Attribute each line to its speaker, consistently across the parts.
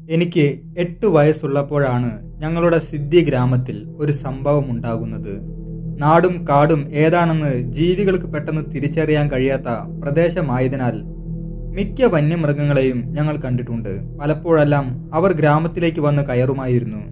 Speaker 1: എനിക്ക് എട്ട് വയസ്സുള്ളപ്പോഴാണ് ഞങ്ങളുടെ സിദ്ധി ഗ്രാമത്തിൽ ഒരു സംഭവം ഉണ്ടാകുന്നത് നാടും കാടും ഏതാണെന്ന് ജീവികൾക്ക് പെട്ടെന്ന് തിരിച്ചറിയാൻ കഴിയാത്ത പ്രദേശമായതിനാൽ മിക്ക വന്യമൃഗങ്ങളെയും ഞങ്ങൾ കണ്ടിട്ടുണ്ട് പലപ്പോഴെല്ലാം അവർ ഗ്രാമത്തിലേക്ക് വന്ന് കയറുമായിരുന്നു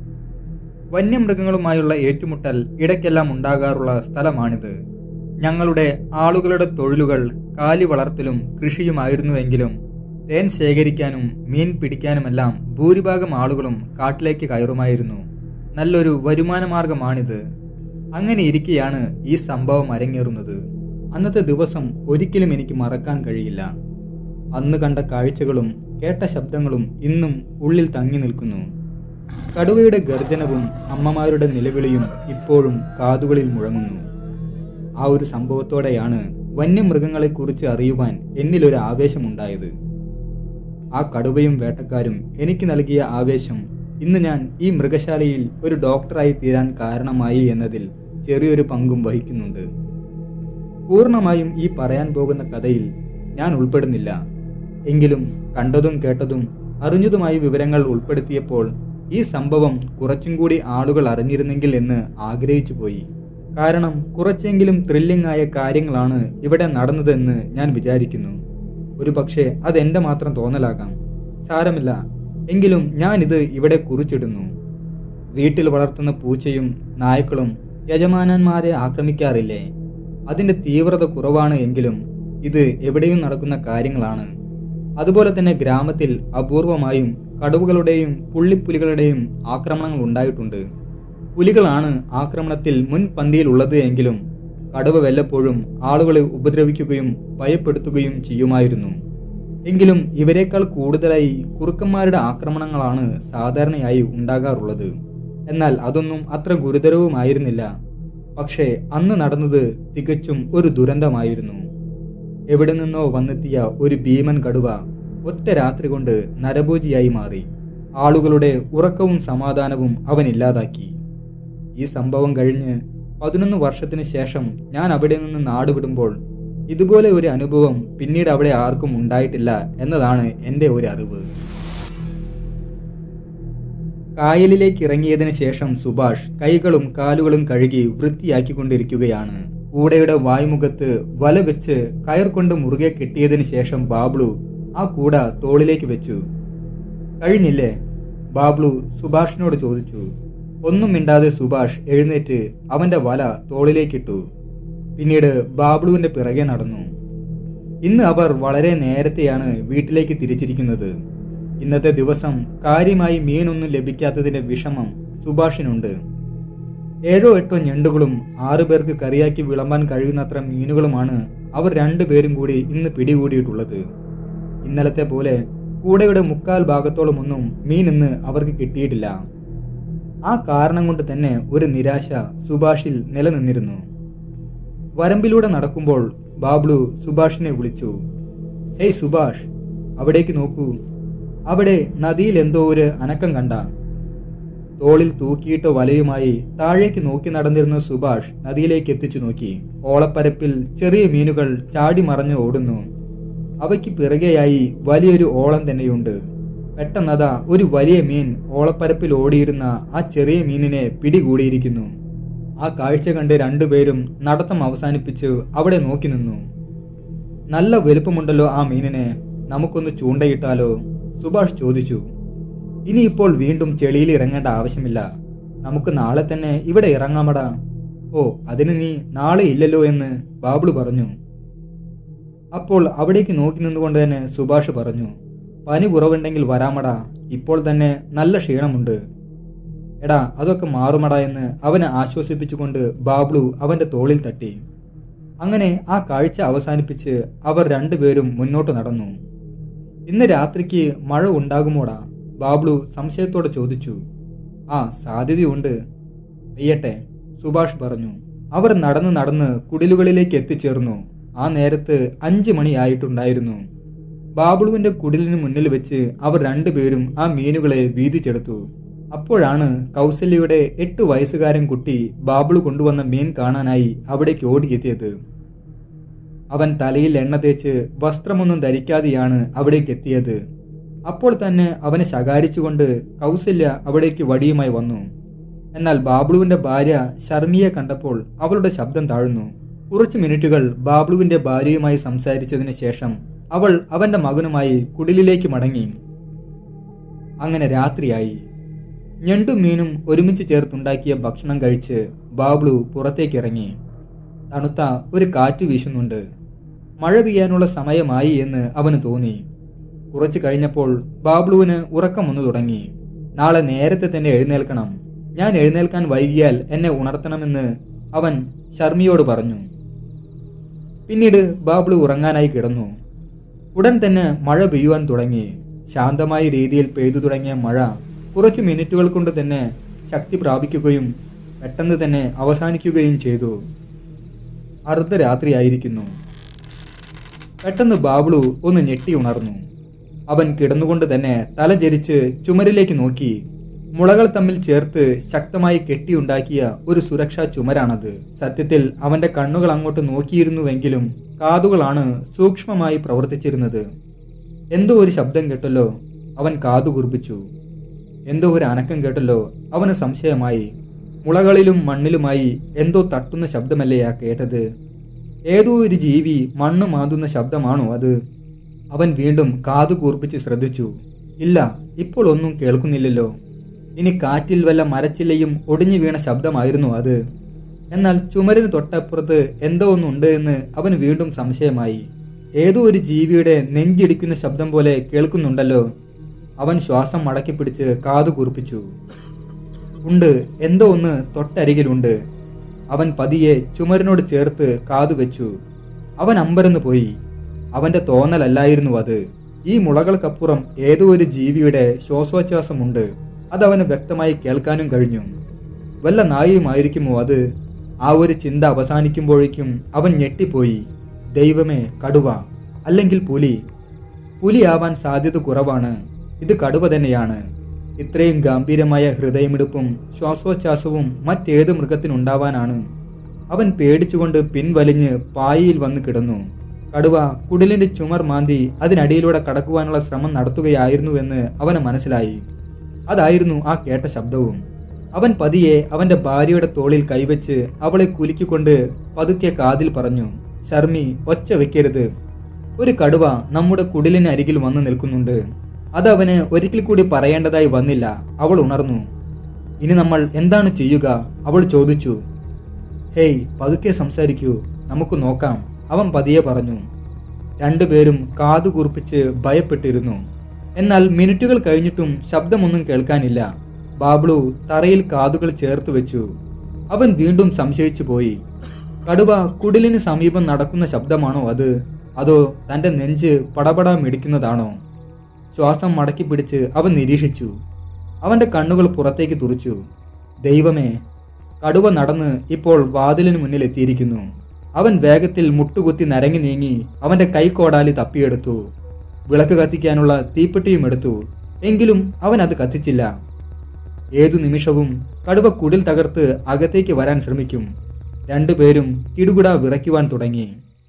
Speaker 1: വന്യമൃഗങ്ങളുമായുള്ള ഏറ്റുമുട്ടൽ ഇടയ്ക്കെല്ലാം ഉണ്ടാകാറുള്ള സ്ഥലമാണിത് ഞങ്ങളുടെ ആളുകളുടെ തൊഴിലുകൾ കാലി വളർത്തലും കൃഷിയുമായിരുന്നുവെങ്കിലും തേൻ ശേഖരിക്കാനും മീൻ പിടിക്കാനുമെല്ലാം ഭൂരിഭാഗം ആളുകളും കാട്ടിലേക്ക് കയറുമായിരുന്നു നല്ലൊരു വരുമാന മാർഗമാണിത് അങ്ങനെ ഇരിക്കെയാണ് ഈ സംഭവം അരങ്ങേറുന്നത് അന്നത്തെ ദിവസം ഒരിക്കലും എനിക്ക് മറക്കാൻ കഴിയില്ല അന്ന് കണ്ട കാഴ്ചകളും കേട്ട ശബ്ദങ്ങളും ഇന്നും ഉള്ളിൽ തങ്ങി നിൽക്കുന്നു കടുവയുടെ ഗർജനവും അമ്മമാരുടെ നിലവിളിയും ഇപ്പോഴും കാതുകളിൽ മുഴങ്ങുന്നു ആ ഒരു സംഭവത്തോടെയാണ് വന്യമൃഗങ്ങളെക്കുറിച്ച് അറിയുവാൻ എന്നിലൊരു ആവേശമുണ്ടായത് ആ കടുവയും വേട്ടക്കാരും എനിക്ക് നൽകിയ ആവേശം ഇന്ന് ഞാൻ ഈ മൃഗശാലയിൽ ഒരു ഡോക്ടറായി തീരാൻ കാരണമായി എന്നതിൽ ചെറിയൊരു പങ്കും വഹിക്കുന്നുണ്ട് പൂർണ്ണമായും ഈ പറയാൻ പോകുന്ന കഥയിൽ ഞാൻ ഉൾപ്പെടുന്നില്ല എങ്കിലും കണ്ടതും കേട്ടതും അറിഞ്ഞതുമായ വിവരങ്ങൾ ഉൾപ്പെടുത്തിയപ്പോൾ ഈ സംഭവം കുറച്ചും കൂടി ആളുകൾ അറിഞ്ഞിരുന്നെങ്കിൽ എന്ന് ആഗ്രഹിച്ചു പോയി കാരണം കുറച്ചെങ്കിലും ത്രില്ലിംഗ് ആയ കാര്യങ്ങളാണ് ഇവിടെ നടന്നതെന്ന് ഞാൻ വിചാരിക്കുന്നു ഒരു പക്ഷേ അതെന്റെ മാത്രം തോന്നലാകാം സാരമില്ല എങ്കിലും ഞാനിത് ഇവിടെ കുറിച്ചിടുന്നു വീട്ടിൽ വളർത്തുന്ന പൂച്ചയും നായ്ക്കളും യജമാനന്മാരെ ആക്രമിക്കാറില്ലേ അതിന്റെ തീവ്രത കുറവാണ് എങ്കിലും ഇത് എവിടെയും നടക്കുന്ന കാര്യങ്ങളാണ് അതുപോലെ തന്നെ ഗ്രാമത്തിൽ അപൂർവമായും കടുവകളുടെയും പുള്ളിപ്പുലികളുടെയും ആക്രമണങ്ങൾ ഉണ്ടായിട്ടുണ്ട് പുലികളാണ് ആക്രമണത്തിൽ മുൻപന്തിയിലുള്ളത് എങ്കിലും കടുവ വല്ലപ്പോഴും ആളുകളെ ഉപദ്രവിക്കുകയും ഭയപ്പെടുത്തുകയും ചെയ്യുമായിരുന്നു എങ്കിലും ഇവരെക്കാൾ കൂടുതലായി കുറുക്കന്മാരുടെ ആക്രമണങ്ങളാണ് സാധാരണയായി ഉണ്ടാകാറുള്ളത് എന്നാൽ അതൊന്നും അത്ര ഗുരുതരവുമായിരുന്നില്ല പക്ഷേ അന്ന് നടന്നത് തികച്ചും ഒരു ദുരന്തമായിരുന്നു എവിടെ നിന്നോ വന്നെത്തിയ ഒരു ഭീമൻ കടുവ ഒറ്റ രാത്രി കൊണ്ട് നരഭോജിയായി മാറി ആളുകളുടെ ഉറക്കവും സമാധാനവും അവൻ ഇല്ലാതാക്കി ഈ സംഭവം കഴിഞ്ഞ് പതിനൊന്ന് വർഷത്തിന് ശേഷം ഞാൻ അവിടെ നിന്ന് നാടുവിടുമ്പോൾ ഇതുപോലെ ഒരു അനുഭവം പിന്നീട് അവിടെ ആർക്കും ഉണ്ടായിട്ടില്ല എന്നതാണ് എൻ്റെ ഒരു അറിവ് കായലിലേക്ക് ഇറങ്ങിയതിനു ശേഷം സുഭാഷ് കൈകളും കാലുകളും കഴുകി വൃത്തിയാക്കിക്കൊണ്ടിരിക്കുകയാണ് കൂടയുടെ വായ്മുഖത്ത് വല വെച്ച് കയർ കൊണ്ട് മുറുകെ കെട്ടിയതിനു ശേഷം ബാബ്ലു ആ കൂട തോളിലേക്ക് വെച്ചു കഴിഞ്ഞില്ലേ ബാബ്ലു സുഭാഷിനോട് ചോദിച്ചു ഒന്നും മിണ്ടാതെ സുഭാഷ് എഴുന്നേറ്റ് അവന്റെ വല തോളിലേക്കിട്ടു പിന്നീട് ബാബ്ലുവിന്റെ പിറകെ നടന്നു ഇന്ന് അവർ വളരെ നേരത്തെയാണ് വീട്ടിലേക്ക് തിരിച്ചിരിക്കുന്നത് ഇന്നത്തെ ദിവസം കാര്യമായി മീനൊന്നും ലഭിക്കാത്തതിന്റെ വിഷമം സുഭാഷിനുണ്ട് ഏഴോ എട്ടോ ഞണ്ടുകളും ആറു പേർക്ക് കറിയാക്കി വിളമ്പാൻ കഴിയുന്നത്ര മീനുകളുമാണ് അവർ രണ്ടുപേരും കൂടി ഇന്ന് പിടികൂടിയിട്ടുള്ളത് ഇന്നലത്തെ പോലെ കൂടയുടെ മുക്കാൽ ഭാഗത്തോളമൊന്നും മീൻ ഇന്ന് അവർക്ക് കിട്ടിയിട്ടില്ല ആ കാരണം കൊണ്ട് തന്നെ ഒരു നിരാശ സുഭാഷിൽ നിലനിന്നിരുന്നു വരമ്പിലൂടെ നടക്കുമ്പോൾ ബാബ്ലു സുഭാഷിനെ വിളിച്ചു ഹേയ് സുഭാഷ് അവിടേക്ക് നോക്കൂ അവിടെ നദിയിൽ എന്തോ ഒരു അനക്കം കണ്ട തോളിൽ തൂക്കിയിട്ട വലയുമായി താഴേക്ക് നോക്കി നടന്നിരുന്ന സുഭാഷ് നദിയിലേക്ക് എത്തിച്ചു നോക്കി ഓളപ്പരപ്പിൽ ചെറിയ മീനുകൾ ചാടി മറഞ്ഞ് ഓടുന്നു അവയ്ക്ക് പിറകെയായി വലിയൊരു ഓളം തന്നെയുണ്ട് പെട്ടെന്നതാ ഒരു വലിയ മീൻ ഓളപ്പരപ്പിൽ ഓടിയിരുന്ന ആ ചെറിയ മീനിനെ പിടികൂടിയിരിക്കുന്നു ആ കാഴ്ച കണ്ട് രണ്ടുപേരും നടത്തം അവസാനിപ്പിച്ച് അവിടെ നോക്കി നിന്നു നല്ല വലുപ്പമുണ്ടല്ലോ ആ മീനിനെ നമുക്കൊന്ന് ചൂണ്ടയിട്ടാലോ സുഭാഷ് ചോദിച്ചു ഇനിയിപ്പോൾ വീണ്ടും ചെളിയിൽ ഇറങ്ങേണ്ട ആവശ്യമില്ല നമുക്ക് നാളെ തന്നെ ഇവിടെ ഇറങ്ങാമടാ ഓ അതിന് നീ നാളെ ഇല്ലല്ലോ എന്ന് ബാബിളു പറഞ്ഞു അപ്പോൾ അവിടേക്ക് നോക്കി നിന്നുകൊണ്ട് തന്നെ സുഭാഷ് പറഞ്ഞു പനി കുറവുണ്ടെങ്കിൽ വരാമടാ ഇപ്പോൾ തന്നെ നല്ല ക്ഷീണമുണ്ട് എടാ അതൊക്കെ മാറുമടാ എന്ന് അവനെ ആശ്വസിപ്പിച്ചുകൊണ്ട് ബാബ്ലു അവന്റെ തോളിൽ തട്ടി അങ്ങനെ ആ കാഴ്ച അവസാനിപ്പിച്ച് അവർ രണ്ടുപേരും മുന്നോട്ട് നടന്നു ഇന്ന് രാത്രിക്ക് മഴ ഉണ്ടാകുമോടാ ബാബ്ലു സംശയത്തോടെ ചോദിച്ചു ആ സാധ്യതയുണ്ട് പെയ്യട്ടെ സുഭാഷ് പറഞ്ഞു അവർ നടന്ന് നടന്ന് കുടിലുകളിലേക്ക് എത്തിച്ചേർന്നു ആ നേരത്ത് അഞ്ച് മണിയായിട്ടുണ്ടായിരുന്നു ബാബുളുവിന്റെ കുടിലിന് മുന്നിൽ വെച്ച് അവർ രണ്ടുപേരും ആ മീനുകളെ വീതിച്ചെടുത്തു അപ്പോഴാണ് കൗസല്യയുടെ എട്ട് വയസ്സുകാരൻ കുട്ടി ബാബിളു കൊണ്ടുവന്ന മീൻ കാണാനായി അവിടേക്ക് ഓടിയെത്തിയത് അവൻ തലയിൽ എണ്ണ തേച്ച് വസ്ത്രമൊന്നും ധരിക്കാതെയാണ് അവിടേക്ക് എത്തിയത് അപ്പോൾ തന്നെ അവനെ ശകാരിച്ചുകൊണ്ട് കൗസല്യ അവിടേക്ക് വടിയുമായി വന്നു എന്നാൽ ബാബ്ലുവിന്റെ ഭാര്യ ശർമിയെ കണ്ടപ്പോൾ അവളുടെ ശബ്ദം താഴ്ന്നു കുറച്ചു മിനിറ്റുകൾ ബാബ്ലുവിന്റെ ഭാര്യയുമായി സംസാരിച്ചതിന് ശേഷം അവൾ അവന്റെ മകനുമായി കുടിലിലേക്ക് മടങ്ങി അങ്ങനെ രാത്രിയായി ഞണ്ടും മീനും ഒരുമിച്ച് ചേർത്തുണ്ടാക്കിയ ഭക്ഷണം കഴിച്ച് ബാബ്ലു പുറത്തേക്കിറങ്ങി തണുത്ത ഒരു കാറ്റ് വീശുന്നുണ്ട് മഴ പെയ്യാനുള്ള സമയമായി എന്ന് അവന് തോന്നി കുറച്ചു കഴിഞ്ഞപ്പോൾ ബാബ്ലുവിന് ഉറക്കം വന്നു തുടങ്ങി നാളെ നേരത്തെ തന്നെ എഴുന്നേൽക്കണം ഞാൻ എഴുന്നേൽക്കാൻ വൈകിയാൽ എന്നെ ഉണർത്തണമെന്ന് അവൻ ശർമിയോട് പറഞ്ഞു പിന്നീട് ബാബ്ലു ഉറങ്ങാനായി കിടന്നു ഉടൻ തന്നെ മഴ പെയ്യുവാൻ തുടങ്ങി ശാന്തമായ രീതിയിൽ പെയ്തു തുടങ്ങിയ മഴ കുറച്ച് മിനിറ്റുകൾ കൊണ്ട് തന്നെ ശക്തി പ്രാപിക്കുകയും പെട്ടെന്ന് തന്നെ അവസാനിക്കുകയും ചെയ്തു അർദ്ധരാത്രിയായിരിക്കുന്നു പെട്ടെന്ന് ബാബ്ലു ഒന്ന് ഞെട്ടി ഉണർന്നു അവൻ കിടന്നുകൊണ്ട് തന്നെ തല ജരിച്ച് ചുമരിലേക്ക് നോക്കി മുളകൾ തമ്മിൽ ചേർത്ത് ശക്തമായി കെട്ടിയുണ്ടാക്കിയ ഒരു സുരക്ഷാ ചുമരാണത് സത്യത്തിൽ അവന്റെ കണ്ണുകൾ അങ്ങോട്ട് നോക്കിയിരുന്നുവെങ്കിലും കാതുകളാണ് സൂക്ഷ്മമായി പ്രവർത്തിച്ചിരുന്നത് എന്തോ ഒരു ശബ്ദം കേട്ടല്ലോ അവൻ കാതു കുറിപ്പിച്ചു എന്തോ ഒരു അനക്കം കേട്ടല്ലോ അവന് സംശയമായി മുളകളിലും മണ്ണിലുമായി എന്തോ തട്ടുന്ന ശബ്ദമല്ലേ ആ കേട്ടത് ഏതോ ഒരു ജീവി മണ്ണ് മാതുന്ന ശബ്ദമാണോ അത് അവൻ വീണ്ടും കാതു കൂർപ്പിച്ച് ശ്രദ്ധിച്ചു ഇല്ല ഇപ്പോൾ ഒന്നും കേൾക്കുന്നില്ലല്ലോ ഇനി കാറ്റിൽ വല്ല മരച്ചില്ലയും ഒടിഞ്ഞു വീണ ശബ്ദമായിരുന്നു അത് എന്നാൽ ചുമരിന് തൊട്ടപ്പുറത്ത് എന്തോ ഒന്നുണ്ട് എന്ന് അവന് വീണ്ടും സംശയമായി ഏതോ ഒരു ജീവിയുടെ നെഞ്ചിടിക്കുന്ന ശബ്ദം പോലെ കേൾക്കുന്നുണ്ടല്ലോ അവൻ ശ്വാസം മടക്കി പിടിച്ച് കാതു കൂർപ്പിച്ചു ഉണ്ട് എന്തോ ഒന്ന് തൊട്ടരികിലുണ്ട് അവൻ പതിയെ ചുമരിനോട് ചേർത്ത് കാതു വെച്ചു അവൻ അമ്പരന്ന് പോയി അവന്റെ തോന്നലല്ലായിരുന്നു അത് ഈ മുളകൾക്കപ്പുറം ഏതോ ഒരു ജീവിയുടെ ശ്വാസോച്ഛ്വാസമുണ്ട് അതവന് വ്യക്തമായി കേൾക്കാനും കഴിഞ്ഞു വല്ല നായയുമായിരിക്കുമോ അത് ആ ഒരു ചിന്ത അവസാനിക്കുമ്പോഴേക്കും അവൻ ഞെട്ടിപ്പോയി ദൈവമേ കടുവ അല്ലെങ്കിൽ പുലി പുലിയാവാൻ സാധ്യത കുറവാണ് ഇത് കടുവ തന്നെയാണ് ഇത്രയും ഗംഭീരമായ ഹൃദയമിടിപ്പും ശ്വാസോച്ഛ്വാസവും മറ്റേത് മൃഗത്തിനുണ്ടാവാനാണ് അവൻ പേടിച്ചുകൊണ്ട് പിൻവലിഞ്ഞ് പായിയിൽ വന്ന് കിടന്നു കടുവ കുടിലിന്റെ ചുമർ മാന്തി അതിനടിയിലൂടെ കടക്കുവാനുള്ള ശ്രമം നടത്തുകയായിരുന്നുവെന്ന് അവന് മനസ്സിലായി അതായിരുന്നു ആ കേട്ട ശബ്ദവും അവൻ പതിയെ അവന്റെ ഭാര്യയുടെ തോളിൽ കൈവച്ച് അവളെ കുലുക്കിക്കൊണ്ട് പതുക്കെ കാതിൽ പറഞ്ഞു ശർമ്മി ഒച്ച വെക്കരുത് ഒരു കടുവ നമ്മുടെ കുടിലിന് അരികിൽ വന്നു നിൽക്കുന്നുണ്ട് അത് അവന് ഒരിക്കൽ കൂടി പറയേണ്ടതായി വന്നില്ല അവൾ ഉണർന്നു ഇനി നമ്മൾ എന്താണ് ചെയ്യുക അവൾ ചോദിച്ചു ഹേയ് പതുക്കെ സംസാരിക്കൂ നമുക്ക് നോക്കാം അവൻ പതിയെ പറഞ്ഞു രണ്ടുപേരും കാതു കുറിപ്പിച്ച് ഭയപ്പെട്ടിരുന്നു എന്നാൽ മിനിറ്റുകൾ കഴിഞ്ഞിട്ടും ശബ്ദമൊന്നും കേൾക്കാനില്ല ബാബ്ലു തറയിൽ കാതുകൾ ചേർത്ത് വെച്ചു അവൻ വീണ്ടും സംശയിച്ചു പോയി കടുവ കുടിലിന് സമീപം നടക്കുന്ന ശബ്ദമാണോ അത് അതോ തന്റെ നെഞ്ച് പടപട മിടിക്കുന്നതാണോ ശ്വാസം മടക്കി പിടിച്ച് അവൻ നിരീക്ഷിച്ചു അവന്റെ കണ്ണുകൾ പുറത്തേക്ക് തുറച്ചു ദൈവമേ കടുവ നടന്ന് ഇപ്പോൾ വാതിലിന് മുന്നിൽ എത്തിയിരിക്കുന്നു അവൻ വേഗത്തിൽ മുട്ടുകുത്തി നരങ്ങി നീങ്ങി അവന്റെ കൈക്കോടാലി തപ്പിയെടുത്തു വിളക്ക് കത്തിക്കാനുള്ള തീപ്പെട്ടിയും എടുത്തു എങ്കിലും അവൻ അത് കത്തിച്ചില്ല ഏതു നിമിഷവും കടുവ കുടിൽ തകർത്ത് അകത്തേക്ക് വരാൻ ശ്രമിക്കും രണ്ടുപേരും കിടുകിട വിറയ്ക്കുവാൻ തുടങ്ങി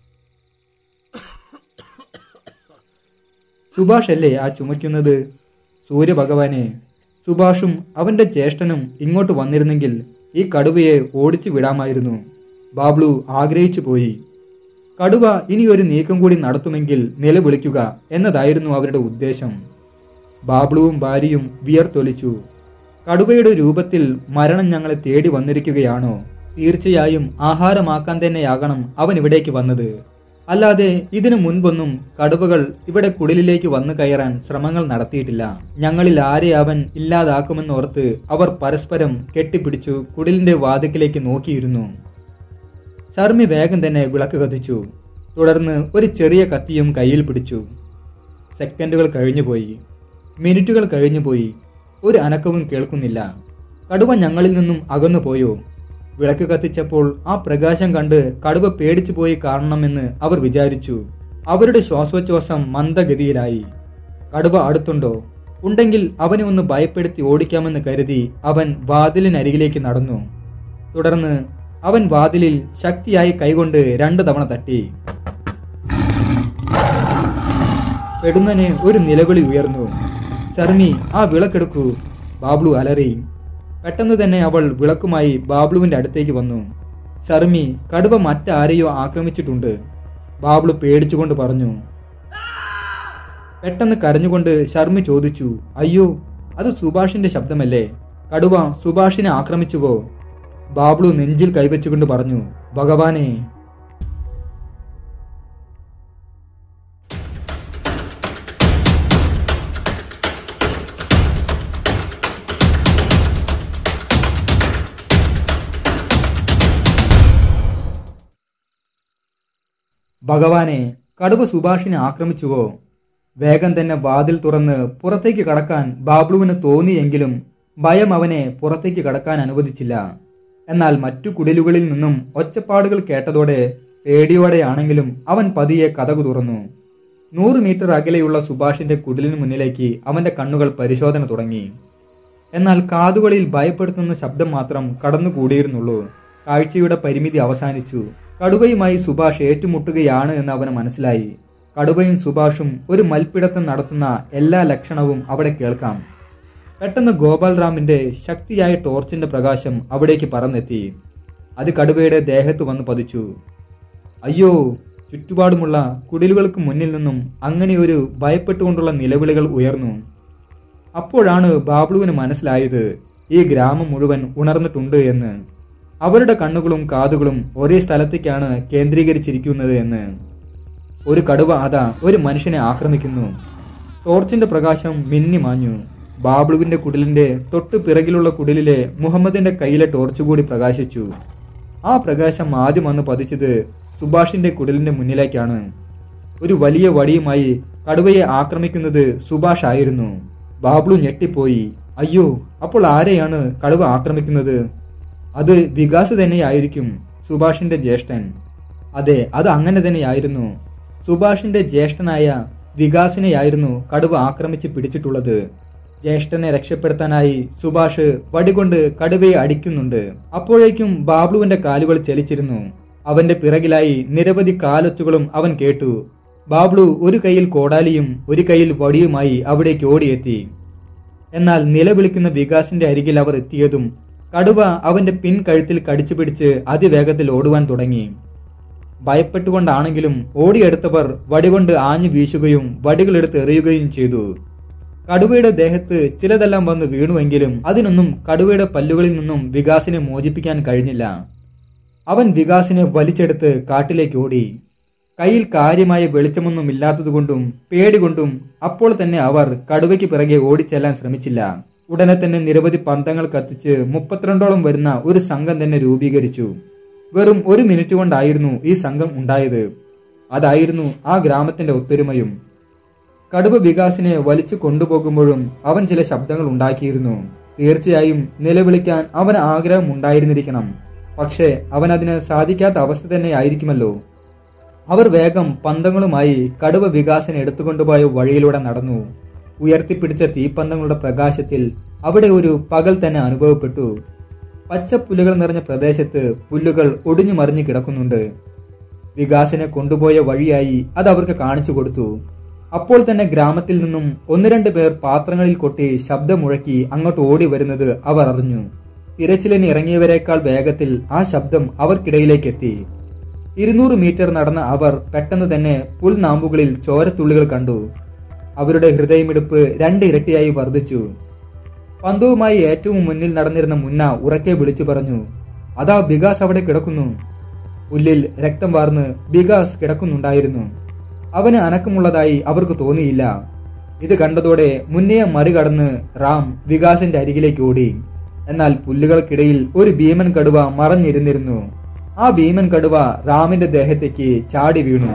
Speaker 1: സുഭാഷ് അല്ലേ ആ ചുമയ്ക്കുന്നത് സൂര്യഭഗവാനെ സുഭാഷും അവന്റെ ജ്യേഷ്ഠനും ഇങ്ങോട്ട് വന്നിരുന്നെങ്കിൽ ഈ കടുവയെ ഓടിച്ചു വിടാമായിരുന്നു ബാബ്ലു ആഗ്രഹിച്ചു പോയി കടുവ ഇനി ഒരു നീക്കം കൂടി നടത്തുമെങ്കിൽ നിലവിളിക്കുക എന്നതായിരുന്നു അവരുടെ ഉദ്ദേശം ബാബ്ലുവും ഭാര്യയും വിയർത്തൊലിച്ചു കടുവയുടെ രൂപത്തിൽ മരണം ഞങ്ങളെ തേടി വന്നിരിക്കുകയാണോ തീർച്ചയായും ആഹാരമാക്കാൻ തന്നെയാകണം അവൻ ഇവിടേക്ക് വന്നത് അല്ലാതെ ഇതിനു മുൻപൊന്നും കടുവകൾ ഇവിടെ കുടിലിലേക്ക് വന്നു കയറാൻ ശ്രമങ്ങൾ നടത്തിയിട്ടില്ല ഞങ്ങളിൽ ആരെ അവൻ ഇല്ലാതാക്കുമെന്നോർത്ത് അവർ പരസ്പരം കെട്ടിപ്പിടിച്ചു കുടിലിന്റെ വാതിക്കിലേക്ക് നോക്കിയിരുന്നു ശർമ്മി വേഗം തന്നെ വിളക്ക് കത്തിച്ചു തുടർന്ന് ഒരു ചെറിയ കത്തിയും കയ്യിൽ പിടിച്ചു സെക്കൻഡുകൾ കഴിഞ്ഞുപോയി മിനിറ്റുകൾ കഴിഞ്ഞുപോയി ഒരു അനക്കവും കേൾക്കുന്നില്ല കടുവ ഞങ്ങളിൽ നിന്നും അകന്നു പോയോ വിളക്ക് കത്തിച്ചപ്പോൾ ആ പ്രകാശം കണ്ട് കടുവ പേടിച്ചു പോയി കാണണമെന്ന് അവർ വിചാരിച്ചു അവരുടെ ശ്വാസോച്ഛ്വാസം മന്ദഗതിയിലായി കടുവ അടുത്തുണ്ടോ ഉണ്ടെങ്കിൽ അവനെ ഒന്ന് ഭയപ്പെടുത്തി ഓടിക്കാമെന്ന് കരുതി അവൻ വാതിലിനരികിലേക്ക് നടന്നു തുടർന്ന് അവൻ വാതിലിൽ ശക്തിയായി കൈകൊണ്ട് രണ്ടു തവണ തട്ടി പെടുന്നനെ ഒരു നിലവിളി ഉയർന്നു ശർമി ആ വിളക്കെടുക്കൂ ബാബ്ലു അലറി പെട്ടെന്ന് തന്നെ അവൾ വിളക്കുമായി ബാബ്ലുവിന്റെ അടുത്തേക്ക് വന്നു ശർമി കടുവ മറ്റാരെയോ ആക്രമിച്ചിട്ടുണ്ട് ബാബ്ലു പേടിച്ചുകൊണ്ട് പറഞ്ഞു പെട്ടെന്ന് കരഞ്ഞുകൊണ്ട് ശർമ്മി ചോദിച്ചു അയ്യോ അത് സുഭാഷിന്റെ ശബ്ദമല്ലേ കടുവ സുഭാഷിനെ ആക്രമിച്ചുവോ ബാബ്ലു നെഞ്ചിൽ കൈവച്ചുകൊണ്ട് പറഞ്ഞു ഭഗവാനെ ഭഗവാനെ കടുവ സുഭാഷിനെ ആക്രമിച്ചുവോ വേഗം തന്നെ വാതിൽ തുറന്ന് പുറത്തേക്ക് കടക്കാൻ ബാബ്ലുവിന് തോന്നിയെങ്കിലും ഭയം അവനെ പുറത്തേക്ക് കടക്കാൻ അനുവദിച്ചില്ല എന്നാൽ മറ്റു കുടിലുകളിൽ നിന്നും ഒച്ചപ്പാടുകൾ കേട്ടതോടെ പേടിയോടെയാണെങ്കിലും അവൻ പതിയെ കഥകു തുറന്നു നൂറ് മീറ്റർ അകലെയുള്ള സുഭാഷിന്റെ കുടിലിന് മുന്നിലേക്ക് അവന്റെ കണ്ണുകൾ പരിശോധന തുടങ്ങി എന്നാൽ കാതുകളിൽ ഭയപ്പെടുത്തുന്ന ശബ്ദം മാത്രം കടന്നുകൂടിയിരുന്നുള്ളൂ കാഴ്ചയുടെ പരിമിതി അവസാനിച്ചു കടുവയുമായി സുഭാഷ് ഏറ്റുമുട്ടുകയാണ് എന്ന് അവന് മനസ്സിലായി കടുവയും സുഭാഷും ഒരു മൽപ്പിടത്തം നടത്തുന്ന എല്ലാ ലക്ഷണവും അവിടെ കേൾക്കാം പെട്ടെന്ന് ഗോപാൽ റാമിന്റെ ശക്തിയായ ടോർച്ചിന്റെ പ്രകാശം അവിടേക്ക് പറന്നെത്തി അത് കടുവയുടെ ദേഹത്ത് വന്ന് പതിച്ചു അയ്യോ ചുറ്റുപാടുമുള്ള കുടിലുകൾക്ക് മുന്നിൽ നിന്നും അങ്ങനെ ഒരു ഭയപ്പെട്ടുകൊണ്ടുള്ള നിലവിളികൾ ഉയർന്നു അപ്പോഴാണ് ബാബ്ലുവിന് മനസ്സിലായത് ഈ ഗ്രാമം മുഴുവൻ ഉണർന്നിട്ടുണ്ട് എന്ന് അവരുടെ കണ്ണുകളും കാതുകളും ഒരേ സ്ഥലത്തേക്കാണ് കേന്ദ്രീകരിച്ചിരിക്കുന്നത് എന്ന് ഒരു കടുവ അതാ ഒരു മനുഷ്യനെ ആക്രമിക്കുന്നു ടോർച്ചിന്റെ പ്രകാശം മിന്നി മാഞ്ഞു ബാബ്ലുവിന്റെ കുടിലിന്റെ തൊട്ടു പിറകിലുള്ള കുടിലിലെ മുഹമ്മദിന്റെ കയ്യിലെ ടോർച്ച് കൂടി പ്രകാശിച്ചു ആ പ്രകാശം ആദ്യം വന്ന് പതിച്ചത് സുഭാഷിന്റെ കുടിലിന്റെ മുന്നിലേക്കാണ് ഒരു വലിയ വടിയുമായി കടുവയെ ആക്രമിക്കുന്നത് സുഭാഷ് ആയിരുന്നു ബാബ്ലു ഞെട്ടിപ്പോയി അയ്യോ അപ്പോൾ ആരെയാണ് കടുവ ആക്രമിക്കുന്നത് അത് വികാസ് തന്നെയായിരിക്കും സുഭാഷിന്റെ ജ്യേഷ്ഠൻ അതെ അത് അങ്ങനെ തന്നെയായിരുന്നു സുഭാഷിന്റെ ജ്യേഷ്ഠനായ വികാസിനെയായിരുന്നു കടുവ ആക്രമിച്ച് പിടിച്ചിട്ടുള്ളത് ജ്യേഷ്ഠനെ രക്ഷപ്പെടുത്താനായി സുഭാഷ് വടികൊണ്ട് കടുവയെ അടിക്കുന്നുണ്ട് അപ്പോഴേക്കും ബാബ്ലുവിന്റെ കാലുകൾ ചലിച്ചിരുന്നു അവന്റെ പിറകിലായി നിരവധി കാലൊച്ചുകളും അവൻ കേട്ടു ബാബ്ലു ഒരു കൈയിൽ കോടാലിയും ഒരു കൈയിൽ വടിയുമായി അവിടേക്ക് ഓടിയെത്തി എന്നാൽ നിലവിളിക്കുന്ന വികാസിന്റെ അരികിൽ അവർ എത്തിയതും കടുവ അവന്റെ പിൻ കഴുത്തിൽ കടിച്ചു പിടിച്ച് അതിവേഗത്തിൽ ഓടുവാൻ തുടങ്ങി ഭയപ്പെട്ടുകൊണ്ടാണെങ്കിലും ഓടിയെടുത്തവർ വടികൊണ്ട് ആഞ്ഞു വീശുകയും വടികളെടുത്ത് എറിയുകയും ചെയ്തു കടുവയുടെ ദേഹത്ത് ചിലതെല്ലാം വന്ന് വീണുവെങ്കിലും അതിനൊന്നും കടുവയുടെ പല്ലുകളിൽ നിന്നും വികാസിനെ മോചിപ്പിക്കാൻ കഴിഞ്ഞില്ല അവൻ വികാസിനെ വലിച്ചെടുത്ത് കാട്ടിലേക്ക് ഓടി കയ്യിൽ കാര്യമായ വെളിച്ചമൊന്നും ഇല്ലാത്തതുകൊണ്ടും പേടികൊണ്ടും അപ്പോൾ തന്നെ അവർ കടുവയ്ക്ക് പിറകെ ഓടിച്ചെല്ലാൻ ശ്രമിച്ചില്ല ഉടനെ തന്നെ നിരവധി പന്തങ്ങൾ കത്തിച്ച് മുപ്പത്തിരണ്ടോളം വരുന്ന ഒരു സംഘം തന്നെ രൂപീകരിച്ചു വെറും ഒരു മിനിറ്റ് കൊണ്ടായിരുന്നു ഈ സംഘം ഉണ്ടായത് അതായിരുന്നു ആ ഗ്രാമത്തിന്റെ ഒത്തൊരുമയും കടുവ വികാസിനെ വലിച്ചു കൊണ്ടുപോകുമ്പോഴും അവൻ ചില ശബ്ദങ്ങൾ ഉണ്ടാക്കിയിരുന്നു തീർച്ചയായും നിലവിളിക്കാൻ അവന് ആഗ്രഹം ഉണ്ടായിരുന്നിരിക്കണം പക്ഷേ അവൻ അതിന് സാധിക്കാത്ത അവസ്ഥ തന്നെ ആയിരിക്കുമല്ലോ അവർ വേഗം പന്തങ്ങളുമായി കടുവ വികാസിനെ എടുത്തുകൊണ്ടുപോയ വഴിയിലൂടെ നടന്നു ഉയർത്തിപ്പിടിച്ച തീപ്പന്തങ്ങളുടെ പ്രകാശത്തിൽ അവിടെ ഒരു പകൽ തന്നെ അനുഭവപ്പെട്ടു പച്ചപ്പുല്ലുകൾ നിറഞ്ഞ പ്രദേശത്ത് പുല്ലുകൾ ഒടിഞ്ഞു മറിഞ്ഞു കിടക്കുന്നുണ്ട് വികാസിനെ കൊണ്ടുപോയ വഴിയായി അത് അവർക്ക് കാണിച്ചു കൊടുത്തു അപ്പോൾ തന്നെ ഗ്രാമത്തിൽ നിന്നും ഒന്ന് രണ്ട് പേർ പാത്രങ്ങളിൽ കൊട്ടി ശബ്ദമുഴക്കി അങ്ങോട്ട് ഓടി വരുന്നത് അവർ അറിഞ്ഞു തിരച്ചിലിന് ഇറങ്ങിയവരെക്കാൾ വേഗത്തിൽ ആ ശബ്ദം അവർക്കിടയിലേക്ക് എത്തി ഇരുന്നൂറ് മീറ്റർ നടന്ന അവർ പെട്ടെന്ന് തന്നെ പുൽനാമ്പുകളിൽ ചോരത്തുള്ളികൾ കണ്ടു അവരുടെ ഹൃദയമിടിപ്പ് രണ്ട് ഇരട്ടിയായി വർദ്ധിച്ചു പന്തവുമായി ഏറ്റവും മുന്നിൽ നടന്നിരുന്ന മുന്ന ഉറക്കെ വിളിച്ചു പറഞ്ഞു അതാ ബികാസ് അവിടെ കിടക്കുന്നു പുല്ലിൽ രക്തം വാർന്ന് ബികാസ് കിടക്കുന്നുണ്ടായിരുന്നു അവന് അനക്കമുള്ളതായി അവർക്ക് തോന്നിയില്ല ഇത് കണ്ടതോടെ മുന്നയെ മറികടന്ന് റാം വികാസിന്റെ അരികിലേക്ക് ഓടി എന്നാൽ പുല്ലുകൾക്കിടയിൽ ഒരു ഭീമൻ കടുവ മറഞ്ഞിരുന്നിരുന്നു ആ ഭീമൻ കടുവ റാമിന്റെ ദേഹത്തേക്ക് ചാടി വീണു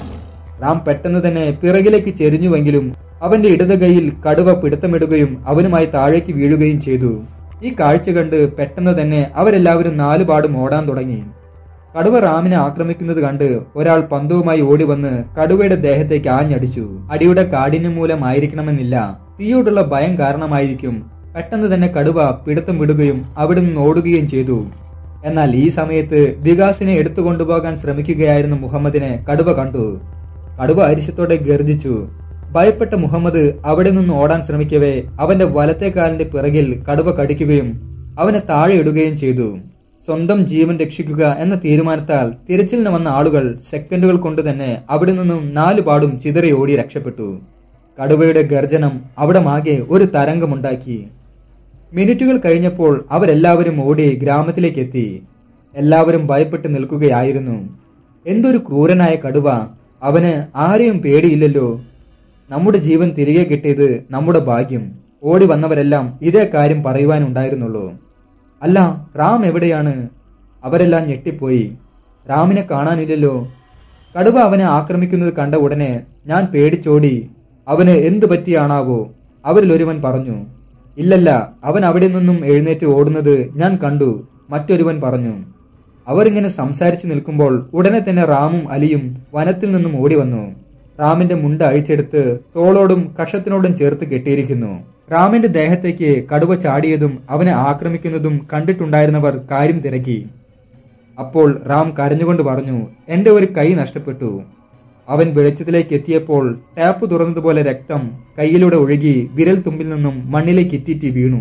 Speaker 1: റാം പെട്ടെന്ന് തന്നെ പിറകിലേക്ക് ചെരിഞ്ഞുവെങ്കിലും അവന്റെ ഇടത് കൈയിൽ കടുവ പിടുത്തമിടുകയും അവനുമായി താഴേക്ക് വീഴുകയും ചെയ്തു ഈ കാഴ്ച കണ്ട് പെട്ടെന്ന് തന്നെ അവരെല്ലാവരും നാലുപാടും ഓടാൻ തുടങ്ങി കടുവ റാമിനെ ആക്രമിക്കുന്നത് കണ്ട് ഒരാൾ പന്തവുമായി ഓടി വന്ന് കടുവയുടെ ദേഹത്തേക്ക് ആഞ്ഞടിച്ചു അടിയുടെ കാഠിന്യം മൂലമായിരിക്കണമെന്നില്ല തീയോടുള്ള ഭയം കാരണമായിരിക്കും പെട്ടെന്ന് തന്നെ കടുവ പിടുത്തം വിടുകയും അവിടെ നിന്ന് ഓടുകയും ചെയ്തു എന്നാൽ ഈ സമയത്ത് വികാസിനെ എടുത്തു കൊണ്ടുപോകാൻ ശ്രമിക്കുകയായിരുന്ന മുഹമ്മദിനെ കടുവ കണ്ടു കടുവ അരിശത്തോടെ ഗർജിച്ചു ഭയപ്പെട്ട മുഹമ്മദ് അവിടെ നിന്ന് ഓടാൻ ശ്രമിക്കവേ അവന്റെ വലത്തെ കാലിന്റെ പിറകിൽ കടുവ കടിക്കുകയും അവനെ താഴെ ഇടുകയും ചെയ്തു സ്വന്തം ജീവൻ രക്ഷിക്കുക എന്ന തീരുമാനത്താൽ തിരച്ചിലിന് വന്ന ആളുകൾ സെക്കൻഡുകൾ കൊണ്ട് തന്നെ അവിടെ നിന്നും നാലു പാടും ചിതറി ഓടി രക്ഷപ്പെട്ടു കടുവയുടെ ഗർജനം അവിടെ മാകെ ഒരു തരംഗമുണ്ടാക്കി മിനിറ്റുകൾ കഴിഞ്ഞപ്പോൾ അവരെല്ലാവരും ഓടി ഗ്രാമത്തിലേക്ക് എത്തി എല്ലാവരും ഭയപ്പെട്ട് നിൽക്കുകയായിരുന്നു എന്തൊരു ക്രൂരനായ കടുവ അവന് ആരെയും പേടിയില്ലല്ലോ നമ്മുടെ ജീവൻ തിരികെ കിട്ടിയത് നമ്മുടെ ഭാഗ്യം ഓടി വന്നവരെല്ലാം ഇതേ കാര്യം പറയുവാനുണ്ടായിരുന്നുള്ളൂ അല്ല റാം എവിടെയാണ് അവരെല്ലാം ഞെട്ടിപ്പോയി റാമിനെ കാണാനില്ലല്ലോ കടുവ അവനെ ആക്രമിക്കുന്നത് കണ്ട ഉടനെ ഞാൻ പേടിച്ചോടി അവന് എന്തു പറ്റിയാണാവോ അവരിൽ ഒരുവൻ പറഞ്ഞു ഇല്ലല്ല അവൻ അവിടെ നിന്നും എഴുന്നേറ്റ് ഓടുന്നത് ഞാൻ കണ്ടു മറ്റൊരുവൻ പറഞ്ഞു അവർ ഇങ്ങനെ സംസാരിച്ചു നിൽക്കുമ്പോൾ ഉടനെ തന്നെ റാമും അലിയും വനത്തിൽ നിന്നും ഓടി വന്നു റാമിന്റെ മുണ്ട് അഴിച്ചെടുത്ത് തോളോടും കഷത്തിനോടും ചേർത്ത് കെട്ടിയിരിക്കുന്നു റാമിന്റെ ദേഹത്തേക്ക് കടുവ ചാടിയതും അവനെ ആക്രമിക്കുന്നതും കണ്ടിട്ടുണ്ടായിരുന്നവർ കാര്യം തിരക്കി അപ്പോൾ റാം കരഞ്ഞുകൊണ്ട് പറഞ്ഞു എന്റെ ഒരു കൈ നഷ്ടപ്പെട്ടു അവൻ വെളിച്ചത്തിലേക്ക് എത്തിയപ്പോൾ ടാപ്പ് തുറന്നതുപോലെ രക്തം കൈയിലൂടെ ഒഴുകി വിരൽ തുമ്പിൽ നിന്നും മണ്ണിലേക്ക് ഇറ്റിറ്റി വീണു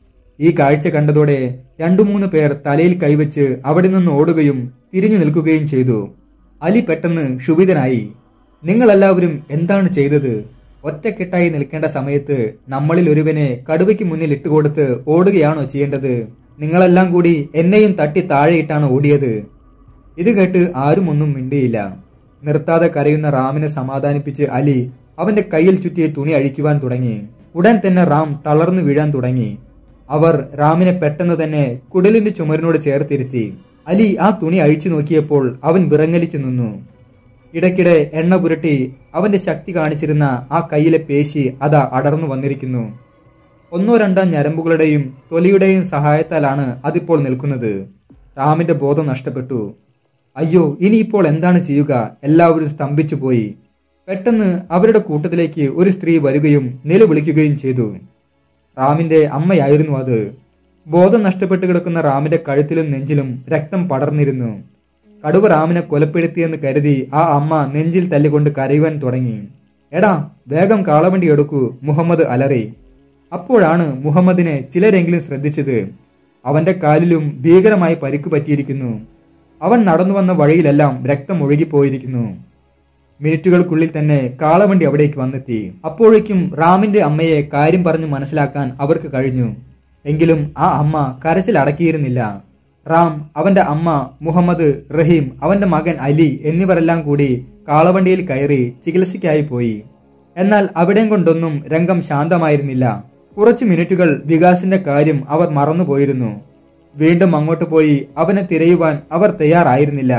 Speaker 1: ഈ കാഴ്ച കണ്ടതോടെ രണ്ടു മൂന്ന് പേർ തലയിൽ കൈവച്ച് അവിടെ നിന്ന് ഓടുകയും തിരിഞ്ഞു നിൽക്കുകയും ചെയ്തു അലി പെട്ടെന്ന് ക്ഷുഭിതനായി നിങ്ങളെല്ലാവരും എന്താണ് ചെയ്തത് ഒറ്റക്കെട്ടായി നിൽക്കേണ്ട സമയത്ത് നമ്മളിൽ ഒരുവനെ കടുവയ്ക്ക് മുന്നിൽ ഇട്ടുകൊടുത്ത് ഓടുകയാണോ ചെയ്യേണ്ടത് നിങ്ങളെല്ലാം കൂടി എന്നെയും തട്ടി താഴെയിട്ടാണ് ഓടിയത് ഇത് കേട്ട് ആരും ഒന്നും മിണ്ടിയില്ല നിർത്താതെ കരയുന്ന റാമിനെ സമാധാനിപ്പിച്ച് അലി അവന്റെ കയ്യിൽ ചുറ്റിയ തുണി അഴിക്കുവാൻ തുടങ്ങി ഉടൻ തന്നെ റാം തളർന്നു വീഴാൻ തുടങ്ങി അവർ റാമിനെ പെട്ടെന്ന് തന്നെ കുടലിന്റെ ചുമരിനോട് ചേർത്തിരുത്തി അലി ആ തുണി അഴിച്ചു നോക്കിയപ്പോൾ അവൻ വിറങ്ങലിച്ചു നിന്നു ഇടയ്ക്കിടെ എണ്ണ പുരട്ടി അവന്റെ ശക്തി കാണിച്ചിരുന്ന ആ കയ്യിലെ പേശി അതാ അടർന്നു വന്നിരിക്കുന്നു ഒന്നോ രണ്ടോ ഞരമ്പുകളുടെയും തൊലിയുടെയും സഹായത്താലാണ് അതിപ്പോൾ നിൽക്കുന്നത് റാമിന്റെ ബോധം നഷ്ടപ്പെട്ടു അയ്യോ ഇനിയിപ്പോൾ എന്താണ് ചെയ്യുക എല്ലാവരും സ്തംഭിച്ചു പോയി പെട്ടെന്ന് അവരുടെ കൂട്ടത്തിലേക്ക് ഒരു സ്ത്രീ വരികയും നിലവിളിക്കുകയും ചെയ്തു റാമിന്റെ അമ്മയായിരുന്നു അത് ബോധം നഷ്ടപ്പെട്ട് കിടക്കുന്ന റാമിന്റെ കഴുത്തിലും നെഞ്ചിലും രക്തം പടർന്നിരുന്നു കടുവ റാമിനെ കൊലപ്പെടുത്തിയെന്ന് കരുതി ആ അമ്മ നെഞ്ചിൽ തല്ലിക്കൊണ്ട് കരയുവാൻ തുടങ്ങി എടാ വേഗം കാളവണ്ടി എടുക്കൂ മുഹമ്മദ് അലറി അപ്പോഴാണ് മുഹമ്മദിനെ ചിലരെങ്കിലും ശ്രദ്ധിച്ചത് അവന്റെ കാലിലും ഭീകരമായി പരിക്ക് പറ്റിയിരിക്കുന്നു അവൻ നടന്നു വന്ന വഴിയിലെല്ലാം രക്തം ഒഴുകിപ്പോയിരിക്കുന്നു മിനിറ്റുകൾക്കുള്ളിൽ തന്നെ കാളവണ്ടി അവിടേക്ക് വന്നെത്തി അപ്പോഴേക്കും റാമിന്റെ അമ്മയെ കാര്യം പറഞ്ഞ് മനസ്സിലാക്കാൻ അവർക്ക് കഴിഞ്ഞു എങ്കിലും ആ അമ്മ കരച്ചിൽ അടക്കിയിരുന്നില്ല റാം അവന്റെ അമ്മ മുഹമ്മദ് റഹീം അവന്റെ മകൻ അലി എന്നിവരെല്ലാം കൂടി കാളവണ്ടിയിൽ കയറി ചികിത്സയ്ക്കായി പോയി എന്നാൽ അവിടം കൊണ്ടൊന്നും രംഗം ശാന്തമായിരുന്നില്ല കുറച്ചു മിനിറ്റുകൾ വികാസിന്റെ കാര്യം അവർ മറന്നുപോയിരുന്നു വീണ്ടും അങ്ങോട്ട് പോയി അവനെ തിരയുവാൻ അവർ തയ്യാറായിരുന്നില്ല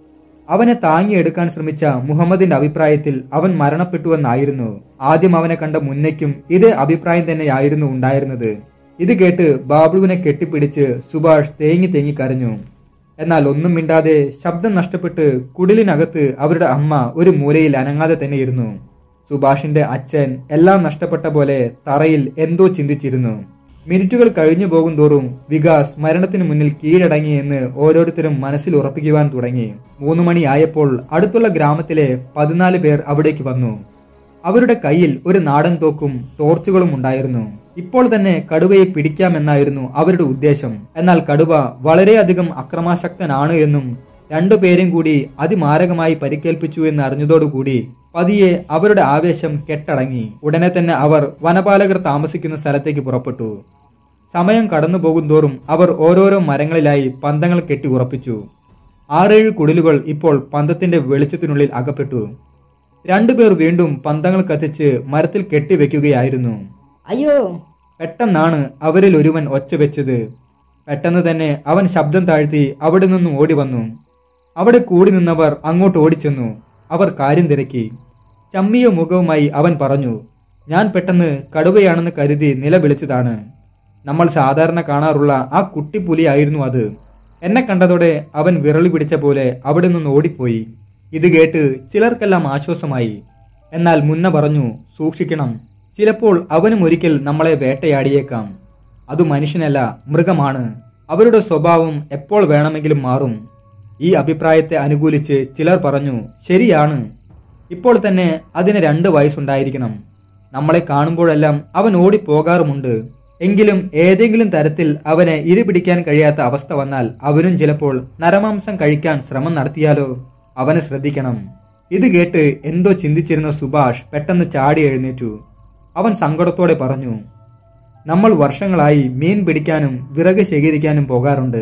Speaker 1: അവനെ താങ്ങിയെടുക്കാൻ ശ്രമിച്ച മുഹമ്മദിന്റെ അഭിപ്രായത്തിൽ അവൻ മരണപ്പെട്ടുവെന്നായിരുന്നു ആദ്യം അവനെ കണ്ട മുന്നയ്ക്കും ഇതേ അഭിപ്രായം തന്നെയായിരുന്നു ഉണ്ടായിരുന്നത് ഇത് കേട്ട് ബാബുവിനെ കെട്ടിപ്പിടിച്ച് സുഭാഷ് തേങ്ങി തേങ്ങി കരഞ്ഞു എന്നാൽ ഒന്നും മിണ്ടാതെ ശബ്ദം നഷ്ടപ്പെട്ട് കുടിലിനകത്ത് അവരുടെ അമ്മ ഒരു മൂലയിൽ അനങ്ങാതെ തന്നെ ഇരുന്നു സുഭാഷിന്റെ അച്ഛൻ എല്ലാം നഷ്ടപ്പെട്ട പോലെ തറയിൽ എന്തോ ചിന്തിച്ചിരുന്നു മിനിറ്റുകൾ കഴിഞ്ഞു പോകും തോറും വികാസ് മരണത്തിന് മുന്നിൽ കീഴടങ്ങി എന്ന് ഓരോരുത്തരും മനസ്സിൽ ഉറപ്പിക്കുവാൻ തുടങ്ങി മൂന്ന് മണിയായപ്പോൾ അടുത്തുള്ള ഗ്രാമത്തിലെ പതിനാല് പേർ അവിടേക്ക് വന്നു അവരുടെ കയ്യിൽ ഒരു നാടൻ തോക്കും ടോർച്ചുകളും ഉണ്ടായിരുന്നു ഇപ്പോൾ തന്നെ കടുവയെ പിടിക്കാമെന്നായിരുന്നു അവരുടെ ഉദ്ദേശം എന്നാൽ കടുവ വളരെയധികം അക്രമാസക്തനാണ് എന്നും രണ്ടുപേരും കൂടി അതിമാരകമായി പരിക്കേൽപ്പിച്ചു എന്ന് അറിഞ്ഞതോടുകൂടി പതിയെ അവരുടെ ആവേശം കെട്ടടങ്ങി ഉടനെ തന്നെ അവർ വനപാലകർ താമസിക്കുന്ന സ്ഥലത്തേക്ക് പുറപ്പെട്ടു സമയം കടന്നു പോകുന്തോറും അവർ ഓരോരോ മരങ്ങളിലായി പന്തങ്ങൾ കെട്ടി ഉറപ്പിച്ചു ആറേഴ് കുടിലുകൾ ഇപ്പോൾ പന്തത്തിന്റെ വെളിച്ചത്തിനുള്ളിൽ അകപ്പെട്ടു രണ്ടുപേർ വീണ്ടും പന്തങ്ങൾ കത്തിച്ച് മരത്തിൽ കെട്ടിവെക്കുകയായിരുന്നു
Speaker 2: അയ്യോ
Speaker 1: പെട്ടെന്നാണ് അവരിൽ ഒരുവൻ ഒച്ച വെച്ചത് പെട്ടെന്ന് തന്നെ അവൻ ശബ്ദം താഴ്ത്തി അവിടെ നിന്നും ഓടി വന്നു അവിടെ കൂടി നിന്നവർ അങ്ങോട്ട് ഓടിച്ചെന്നു അവർ കാര്യം തിരക്കി ചമ്മിയ മുഖവുമായി അവൻ പറഞ്ഞു ഞാൻ പെട്ടെന്ന് കടുവയാണെന്ന് കരുതി നിലവിളിച്ചതാണ് നമ്മൾ സാധാരണ കാണാറുള്ള ആ കുട്ടിപ്പുലിയായിരുന്നു അത് എന്നെ കണ്ടതോടെ അവൻ വിരളി പിടിച്ച പോലെ അവിടെ നിന്ന് ഓടിപ്പോയി ഇത് കേട്ട് ചിലർക്കെല്ലാം ആശ്വാസമായി എന്നാൽ മുന്ന പറഞ്ഞു സൂക്ഷിക്കണം ചിലപ്പോൾ അവനും ഒരിക്കൽ നമ്മളെ വേട്ടയാടിയേക്കാം അത് മനുഷ്യനല്ല മൃഗമാണ് അവരുടെ സ്വഭാവം എപ്പോൾ വേണമെങ്കിലും മാറും ഈ അഭിപ്രായത്തെ അനുകൂലിച്ച് ചിലർ പറഞ്ഞു ശരിയാണ് ഇപ്പോൾ തന്നെ അതിന് രണ്ട് വയസ്സുണ്ടായിരിക്കണം നമ്മളെ കാണുമ്പോഴെല്ലാം അവൻ ഓടിപ്പോകാറുമുണ്ട് എങ്കിലും ഏതെങ്കിലും തരത്തിൽ അവനെ ഇരപിടിക്കാൻ കഴിയാത്ത അവസ്ഥ വന്നാൽ അവനും ചിലപ്പോൾ നരമാംസം കഴിക്കാൻ ശ്രമം നടത്തിയാലോ അവനെ ശ്രദ്ധിക്കണം ഇത് കേട്ട് എന്തോ ചിന്തിച്ചിരുന്ന സുഭാഷ് പെട്ടെന്ന് ചാടി എഴുന്നേറ്റു അവൻ സങ്കടത്തോടെ പറഞ്ഞു നമ്മൾ വർഷങ്ങളായി മീൻ പിടിക്കാനും വിറക് ശേഖരിക്കാനും പോകാറുണ്ട്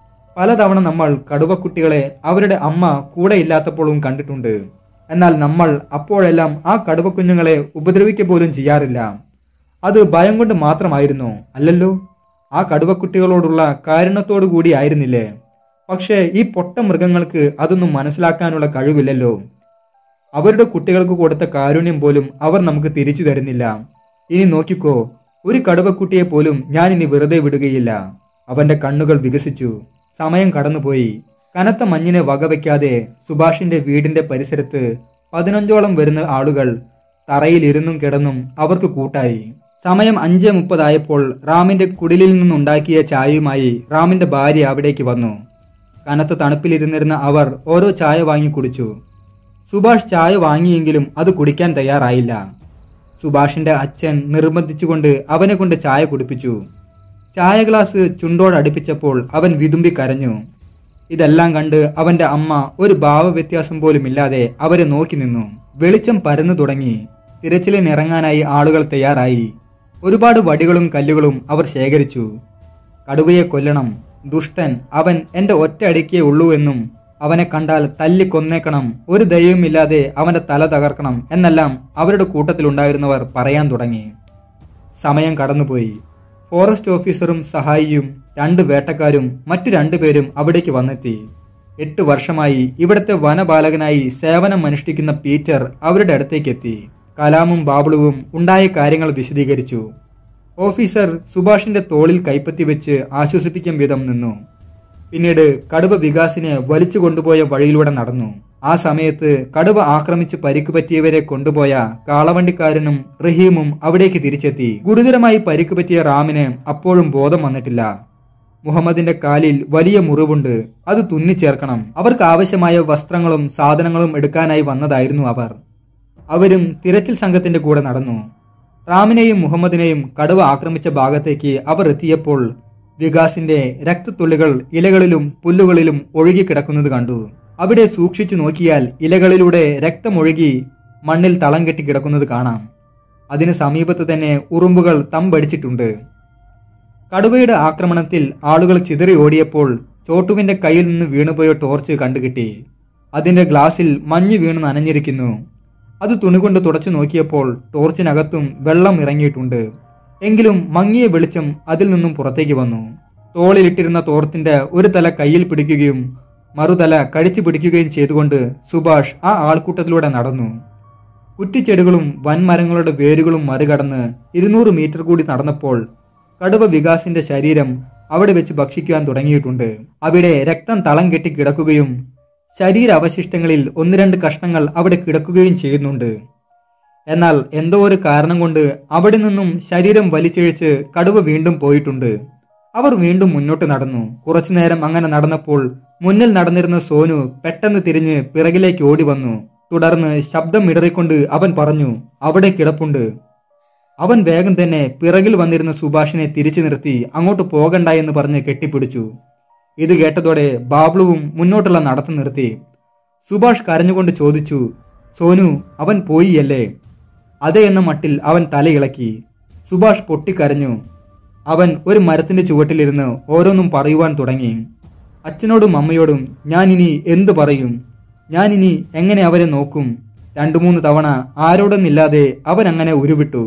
Speaker 1: പലതവണ നമ്മൾ കടുവക്കുട്ടികളെ അവരുടെ അമ്മ കൂടെ ഇല്ലാത്തപ്പോഴും കണ്ടിട്ടുണ്ട് എന്നാൽ നമ്മൾ അപ്പോഴെല്ലാം ആ കടുവക്കുഞ്ഞുങ്ങളെ ഉപദ്രവിക്കുക പോലും ചെയ്യാറില്ല അത് ഭയം കൊണ്ട് മാത്രമായിരുന്നോ അല്ലല്ലോ ആ കടുവക്കുട്ടികളോടുള്ള കാരുണ്യത്തോടു കൂടി ആയിരുന്നില്ലേ പക്ഷേ ഈ പൊട്ട മൃഗങ്ങൾക്ക് അതൊന്നും മനസ്സിലാക്കാനുള്ള കഴിവില്ലല്ലോ അവരുടെ കുട്ടികൾക്ക് കൊടുത്ത കാരുണ്യം പോലും അവർ നമുക്ക് തിരിച്ചു തരുന്നില്ല ഇനി നോക്കിക്കോ ഒരു കടുവക്കുട്ടിയെ പോലും ഞാൻ ഇനി വെറുതെ വിടുകയില്ല അവന്റെ കണ്ണുകൾ വികസിച്ചു സമയം കടന്നുപോയി കനത്ത മഞ്ഞിനെ വകവയ്ക്കാതെ സുഭാഷിന്റെ വീടിന്റെ പരിസരത്ത് പതിനഞ്ചോളം വരുന്ന ആളുകൾ തറയിൽ ഇരുന്നും കിടന്നും അവർക്ക് കൂട്ടായി സമയം അഞ്ച് മുപ്പതായപ്പോൾ റാമിന്റെ കുടിലിൽ നിന്നുണ്ടാക്കിയ ചായയുമായി റാമിന്റെ ഭാര്യ അവിടേക്ക് വന്നു കനത്ത തണുപ്പിലിരുന്നിരുന്ന അവർ ഓരോ ചായ വാങ്ങി കുടിച്ചു സുഭാഷ് ചായ വാങ്ങിയെങ്കിലും അത് കുടിക്കാൻ തയ്യാറായില്ല സുഭാഷിന്റെ അച്ഛൻ നിർബന്ധിച്ചുകൊണ്ട് അവനെ കൊണ്ട് ചായ കുടിപ്പിച്ചു ചായ ഗ്ലാസ് ചുണ്ടോടടുപ്പിച്ചപ്പോൾ അവൻ വിതുമ്പി കരഞ്ഞു ഇതെല്ലാം കണ്ട് അവന്റെ അമ്മ ഒരു ഭാവവ്യത്യാസം പോലും ഇല്ലാതെ അവരെ നോക്കി നിന്നു വെളിച്ചം പരന്നു തുടങ്ങി തിരച്ചിലിനിറങ്ങാനായി ആളുകൾ തയ്യാറായി ഒരുപാട് വടികളും കല്ലുകളും അവർ ശേഖരിച്ചു കടുവയെ കൊല്ലണം ദുഷ്ടൻ അവൻ എന്റെ ഒറ്റ അടിക്കേ ഉള്ളൂ എന്നും അവനെ കണ്ടാൽ തല്ലി കൊന്നേക്കണം ഒരു ദയവുമില്ലാതെ അവന്റെ തല തകർക്കണം എന്നെല്ലാം അവരുടെ കൂട്ടത്തിലുണ്ടായിരുന്നവർ പറയാൻ തുടങ്ങി സമയം കടന്നുപോയി ഫോറസ്റ്റ് ഓഫീസറും സഹായിയും രണ്ട് വേട്ടക്കാരും മറ്റു രണ്ടുപേരും അവിടേക്ക് വന്നെത്തി എട്ട് വർഷമായി ഇവിടുത്തെ വനപാലകനായി സേവനം അനുഷ്ഠിക്കുന്ന പീറ്റർ അവരുടെ അടുത്തേക്ക് എത്തി കലാമും ബാബുളുവും ഉണ്ടായ കാര്യങ്ങൾ വിശദീകരിച്ചു ഓഫീസർ സുഭാഷിന്റെ തോളിൽ കൈപ്പത്തി വെച്ച് ആശ്വസിപ്പിക്കും വിധം നിന്നു പിന്നീട് കടുവ വികാസിനെ വലിച്ചു കൊണ്ടുപോയ വഴിയിലൂടെ നടന്നു ആ സമയത്ത് കടുവ ആക്രമിച്ച് പരിക്ക് പറ്റിയവരെ കൊണ്ടുപോയ കാളവണ്ടിക്കാരനും റഹീമും അവിടേക്ക് തിരിച്ചെത്തി ഗുരുതരമായി പരിക്ക് പറ്റിയ റാമിന് അപ്പോഴും ബോധം വന്നിട്ടില്ല മുഹമ്മദിന്റെ കാലിൽ വലിയ മുറിവുണ്ട് അത് തുന്നിച്ചേർക്കണം അവർക്ക് ആവശ്യമായ വസ്ത്രങ്ങളും സാധനങ്ങളും എടുക്കാനായി വന്നതായിരുന്നു അവർ അവരും തിരച്ചിൽ സംഘത്തിന്റെ കൂടെ നടന്നു റാമിനെയും മുഹമ്മദിനെയും കടുവ ആക്രമിച്ച ഭാഗത്തേക്ക് അവർ എത്തിയപ്പോൾ വികാസിന്റെ രക്തത്തുള്ളികൾ ഇലകളിലും പുല്ലുകളിലും ഒഴുകിക്കിടക്കുന്നത് കണ്ടു അവിടെ സൂക്ഷിച്ചു നോക്കിയാൽ ഇലകളിലൂടെ രക്തമൊഴുകി മണ്ണിൽ തളം കെട്ടി കിടക്കുന്നത് കാണാം അതിന് സമീപത്ത് തന്നെ ഉറുമ്പുകൾ തമ്പടിച്ചിട്ടുണ്ട് കടുവയുടെ ആക്രമണത്തിൽ ആളുകൾ ചിതറി ഓടിയപ്പോൾ ചോട്ടുവിന്റെ കയ്യിൽ നിന്ന് വീണുപോയ ടോർച്ച് കണ്ടുകിട്ടി അതിന്റെ ഗ്ലാസിൽ മഞ്ഞ് വീണ് നനഞ്ഞിരിക്കുന്നു അത് തുണികൊണ്ട് തുടച്ചു നോക്കിയപ്പോൾ ടോർച്ചിനകത്തും വെള്ളം ഇറങ്ങിയിട്ടുണ്ട് എങ്കിലും മങ്ങിയ വെളിച്ചം അതിൽ നിന്നും പുറത്തേക്ക് വന്നു തോളിലിട്ടിരുന്ന തോർത്തിന്റെ ഒരു തല കയ്യിൽ പിടിക്കുകയും മറുതല കടിച്ചു പിടിക്കുകയും ചെയ്തുകൊണ്ട് സുഭാഷ് ആ ആൾക്കൂട്ടത്തിലൂടെ നടന്നു കുറ്റിച്ചെടികളും വൻമരങ്ങളുടെ വേരുകളും മറികടന്ന് ഇരുന്നൂറ് മീറ്റർ കൂടി നടന്നപ്പോൾ കടുവ വികാസിന്റെ ശരീരം അവിടെ വെച്ച് ഭക്ഷിക്കാൻ തുടങ്ങിയിട്ടുണ്ട് അവിടെ രക്തം തളം കെട്ടി കിടക്കുകയും ശരീരാവശിഷ്ടങ്ങളിൽ ഒന്ന് രണ്ട് കഷ്ണങ്ങൾ അവിടെ കിടക്കുകയും ചെയ്യുന്നുണ്ട് എന്നാൽ എന്തോ ഒരു കാരണം കൊണ്ട് അവിടെ നിന്നും ശരീരം വലിച്ചിഴച്ച് കടുവ വീണ്ടും പോയിട്ടുണ്ട് അവർ വീണ്ടും മുന്നോട്ട് നടന്നു കുറച്ചുനേരം അങ്ങനെ നടന്നപ്പോൾ മുന്നിൽ നടന്നിരുന്ന സോനു പെട്ടെന്ന് തിരിഞ്ഞ് പിറകിലേക്ക് ഓടി വന്നു തുടർന്ന് ശബ്ദം ഇടറിക്കൊണ്ട് അവൻ പറഞ്ഞു അവിടെ കിടപ്പുണ്ട് അവൻ വേഗം തന്നെ പിറകിൽ വന്നിരുന്ന സുഭാഷിനെ തിരിച്ചു നിർത്തി അങ്ങോട്ട് പോകണ്ട എന്ന് പറഞ്ഞ് കെട്ടിപ്പിടിച്ചു ഇത് കേട്ടതോടെ ബാബ്ലുവും മുന്നോട്ടുള്ള നടത്തം നിർത്തി സുഭാഷ് കരഞ്ഞുകൊണ്ട് ചോദിച്ചു സോനു അവൻ പോയിയല്ലേ അതെ എന്ന മട്ടിൽ അവൻ തലയിളക്കി സുഭാഷ് പൊട്ടിക്കരഞ്ഞു അവൻ ഒരു മരത്തിന്റെ ചുവട്ടിലിരുന്ന് ഓരോന്നും പറയുവാൻ തുടങ്ങി അച്ഛനോടും അമ്മയോടും ഞാൻ ഇനി എന്തു പറയും ഞാൻ ഇനി എങ്ങനെ അവരെ നോക്കും രണ്ടു മൂന്ന് തവണ ആരോടൊന്നില്ലാതെ അവൻ അങ്ങനെ ഉരുവിട്ടു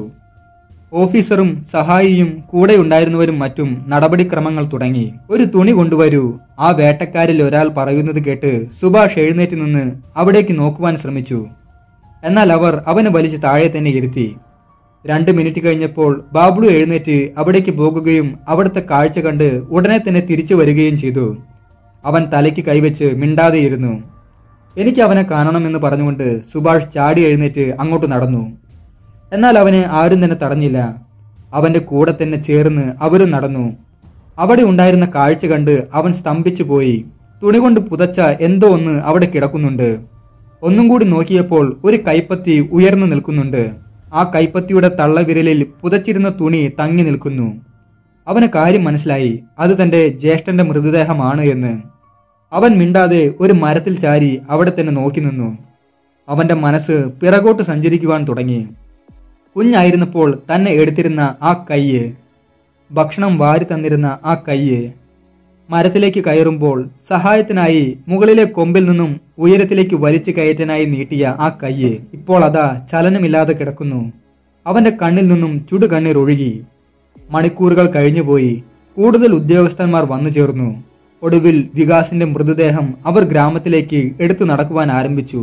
Speaker 1: ഓഫീസറും സഹായിയും കൂടെ ഉണ്ടായിരുന്നവരും മറ്റും നടപടിക്രമങ്ങൾ തുടങ്ങി ഒരു തുണി കൊണ്ടുവരൂ ആ വേട്ടക്കാരിൽ ഒരാൾ പറയുന്നത് കേട്ട് സുഭാഷ് എഴുന്നേറ്റ് നിന്ന് അവിടേക്ക് നോക്കുവാൻ ശ്രമിച്ചു എന്നാൽ അവർ അവനെ വലിച്ച് താഴെ തന്നെ ഇരുത്തി രണ്ട് മിനിറ്റ് കഴിഞ്ഞപ്പോൾ ബാബ്ലു എഴുന്നേറ്റ് അവിടേക്ക് പോകുകയും അവിടുത്തെ കാഴ്ച കണ്ട് ഉടനെ തന്നെ തിരിച്ചു വരികയും ചെയ്തു അവൻ തലയ്ക്ക് കൈവച്ച് മിണ്ടാതെയിരുന്നു എനിക്ക് അവനെ കാണണമെന്ന് പറഞ്ഞുകൊണ്ട് സുഭാഷ് ചാടി എഴുന്നേറ്റ് അങ്ങോട്ട് നടന്നു എന്നാൽ അവനെ ആരും തന്നെ തടഞ്ഞില്ല അവന്റെ കൂടെ തന്നെ ചേർന്ന് അവരും നടന്നു അവിടെ ഉണ്ടായിരുന്ന കാഴ്ച കണ്ട് അവൻ സ്തംഭിച്ചു പോയി തുണി കൊണ്ട് പുതച്ച എന്തോ ഒന്ന് അവിടെ കിടക്കുന്നുണ്ട് ഒന്നും കൂടി നോക്കിയപ്പോൾ ഒരു കൈപ്പത്തി ഉയർന്നു നിൽക്കുന്നുണ്ട് ആ കൈപ്പത്തിയുടെ തള്ളവിരലിൽ പുതച്ചിരുന്ന തുണി തങ്ങി നിൽക്കുന്നു അവന് കാര്യം മനസ്സിലായി അത് തന്റെ ജ്യേഷ്ഠന്റെ മൃതദേഹമാണ് എന്ന് അവൻ മിണ്ടാതെ ഒരു മരത്തിൽ ചാരി അവിടെ തന്നെ നോക്കി നിന്നു അവന്റെ മനസ്സ് പിറകോട്ട് സഞ്ചരിക്കുവാൻ തുടങ്ങി കുഞ്ഞായിരുന്നപ്പോൾ തന്നെ എടുത്തിരുന്ന ആ കയ്യ് ഭക്ഷണം വാരി തന്നിരുന്ന ആ കയ്യ് മരത്തിലേക്ക് കയറുമ്പോൾ സഹായത്തിനായി മുകളിലെ കൊമ്പിൽ നിന്നും ഉയരത്തിലേക്ക് വലിച്ചു കയറ്റാനായി നീട്ടിയ ആ കയ്യ് ഇപ്പോൾ അതാ ചലനമില്ലാതെ കിടക്കുന്നു അവന്റെ കണ്ണിൽ നിന്നും ചുടുകണ്ണീർ ഒഴുകി മണിക്കൂറുകൾ കഴിഞ്ഞുപോയി കൂടുതൽ ഉദ്യോഗസ്ഥന്മാർ വന്നു ചേർന്നു ഒടുവിൽ വികാസിന്റെ മൃതദേഹം അവർ ഗ്രാമത്തിലേക്ക് എടുത്തു നടക്കുവാൻ ആരംഭിച്ചു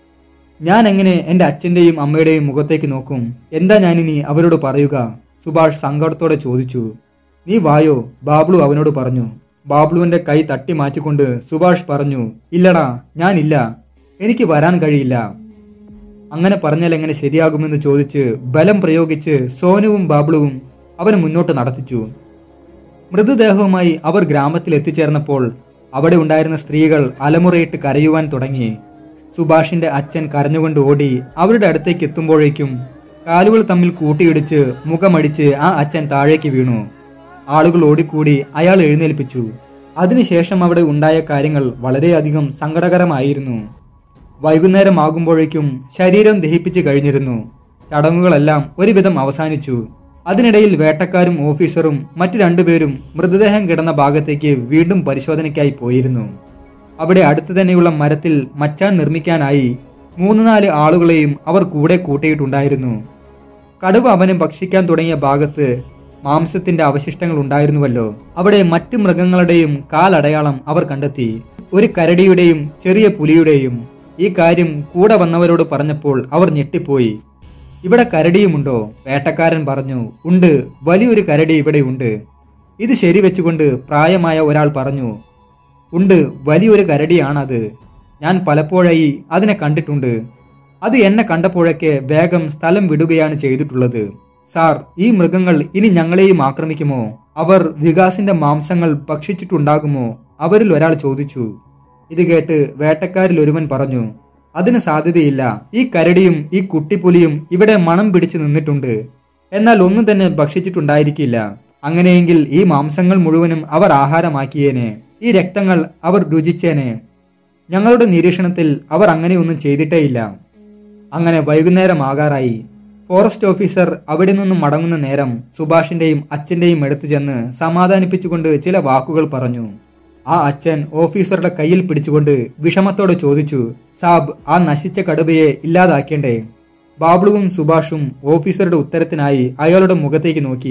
Speaker 1: ഞാൻ എങ്ങനെ എന്റെ അച്ഛന്റെയും അമ്മയുടെയും മുഖത്തേക്ക് നോക്കും എന്താ ഞാനിനി അവരോട് പറയുക സുഭാഷ് സങ്കടത്തോടെ ചോദിച്ചു നീ വായോ ബാബ്ലു അവനോട് പറഞ്ഞു ബാബ്ലുവിന്റെ കൈ തട്ടി മാറ്റിക്കൊണ്ട് സുഭാഷ് പറഞ്ഞു ഇല്ലടാ ഞാനില്ല എനിക്ക് വരാൻ കഴിയില്ല അങ്ങനെ പറഞ്ഞാൽ എങ്ങനെ ശരിയാകുമെന്ന് ചോദിച്ച് ബലം പ്രയോഗിച്ച് സോനുവും ബാബ്ലുവും അവനെ മുന്നോട്ട് നടത്തിച്ചു മൃതദേഹവുമായി അവർ ഗ്രാമത്തിൽ എത്തിച്ചേർന്നപ്പോൾ അവിടെ ഉണ്ടായിരുന്ന സ്ത്രീകൾ അലമുറയിട്ട് കരയുവാൻ തുടങ്ങി സുഭാഷിന്റെ അച്ഛൻ കരഞ്ഞുകൊണ്ട് ഓടി അവരുടെ അടുത്തേക്ക് എത്തുമ്പോഴേക്കും കാലുകൾ തമ്മിൽ കൂട്ടിയിടിച്ച് മുഖമടിച്ച് ആ അച്ഛൻ താഴേക്ക് വീണു ആളുകൾ ഓടിക്കൂടി അയാൾ എഴുന്നേൽപ്പിച്ചു അതിനുശേഷം അവിടെ ഉണ്ടായ കാര്യങ്ങൾ വളരെയധികം സങ്കടകരമായിരുന്നു വൈകുന്നേരമാകുമ്പോഴേക്കും ശരീരം ദഹിപ്പിച്ച് കഴിഞ്ഞിരുന്നു ചടങ്ങുകളെല്ലാം ഒരുവിധം അവസാനിച്ചു അതിനിടയിൽ വേട്ടക്കാരും ഓഫീസറും മറ്റു രണ്ടുപേരും മൃതദേഹം കിടന്ന ഭാഗത്തേക്ക് വീണ്ടും പരിശോധനയ്ക്കായി പോയിരുന്നു അവിടെ അടുത്തു തന്നെയുള്ള മരത്തിൽ മച്ചാൻ നിർമ്മിക്കാനായി മൂന്ന് നാല് ആളുകളെയും അവർ കൂടെ കൂട്ടിയിട്ടുണ്ടായിരുന്നു കടുവ അവനെ ഭക്ഷിക്കാൻ തുടങ്ങിയ ഭാഗത്ത് മാംസത്തിന്റെ അവശിഷ്ടങ്ങൾ ഉണ്ടായിരുന്നുവല്ലോ അവിടെ മറ്റു മൃഗങ്ങളുടെയും കാലടയാളം അവർ കണ്ടെത്തി ഒരു കരടിയുടെയും ചെറിയ പുലിയുടെയും ഈ കാര്യം കൂടെ വന്നവരോട് പറഞ്ഞപ്പോൾ അവർ ഞെട്ടിപ്പോയി ഇവിടെ കരടിയുമുണ്ടോ വേട്ടക്കാരൻ പറഞ്ഞു ഉണ്ട് വലിയൊരു കരടി ഇവിടെയുണ്ട് ഇത് ശരിവെച്ചുകൊണ്ട് പ്രായമായ ഒരാൾ പറഞ്ഞു ഉണ്ട് വലിയൊരു കരടിയാണത് ഞാൻ പലപ്പോഴായി അതിനെ കണ്ടിട്ടുണ്ട് അത് എന്നെ കണ്ടപ്പോഴൊക്കെ വേഗം സ്ഥലം വിടുകയാണ് ചെയ്തിട്ടുള്ളത് സാർ ഈ മൃഗങ്ങൾ ഇനി ഞങ്ങളെയും ആക്രമിക്കുമോ അവർ വികാസിന്റെ മാംസങ്ങൾ ഭക്ഷിച്ചിട്ടുണ്ടാകുമോ അവരിൽ ഒരാൾ ചോദിച്ചു ഇത് കേട്ട് വേട്ടക്കാരിൽ ഒരുവൻ പറഞ്ഞു അതിന് സാധ്യതയില്ല ഈ കരടിയും ഈ കുട്ടിപ്പുലിയും ഇവിടെ മണം പിടിച്ചു നിന്നിട്ടുണ്ട് എന്നാൽ ഒന്നും തന്നെ ഭക്ഷിച്ചിട്ടുണ്ടായിരിക്കില്ല അങ്ങനെയെങ്കിൽ ഈ മാംസങ്ങൾ മുഴുവനും അവർ ആഹാരമാക്കിയേനെ ഈ രക്തങ്ങൾ അവർ രുചിച്ചേനെ ഞങ്ങളുടെ നിരീക്ഷണത്തിൽ അവർ അങ്ങനെയൊന്നും ചെയ്തിട്ടേയില്ല അങ്ങനെ വൈകുന്നേരമാകാറായി ഫോറസ്റ്റ് ഓഫീസർ അവിടെ നിന്നും മടങ്ങുന്ന നേരം സുഭാഷിന്റെയും അച്ഛന്റെയും അടുത്ത് ചെന്ന് സമാധാനിപ്പിച്ചുകൊണ്ട് ചില വാക്കുകൾ പറഞ്ഞു ആ അച്ഛൻ ഓഫീസറുടെ കയ്യിൽ പിടിച്ചുകൊണ്ട് വിഷമത്തോടെ ചോദിച്ചു സാബ് ആ നശിച്ച കടുവയെ ഇല്ലാതാക്കേണ്ടേ ബാബ്ലുവും സുഭാഷും ഓഫീസറുടെ ഉത്തരത്തിനായി അയാളുടെ മുഖത്തേക്ക് നോക്കി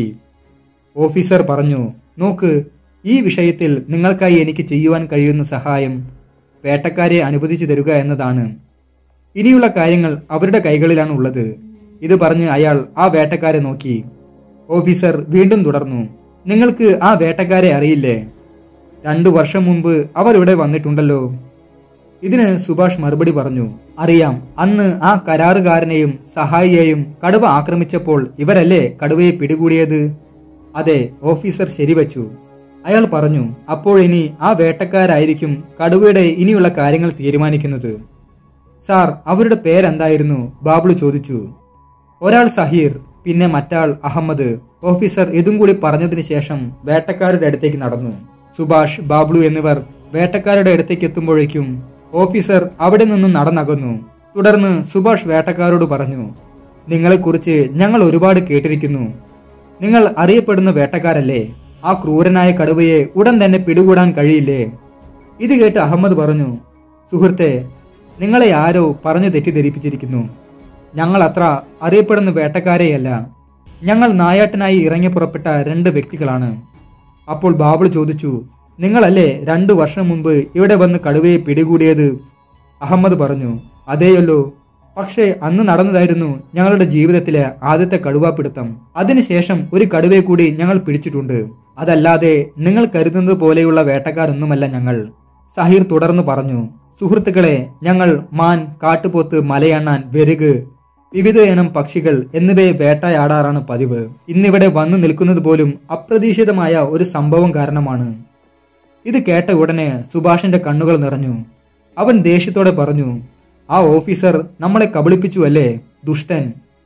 Speaker 1: ഓഫീസർ പറഞ്ഞു നോക്ക് ഈ വിഷയത്തിൽ നിങ്ങൾക്കായി എനിക്ക് ചെയ്യുവാൻ കഴിയുന്ന സഹായം വേട്ടക്കാരെ അനുവദിച്ചു തരുക എന്നതാണ് ഇനിയുള്ള കാര്യങ്ങൾ അവരുടെ കൈകളിലാണ് ഉള്ളത് ഇത് പറഞ്ഞ് അയാൾ ആ വേട്ടക്കാരെ നോക്കി ഓഫീസർ വീണ്ടും തുടർന്നു നിങ്ങൾക്ക് ആ വേട്ടക്കാരെ അറിയില്ലേ രണ്ടു വർഷം മുമ്പ് അവർ ഇവിടെ വന്നിട്ടുണ്ടല്ലോ ഇതിന് സുഭാഷ് മറുപടി പറഞ്ഞു അറിയാം അന്ന് ആ കരാറുകാരനെയും സഹായിയെയും കടുവ ആക്രമിച്ചപ്പോൾ ഇവരല്ലേ കടുവയെ പിടികൂടിയത് അതെ ഓഫീസർ ശരിവച്ചു അയാൾ പറഞ്ഞു അപ്പോഴിനി ആ വേട്ടക്കാരായിരിക്കും കടുവയുടെ ഇനിയുള്ള കാര്യങ്ങൾ തീരുമാനിക്കുന്നത് സാർ അവരുടെ പേരെന്തായിരുന്നു ബാബ്ലു ചോദിച്ചു ഒരാൾ സഹീർ പിന്നെ മറ്റാൾ അഹമ്മദ് ഓഫീസർ ഇതും കൂടി പറഞ്ഞതിന് ശേഷം വേട്ടക്കാരുടെ അടുത്തേക്ക് നടന്നു സുഭാഷ് ബാബ്ലു എന്നിവർ വേട്ടക്കാരുടെ അടുത്തേക്ക് എത്തുമ്പോഴേക്കും ഓഫീസർ അവിടെ നിന്നും നടന്നകന്നു തുടർന്ന് സുഭാഷ് വേട്ടക്കാരോട് പറഞ്ഞു നിങ്ങളെക്കുറിച്ച് ഞങ്ങൾ ഒരുപാട് കേട്ടിരിക്കുന്നു നിങ്ങൾ അറിയപ്പെടുന്ന വേട്ടക്കാരല്ലേ ആ ക്രൂരനായ കടുവയെ ഉടൻ തന്നെ പിടികൂടാൻ കഴിയില്ലേ ഇത് കേട്ട് അഹമ്മദ് പറഞ്ഞു സുഹൃത്തെ നിങ്ങളെ ആരോ പറഞ്ഞു തെറ്റിദ്ധരിപ്പിച്ചിരിക്കുന്നു ഞങ്ങൾ അത്ര അറിയപ്പെടുന്ന വേട്ടക്കാരെയല്ല ഞങ്ങൾ നായാട്ടിനായി ഇറങ്ങി പുറപ്പെട്ട രണ്ട് വ്യക്തികളാണ് അപ്പോൾ ബാബിൾ ചോദിച്ചു നിങ്ങളല്ലേ രണ്ടു വർഷം മുമ്പ് ഇവിടെ വന്ന് കടുവയെ പിടികൂടിയത് അഹമ്മദ് പറഞ്ഞു അതേയല്ലോ പക്ഷേ അന്ന് നടന്നതായിരുന്നു ഞങ്ങളുടെ ജീവിതത്തിലെ ആദ്യത്തെ കടുവാപ്പിടുത്തം അതിനുശേഷം ഒരു കടുവയെ കൂടി ഞങ്ങൾ പിടിച്ചിട്ടുണ്ട് അതല്ലാതെ നിങ്ങൾ കരുതുന്നത് പോലെയുള്ള വേട്ടക്കാരൊന്നുമല്ല ഞങ്ങൾ സഹീർ തുടർന്ന് പറഞ്ഞു സുഹൃത്തുക്കളെ ഞങ്ങൾ മാൻ കാട്ടുപോത്ത് മലയണ്ണാൻ വെരുക് വിവിധ ഇനം പക്ഷികൾ എന്നിവയെ വേട്ടയാടാറാണ് പതിവ് ഇന്നിവിടെ വന്നു നിൽക്കുന്നത് പോലും അപ്രതീക്ഷിതമായ ഒരു സംഭവം കാരണമാണ് ഇത് കേട്ട ഉടനെ സുഭാഷിന്റെ കണ്ണുകൾ നിറഞ്ഞു അവൻ ദേഷ്യത്തോടെ പറഞ്ഞു ആ ഓഫീസർ നമ്മളെ കബളിപ്പിച്ചു അല്ലേ ദുഷ്ടൻ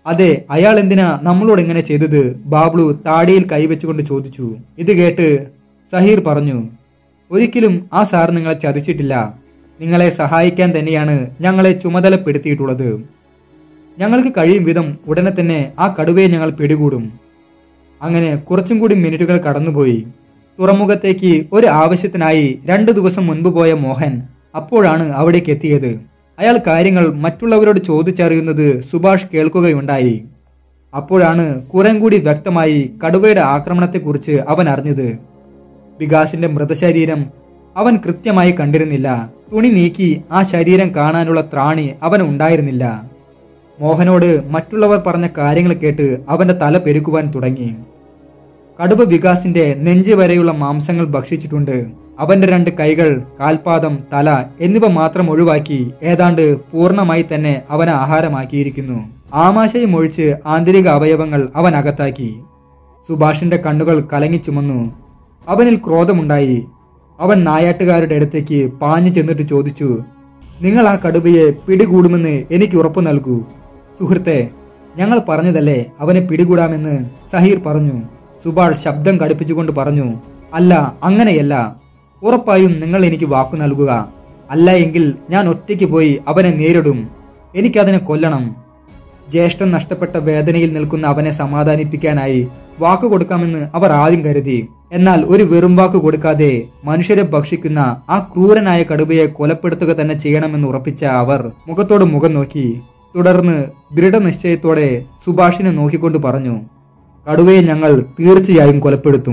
Speaker 1: അതെ അയാൾ എന്തിനാ നമ്മളോട് ഇങ്ങനെ ചെയ്തത് ബാബ്ലു താടിയിൽ കൈവച്ചുകൊണ്ട് ചോദിച്ചു ഇത് കേട്ട് സഹീർ പറഞ്ഞു ഒരിക്കലും ആ സാർ നിങ്ങളെ ചതിച്ചിട്ടില്ല നിങ്ങളെ സഹായിക്കാൻ തന്നെയാണ് ഞങ്ങളെ ചുമതലപ്പെടുത്തിയിട്ടുള്ളത് ഞങ്ങൾക്ക് കഴിയും വിധം ഉടനെ തന്നെ ആ കടുവയെ ഞങ്ങൾ പിടികൂടും അങ്ങനെ കുറച്ചും കൂടി മിനിറ്റുകൾ കടന്നുപോയി തുറമുഖത്തേക്ക് ഒരു ആവശ്യത്തിനായി രണ്ടു ദിവസം മുൻപ് പോയ മോഹൻ അപ്പോഴാണ് അവിടേക്ക് എത്തിയത് അയാൾ കാര്യങ്ങൾ മറ്റുള്ളവരോട് ചോദിച്ചറിയുന്നത് സുഭാഷ് കേൾക്കുകയുണ്ടായി അപ്പോഴാണ് കുറേം കൂടി വ്യക്തമായി കടുവയുടെ ആക്രമണത്തെക്കുറിച്ച് അവൻ അറിഞ്ഞത് വികാസിന്റെ മൃതശരീരം അവൻ കൃത്യമായി കണ്ടിരുന്നില്ല തുണി നീക്കി ആ ശരീരം കാണാനുള്ള ത്രാണി അവന് ഉണ്ടായിരുന്നില്ല മോഹനോട് മറ്റുള്ളവർ പറഞ്ഞ കാര്യങ്ങൾ കേട്ട് അവന്റെ തല പെരുക്കുവാൻ തുടങ്ങി കടുവ വികാസിന്റെ നെഞ്ച് വരെയുള്ള മാംസങ്ങൾ ഭക്ഷിച്ചിട്ടുണ്ട് അവന്റെ രണ്ട് കൈകൾ കാൽപാദം തല എന്നിവ മാത്രം ഒഴിവാക്കി ഏതാണ്ട് പൂർണ്ണമായി തന്നെ അവനെ ആഹാരമാക്കിയിരിക്കുന്നു ആമാശയം ഒഴിച്ച് ആന്തരിക അവയവങ്ങൾ അവൻ അകത്താക്കി സുഭാഷിന്റെ കണ്ണുകൾ കലങ്ങി ചുമന്നു അവനിൽ ക്രോധമുണ്ടായി അവൻ നായാട്ടുകാരുടെ അടുത്തേക്ക് പാഞ്ഞു ചെന്നിട്ട് ചോദിച്ചു നിങ്ങൾ ആ കടുവയെ പിടികൂടുമെന്ന് എനിക്ക് ഉറപ്പു നൽകൂ സുഹൃത്തെ ഞങ്ങൾ പറഞ്ഞതല്ലേ അവനെ പിടികൂടാമെന്ന് സഹീർ പറഞ്ഞു സുഭാഷ് ശബ്ദം കടുപ്പിച്ചുകൊണ്ട് പറഞ്ഞു അല്ല അങ്ങനെയല്ല ഉറപ്പായും നിങ്ങൾ എനിക്ക് വാക്കു നൽകുക അല്ല എങ്കിൽ ഞാൻ ഒറ്റയ്ക്ക് പോയി അവനെ നേരിടും എനിക്കതിനെ കൊല്ലണം ജ്യേഷ്ഠൻ നഷ്ടപ്പെട്ട വേദനയിൽ നിൽക്കുന്ന അവനെ സമാധാനിപ്പിക്കാനായി വാക്കു കൊടുക്കാമെന്ന് അവർ ആദ്യം കരുതി എന്നാൽ ഒരു വെറും വാക്ക് കൊടുക്കാതെ മനുഷ്യരെ ഭക്ഷിക്കുന്ന ആ ക്രൂരനായ കടുവയെ കൊലപ്പെടുത്തുക തന്നെ ചെയ്യണമെന്ന് ഉറപ്പിച്ച അവർ മുഖത്തോട് മുഖം നോക്കി തുടർന്ന് ദൃഢനിശ്ചയത്തോടെ സുഭാഷിനെ നോക്കിക്കൊണ്ട് പറഞ്ഞു കടുവയെ ഞങ്ങൾ തീർച്ചയായും കൊലപ്പെടുത്തും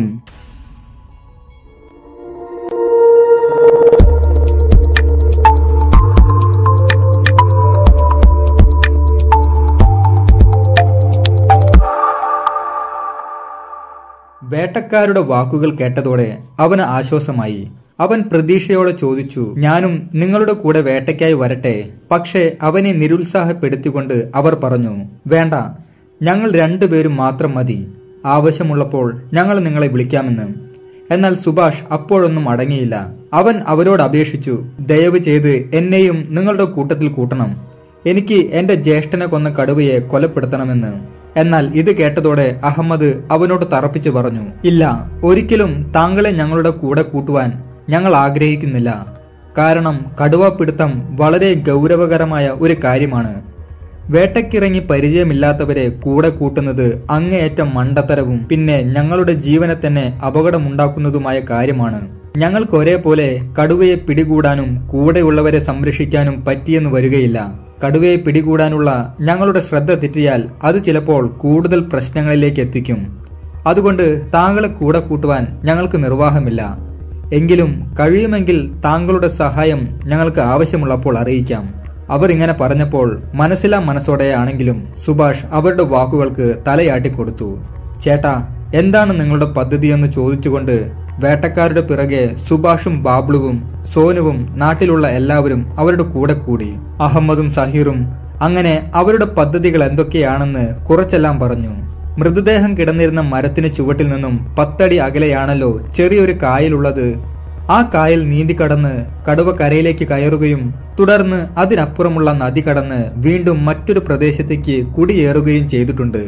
Speaker 1: വേട്ടക്കാരുടെ വാക്കുകൾ കേട്ടതോടെ അവന് ആശ്വാസമായി അവൻ പ്രതീക്ഷയോടെ ചോദിച്ചു ഞാനും നിങ്ങളുടെ കൂടെ വേട്ടയ്ക്കായി വരട്ടെ പക്ഷേ അവനെ നിരുത്സാഹപ്പെടുത്തിക്കൊണ്ട് അവർ പറഞ്ഞു വേണ്ട ഞങ്ങൾ രണ്ടുപേരും മാത്രം മതി ആവശ്യമുള്ളപ്പോൾ ഞങ്ങൾ നിങ്ങളെ വിളിക്കാമെന്ന് എന്നാൽ സുഭാഷ് അപ്പോഴൊന്നും അടങ്ങിയില്ല അവൻ അവരോട് അപേക്ഷിച്ചു ദയവ് ചെയ്ത് എന്നെയും നിങ്ങളുടെ കൂട്ടത്തിൽ കൂട്ടണം എനിക്ക് എന്റെ ജ്യേഷ്ഠനെ കൊന്ന കടുവയെ കൊലപ്പെടുത്തണമെന്ന് എന്നാൽ ഇത് കേട്ടതോടെ അഹമ്മദ് അവനോട് തറപ്പിച്ചു പറഞ്ഞു ഇല്ല ഒരിക്കലും താങ്കളെ ഞങ്ങളുടെ കൂടെ കൂട്ടുവാൻ ഞങ്ങൾ ആഗ്രഹിക്കുന്നില്ല കാരണം കടുവപ്പിടുത്തം വളരെ ഗൗരവകരമായ ഒരു കാര്യമാണ് വേട്ടക്കിറങ്ങി പരിചയമില്ലാത്തവരെ കൂടെ കൂട്ടുന്നത് അങ്ങേയറ്റം മണ്ടത്തരവും പിന്നെ ഞങ്ങളുടെ ജീവനെ തന്നെ അപകടമുണ്ടാക്കുന്നതുമായ കാര്യമാണ് ഞങ്ങൾക്ക് ഒരേപോലെ കടുവയെ പിടികൂടാനും കൂടെയുള്ളവരെ സംരക്ഷിക്കാനും പറ്റിയെന്ന് വരികയില്ല കടുവയെ പിടികൂടാനുള്ള ഞങ്ങളുടെ ശ്രദ്ധ തെറ്റിയാൽ അത് ചിലപ്പോൾ കൂടുതൽ പ്രശ്നങ്ങളിലേക്ക് എത്തിക്കും അതുകൊണ്ട് താങ്കളെ കൂടെ കൂട്ടുവാൻ ഞങ്ങൾക്ക് നിർവാഹമില്ല എങ്കിലും കഴിയുമെങ്കിൽ താങ്കളുടെ സഹായം ഞങ്ങൾക്ക് ആവശ്യമുള്ളപ്പോൾ അറിയിക്കാം അവർ ഇങ്ങനെ പറഞ്ഞപ്പോൾ മനസ്സിലാ മനസ്സോടെയാണെങ്കിലും സുഭാഷ് അവരുടെ വാക്കുകൾക്ക് തലയാട്ടിക്കൊടുത്തു ചേട്ടാ എന്താണ് നിങ്ങളുടെ പദ്ധതിയെന്ന് ചോദിച്ചുകൊണ്ട് വേട്ടക്കാരുടെ പിറകെ സുഭാഷും ബാബ്ലുവും സോനുവും നാട്ടിലുള്ള എല്ലാവരും അവരുടെ കൂടെ കൂടി അഹമ്മദും സഹീറും അങ്ങനെ അവരുടെ പദ്ധതികൾ എന്തൊക്കെയാണെന്ന് കുറച്ചെല്ലാം പറഞ്ഞു മൃതദേഹം കിടന്നിരുന്ന മരത്തിന് ചുവട്ടിൽ നിന്നും പത്തടി അകലെയാണല്ലോ ചെറിയൊരു കായലുള്ളത് ആ കായൽ നീന്തിക്കടന്ന് കടുവ കരയിലേക്ക് കയറുകയും തുടർന്ന് അതിനപ്പുറമുള്ള നദി കടന്ന് വീണ്ടും മറ്റൊരു പ്രദേശത്തേക്ക് കുടിയേറുകയും ചെയ്തിട്ടുണ്ട്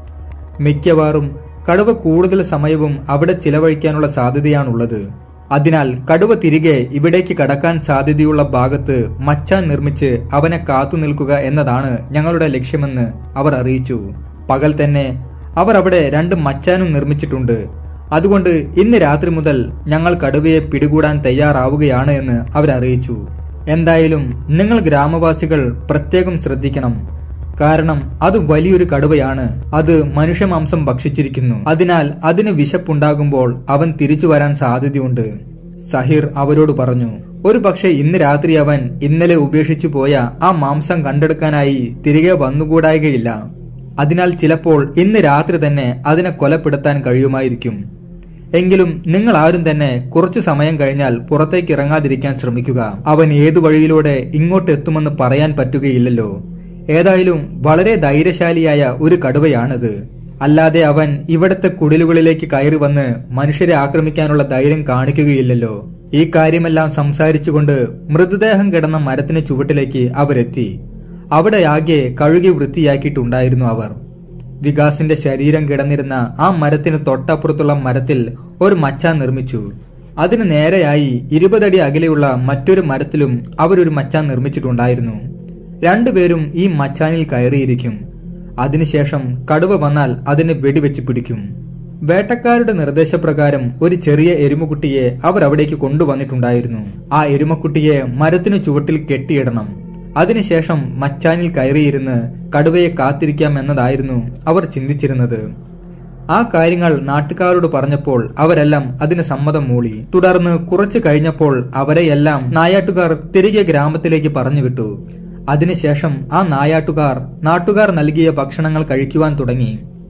Speaker 1: മിക്കവാറും കടുവ കൂടുതൽ സമയവും അവിടെ ചിലവഴിക്കാനുള്ള സാധ്യതയാണുള്ളത് അതിനാൽ കടുവ തിരികെ ഇവിടേക്ക് കടക്കാൻ സാധ്യതയുള്ള ഭാഗത്ത് മച്ചാൻ നിർമ്മിച്ച് അവനെ കാത്തു നിൽക്കുക എന്നതാണ് ഞങ്ങളുടെ ലക്ഷ്യമെന്ന് അവർ അറിയിച്ചു പകൽ തന്നെ അവർ അവിടെ രണ്ട് മച്ചാനും നിർമ്മിച്ചിട്ടുണ്ട് അതുകൊണ്ട് ഇന്ന് രാത്രി മുതൽ ഞങ്ങൾ കടുവയെ പിടികൂടാൻ തയ്യാറാവുകയാണ് എന്ന് അവരറിയിച്ചു എന്തായാലും നിങ്ങൾ ഗ്രാമവാസികൾ പ്രത്യേകം ശ്രദ്ധിക്കണം കാരണം അത് വലിയൊരു കടുവയാണ് അത് മനുഷ്യമാംസം ഭക്ഷിച്ചിരിക്കുന്നു അതിനാൽ അതിന് വിശപ്പുണ്ടാകുമ്പോൾ അവൻ തിരിച്ചു വരാൻ സാധ്യതയുണ്ട് സഹിർ അവരോട് പറഞ്ഞു ഒരു പക്ഷേ ഇന്ന് രാത്രി അവൻ ഇന്നലെ ഉപേക്ഷിച്ചു പോയ ആ മാംസം കണ്ടെടുക്കാനായി തിരികെ വന്നുകൂടായികയില്ല അതിനാൽ ചിലപ്പോൾ ഇന്ന് രാത്രി തന്നെ അതിനെ കൊലപ്പെടുത്താൻ കഴിയുമായിരിക്കും എങ്കിലും നിങ്ങൾ ആരും തന്നെ കുറച്ചു സമയം കഴിഞ്ഞാൽ പുറത്തേക്ക് ഇറങ്ങാതിരിക്കാൻ ശ്രമിക്കുക അവൻ ഏതു വഴിയിലൂടെ ഇങ്ങോട്ട് എത്തുമെന്ന് പറയാൻ പറ്റുകയില്ലല്ലോ ഏതായാലും വളരെ ധൈര്യശാലിയായ ഒരു കടുവയാണിത് അല്ലാതെ അവൻ ഇവിടത്തെ കുടിലുകളിലേക്ക് കയറി വന്ന് മനുഷ്യരെ ആക്രമിക്കാനുള്ള ധൈര്യം കാണിക്കുകയില്ലല്ലോ ഈ കാര്യമെല്ലാം സംസാരിച്ചുകൊണ്ട് മൃതദേഹം കിടന്ന മരത്തിന് ചുവട്ടിലേക്ക് അവരെത്തി അവിടെ ആകെ കഴുകി വൃത്തിയാക്കിയിട്ടുണ്ടായിരുന്നു അവർ വികാസിന്റെ ശരീരം കിടന്നിരുന്ന ആ മരത്തിന് തൊട്ടപ്പുറത്തുള്ള മരത്തിൽ ഒരു മച്ചാൻ നിർമ്മിച്ചു അതിന് നേരെയായി ഇരുപതടി അകലെയുള്ള മറ്റൊരു മരത്തിലും അവരൊരു മച്ചാൻ നിർമ്മിച്ചിട്ടുണ്ടായിരുന്നു രണ്ടുപേരും ഈ മച്ചാനിൽ കയറിയിരിക്കും അതിനുശേഷം കടുവ വന്നാൽ അതിനെ വെടിവെച്ച് പിടിക്കും വേട്ടക്കാരുടെ നിർദ്ദേശപ്രകാരം ഒരു ചെറിയ എരുമക്കുട്ടിയെ അവർ അവിടേക്ക് കൊണ്ടുവന്നിട്ടുണ്ടായിരുന്നു ആ എരുമക്കുട്ടിയെ മരത്തിനു ചുവട്ടിൽ കെട്ടിയിടണം അതിനുശേഷം മച്ചാനിൽ കയറിയിരുന്ന് കടുവയെ കാത്തിരിക്കാം എന്നതായിരുന്നു അവർ ചിന്തിച്ചിരുന്നത് ആ കാര്യങ്ങൾ നാട്ടുകാരോട് പറഞ്ഞപ്പോൾ അവരെല്ലാം അതിന് സമ്മതം മൂളി തുടർന്ന് കുറച്ചു കഴിഞ്ഞപ്പോൾ അവരെയെല്ലാം നായാട്ടുകാർ തിരികെ ഗ്രാമത്തിലേക്ക് പറഞ്ഞുവിട്ടു അതിനുശേഷം ആ നായാട്ടുകാർ നാട്ടുകാർ നൽകിയ ഭക്ഷണങ്ങൾ കഴിക്കുവാൻ തുടങ്ങി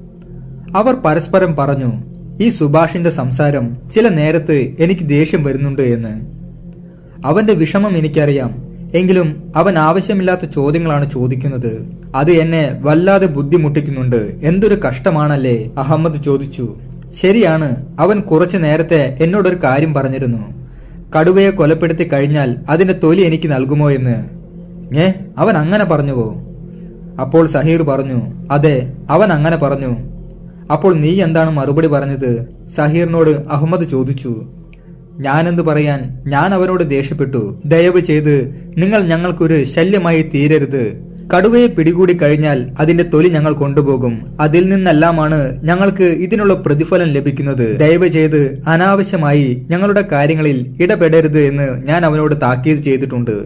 Speaker 1: അവർ പരസ്പരം പറഞ്ഞു ഈ സുഭാഷിന്റെ സംസാരം ചില നേരത്ത് എനിക്ക് ദേഷ്യം വരുന്നുണ്ട് എന്ന് അവന്റെ വിഷമം എനിക്കറിയാം എങ്കിലും അവൻ ആവശ്യമില്ലാത്ത ചോദ്യങ്ങളാണ് ചോദിക്കുന്നത് അത് എന്നെ വല്ലാതെ ബുദ്ധിമുട്ടിക്കുന്നുണ്ട് എന്തൊരു കഷ്ടമാണല്ലേ അഹമ്മദ് ചോദിച്ചു ശരിയാണ് അവൻ കുറച്ചു നേരത്തെ എന്നോടൊരു കാര്യം പറഞ്ഞിരുന്നു കടുവയെ കൊലപ്പെടുത്തി കഴിഞ്ഞാൽ അതിന്റെ തൊലി എനിക്ക് നൽകുമോ എന്ന് ഏ അവൻ അങ്ങനെ പറഞ്ഞുവോ അപ്പോൾ സഹീർ പറഞ്ഞു അതെ അവൻ അങ്ങനെ പറഞ്ഞു അപ്പോൾ നീ എന്താണ് മറുപടി പറഞ്ഞത് സഹീറിനോട് അഹമ്മദ് ചോദിച്ചു ഞാനെന്ത് പറയാൻ ഞാൻ അവനോട് ദേഷ്യപ്പെട്ടു ദയവ് ചെയ്ത് നിങ്ങൾ ഞങ്ങൾക്കൊരു ശല്യമായി തീരരുത് കടുവയെ പിടികൂടി കഴിഞ്ഞാൽ അതിന്റെ തൊലി ഞങ്ങൾ കൊണ്ടുപോകും അതിൽ നിന്നെല്ലാമാണ് ഞങ്ങൾക്ക് ഇതിനുള്ള പ്രതിഫലം ലഭിക്കുന്നത് ദയവ് ചെയ്ത് അനാവശ്യമായി ഞങ്ങളുടെ കാര്യങ്ങളിൽ ഇടപെടരുത് എന്ന് ഞാൻ അവനോട് താക്കീത് ചെയ്തിട്ടുണ്ട്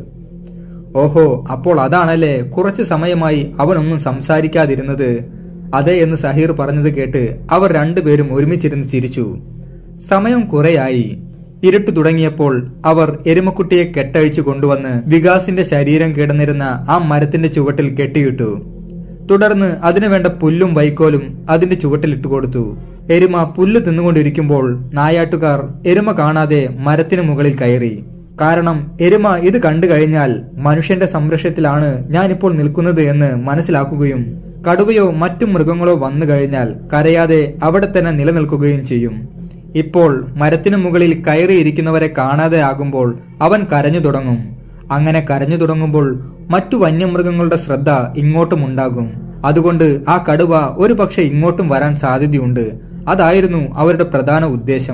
Speaker 1: ഓഹോ അപ്പോൾ അതാണല്ലേ കുറച്ചു സമയമായി അവനൊന്നും സംസാരിക്കാതിരുന്നത് അതെ എന്ന് സഹീർ പറഞ്ഞത് കേട്ട് അവർ രണ്ടുപേരും ഒരുമിച്ചിരുന്ന് ചിരിച്ചു സമയം കുറെയായി ഇരുട്ട് തുടങ്ങിയപ്പോൾ അവർ എരുമക്കുട്ടിയെ കെട്ടഴിച്ചു കൊണ്ടുവന്ന് വികാസിന്റെ ശരീരം കിടന്നിരുന്ന ആ മരത്തിന്റെ ചുവട്ടിൽ കെട്ടിയിട്ടു തുടർന്ന് അതിനുവേണ്ട പുല്ലും വൈക്കോലും അതിന്റെ ചുവട്ടിൽ ഇട്ടുകൊടുത്തു എരുമ പുല്ല് തിന്നുകൊണ്ടിരിക്കുമ്പോൾ നായാട്ടുകാർ എരുമ കാണാതെ മരത്തിന് മുകളിൽ കയറി കാരണം എരുമ ഇത് കണ്ടു കഴിഞ്ഞാൽ മനുഷ്യന്റെ സംരക്ഷണത്തിലാണ് ഞാനിപ്പോൾ നിൽക്കുന്നത് എന്ന് മനസ്സിലാക്കുകയും കടുവയോ മറ്റു മൃഗങ്ങളോ വന്നു കഴിഞ്ഞാൽ കരയാതെ അവിടെ തന്നെ നിലനിൽക്കുകയും ചെയ്യും ഇപ്പോൾ മരത്തിനു മുകളിൽ കയറിയിരിക്കുന്നവരെ കാണാതെ ആകുമ്പോൾ അവൻ കരഞ്ഞു തുടങ്ങും അങ്ങനെ കരഞ്ഞു തുടങ്ങുമ്പോൾ മറ്റു വന്യമൃഗങ്ങളുടെ ശ്രദ്ധ ഇങ്ങോട്ടും ഉണ്ടാകും അതുകൊണ്ട് ആ കടുവ ഒരു പക്ഷെ ഇങ്ങോട്ടും വരാൻ സാധ്യതയുണ്ട് അതായിരുന്നു അവരുടെ പ്രധാന ഉദ്ദേശം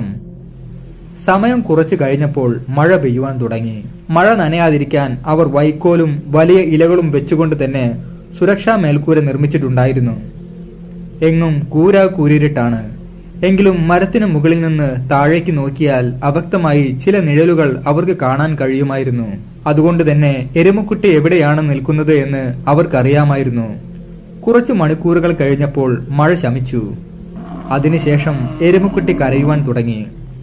Speaker 1: സമയം കുറച്ചു കഴിഞ്ഞപ്പോൾ മഴ പെയ്യുവാൻ തുടങ്ങി മഴ നനയാതിരിക്കാൻ അവർ വൈക്കോലും വലിയ ഇലകളും വെച്ചുകൊണ്ട് തന്നെ സുരക്ഷാ മേൽക്കൂര നിർമ്മിച്ചിട്ടുണ്ടായിരുന്നു എങ്ങും കൂര കൂരിട്ടാണ് എങ്കിലും മരത്തിന് മുകളിൽ നിന്ന് താഴേക്ക് നോക്കിയാൽ അവക്തമായി ചില നിഴലുകൾ അവർക്ക് കാണാൻ കഴിയുമായിരുന്നു അതുകൊണ്ട് തന്നെ എരുമക്കുട്ടി എവിടെയാണ് നിൽക്കുന്നത് എന്ന് അവർക്കറിയാമായിരുന്നു കുറച്ചു മണിക്കൂറുകൾ കഴിഞ്ഞപ്പോൾ മഴ ശമിച്ചു അതിനുശേഷം എരുമക്കുട്ടി കരയുവാൻ തുടങ്ങി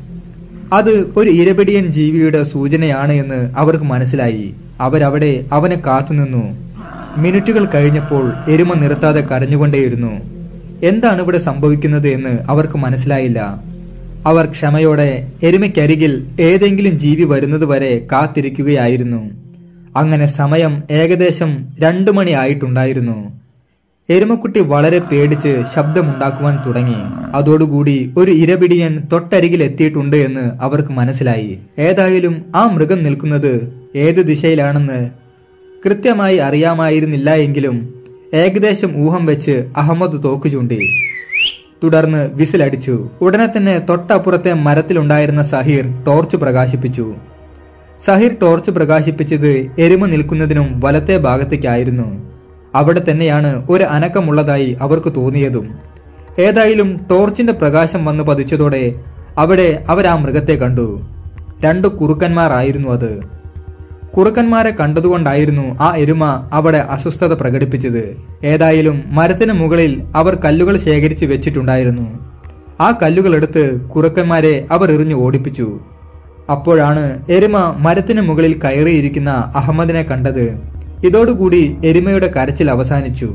Speaker 1: അത് ഒരു ഇരപിടിയൻ ജീവിയുടെ സൂചനയാണ് എന്ന് അവർക്ക് മനസ്സിലായി അവരവിടെ അവനെ കാത്തുനിന്നു മിനിറ്റുകൾ കഴിഞ്ഞപ്പോൾ എരുമ നിർത്താതെ കരഞ്ഞുകൊണ്ടേയിരുന്നു എന്താണ് ഇവിടെ സംഭവിക്കുന്നത് എന്ന് അവർക്ക് മനസ്സിലായില്ല അവർ ക്ഷമയോടെ എരുമയ്ക്കരികിൽ ഏതെങ്കിലും ജീവി വരുന്നതുവരെ കാത്തിരിക്കുകയായിരുന്നു അങ്ങനെ സമയം ഏകദേശം രണ്ടു മണി ആയിട്ടുണ്ടായിരുന്നു എരുമക്കുട്ടി വളരെ പേടിച്ച് ശബ്ദമുണ്ടാക്കുവാൻ തുടങ്ങി അതോടുകൂടി ഒരു ഇരപിടിയൻ തൊട്ടരികിൽ എത്തിയിട്ടുണ്ട് എന്ന് അവർക്ക് മനസ്സിലായി ഏതായാലും ആ മൃഗം നിൽക്കുന്നത് ഏത് ദിശയിലാണെന്ന് കൃത്യമായി അറിയാമായിരുന്നില്ല എങ്കിലും ഏകദേശം ഊഹം വെച്ച് അഹമ്മദ് തോക്ക് ചൂണ്ടി തുടർന്ന് വിസിലടിച്ചു ഉടനെ തന്നെ തൊട്ടപ്പുറത്തെ മരത്തിലുണ്ടായിരുന്ന സഹീർ ടോർച്ച് പ്രകാശിപ്പിച്ചു സഹീർ ടോർച്ച് പ്രകാശിപ്പിച്ചത് എരുമ നിൽക്കുന്നതിനും വലത്തെ ഭാഗത്തേക്കായിരുന്നു അവിടെ തന്നെയാണ് ഒരു അനക്കമുള്ളതായി അവർക്ക് തോന്നിയതും ഏതായാലും ടോർച്ചിന്റെ പ്രകാശം വന്ന് പതിച്ചതോടെ അവിടെ അവർ ആ മൃഗത്തെ കണ്ടു രണ്ടു കുറുക്കന്മാർ ആയിരുന്നു അത് കുറുക്കന്മാരെ കണ്ടതുകൊണ്ടായിരുന്നു ആ എരുമ അവിടെ അസ്വസ്ഥത പ്രകടിപ്പിച്ചത് ഏതായാലും മരത്തിന് മുകളിൽ അവർ കല്ലുകൾ ശേഖരിച്ച് വെച്ചിട്ടുണ്ടായിരുന്നു ആ കല്ലുകൾ എടുത്ത് കുറുക്കന്മാരെ അവർ എറിഞ്ഞു ഓടിപ്പിച്ചു അപ്പോഴാണ് എരുമ മരത്തിന് മുകളിൽ കയറിയിരിക്കുന്ന അഹമ്മദിനെ കണ്ടത് ഇതോടുകൂടി എരുമയുടെ കരച്ചിൽ അവസാനിച്ചു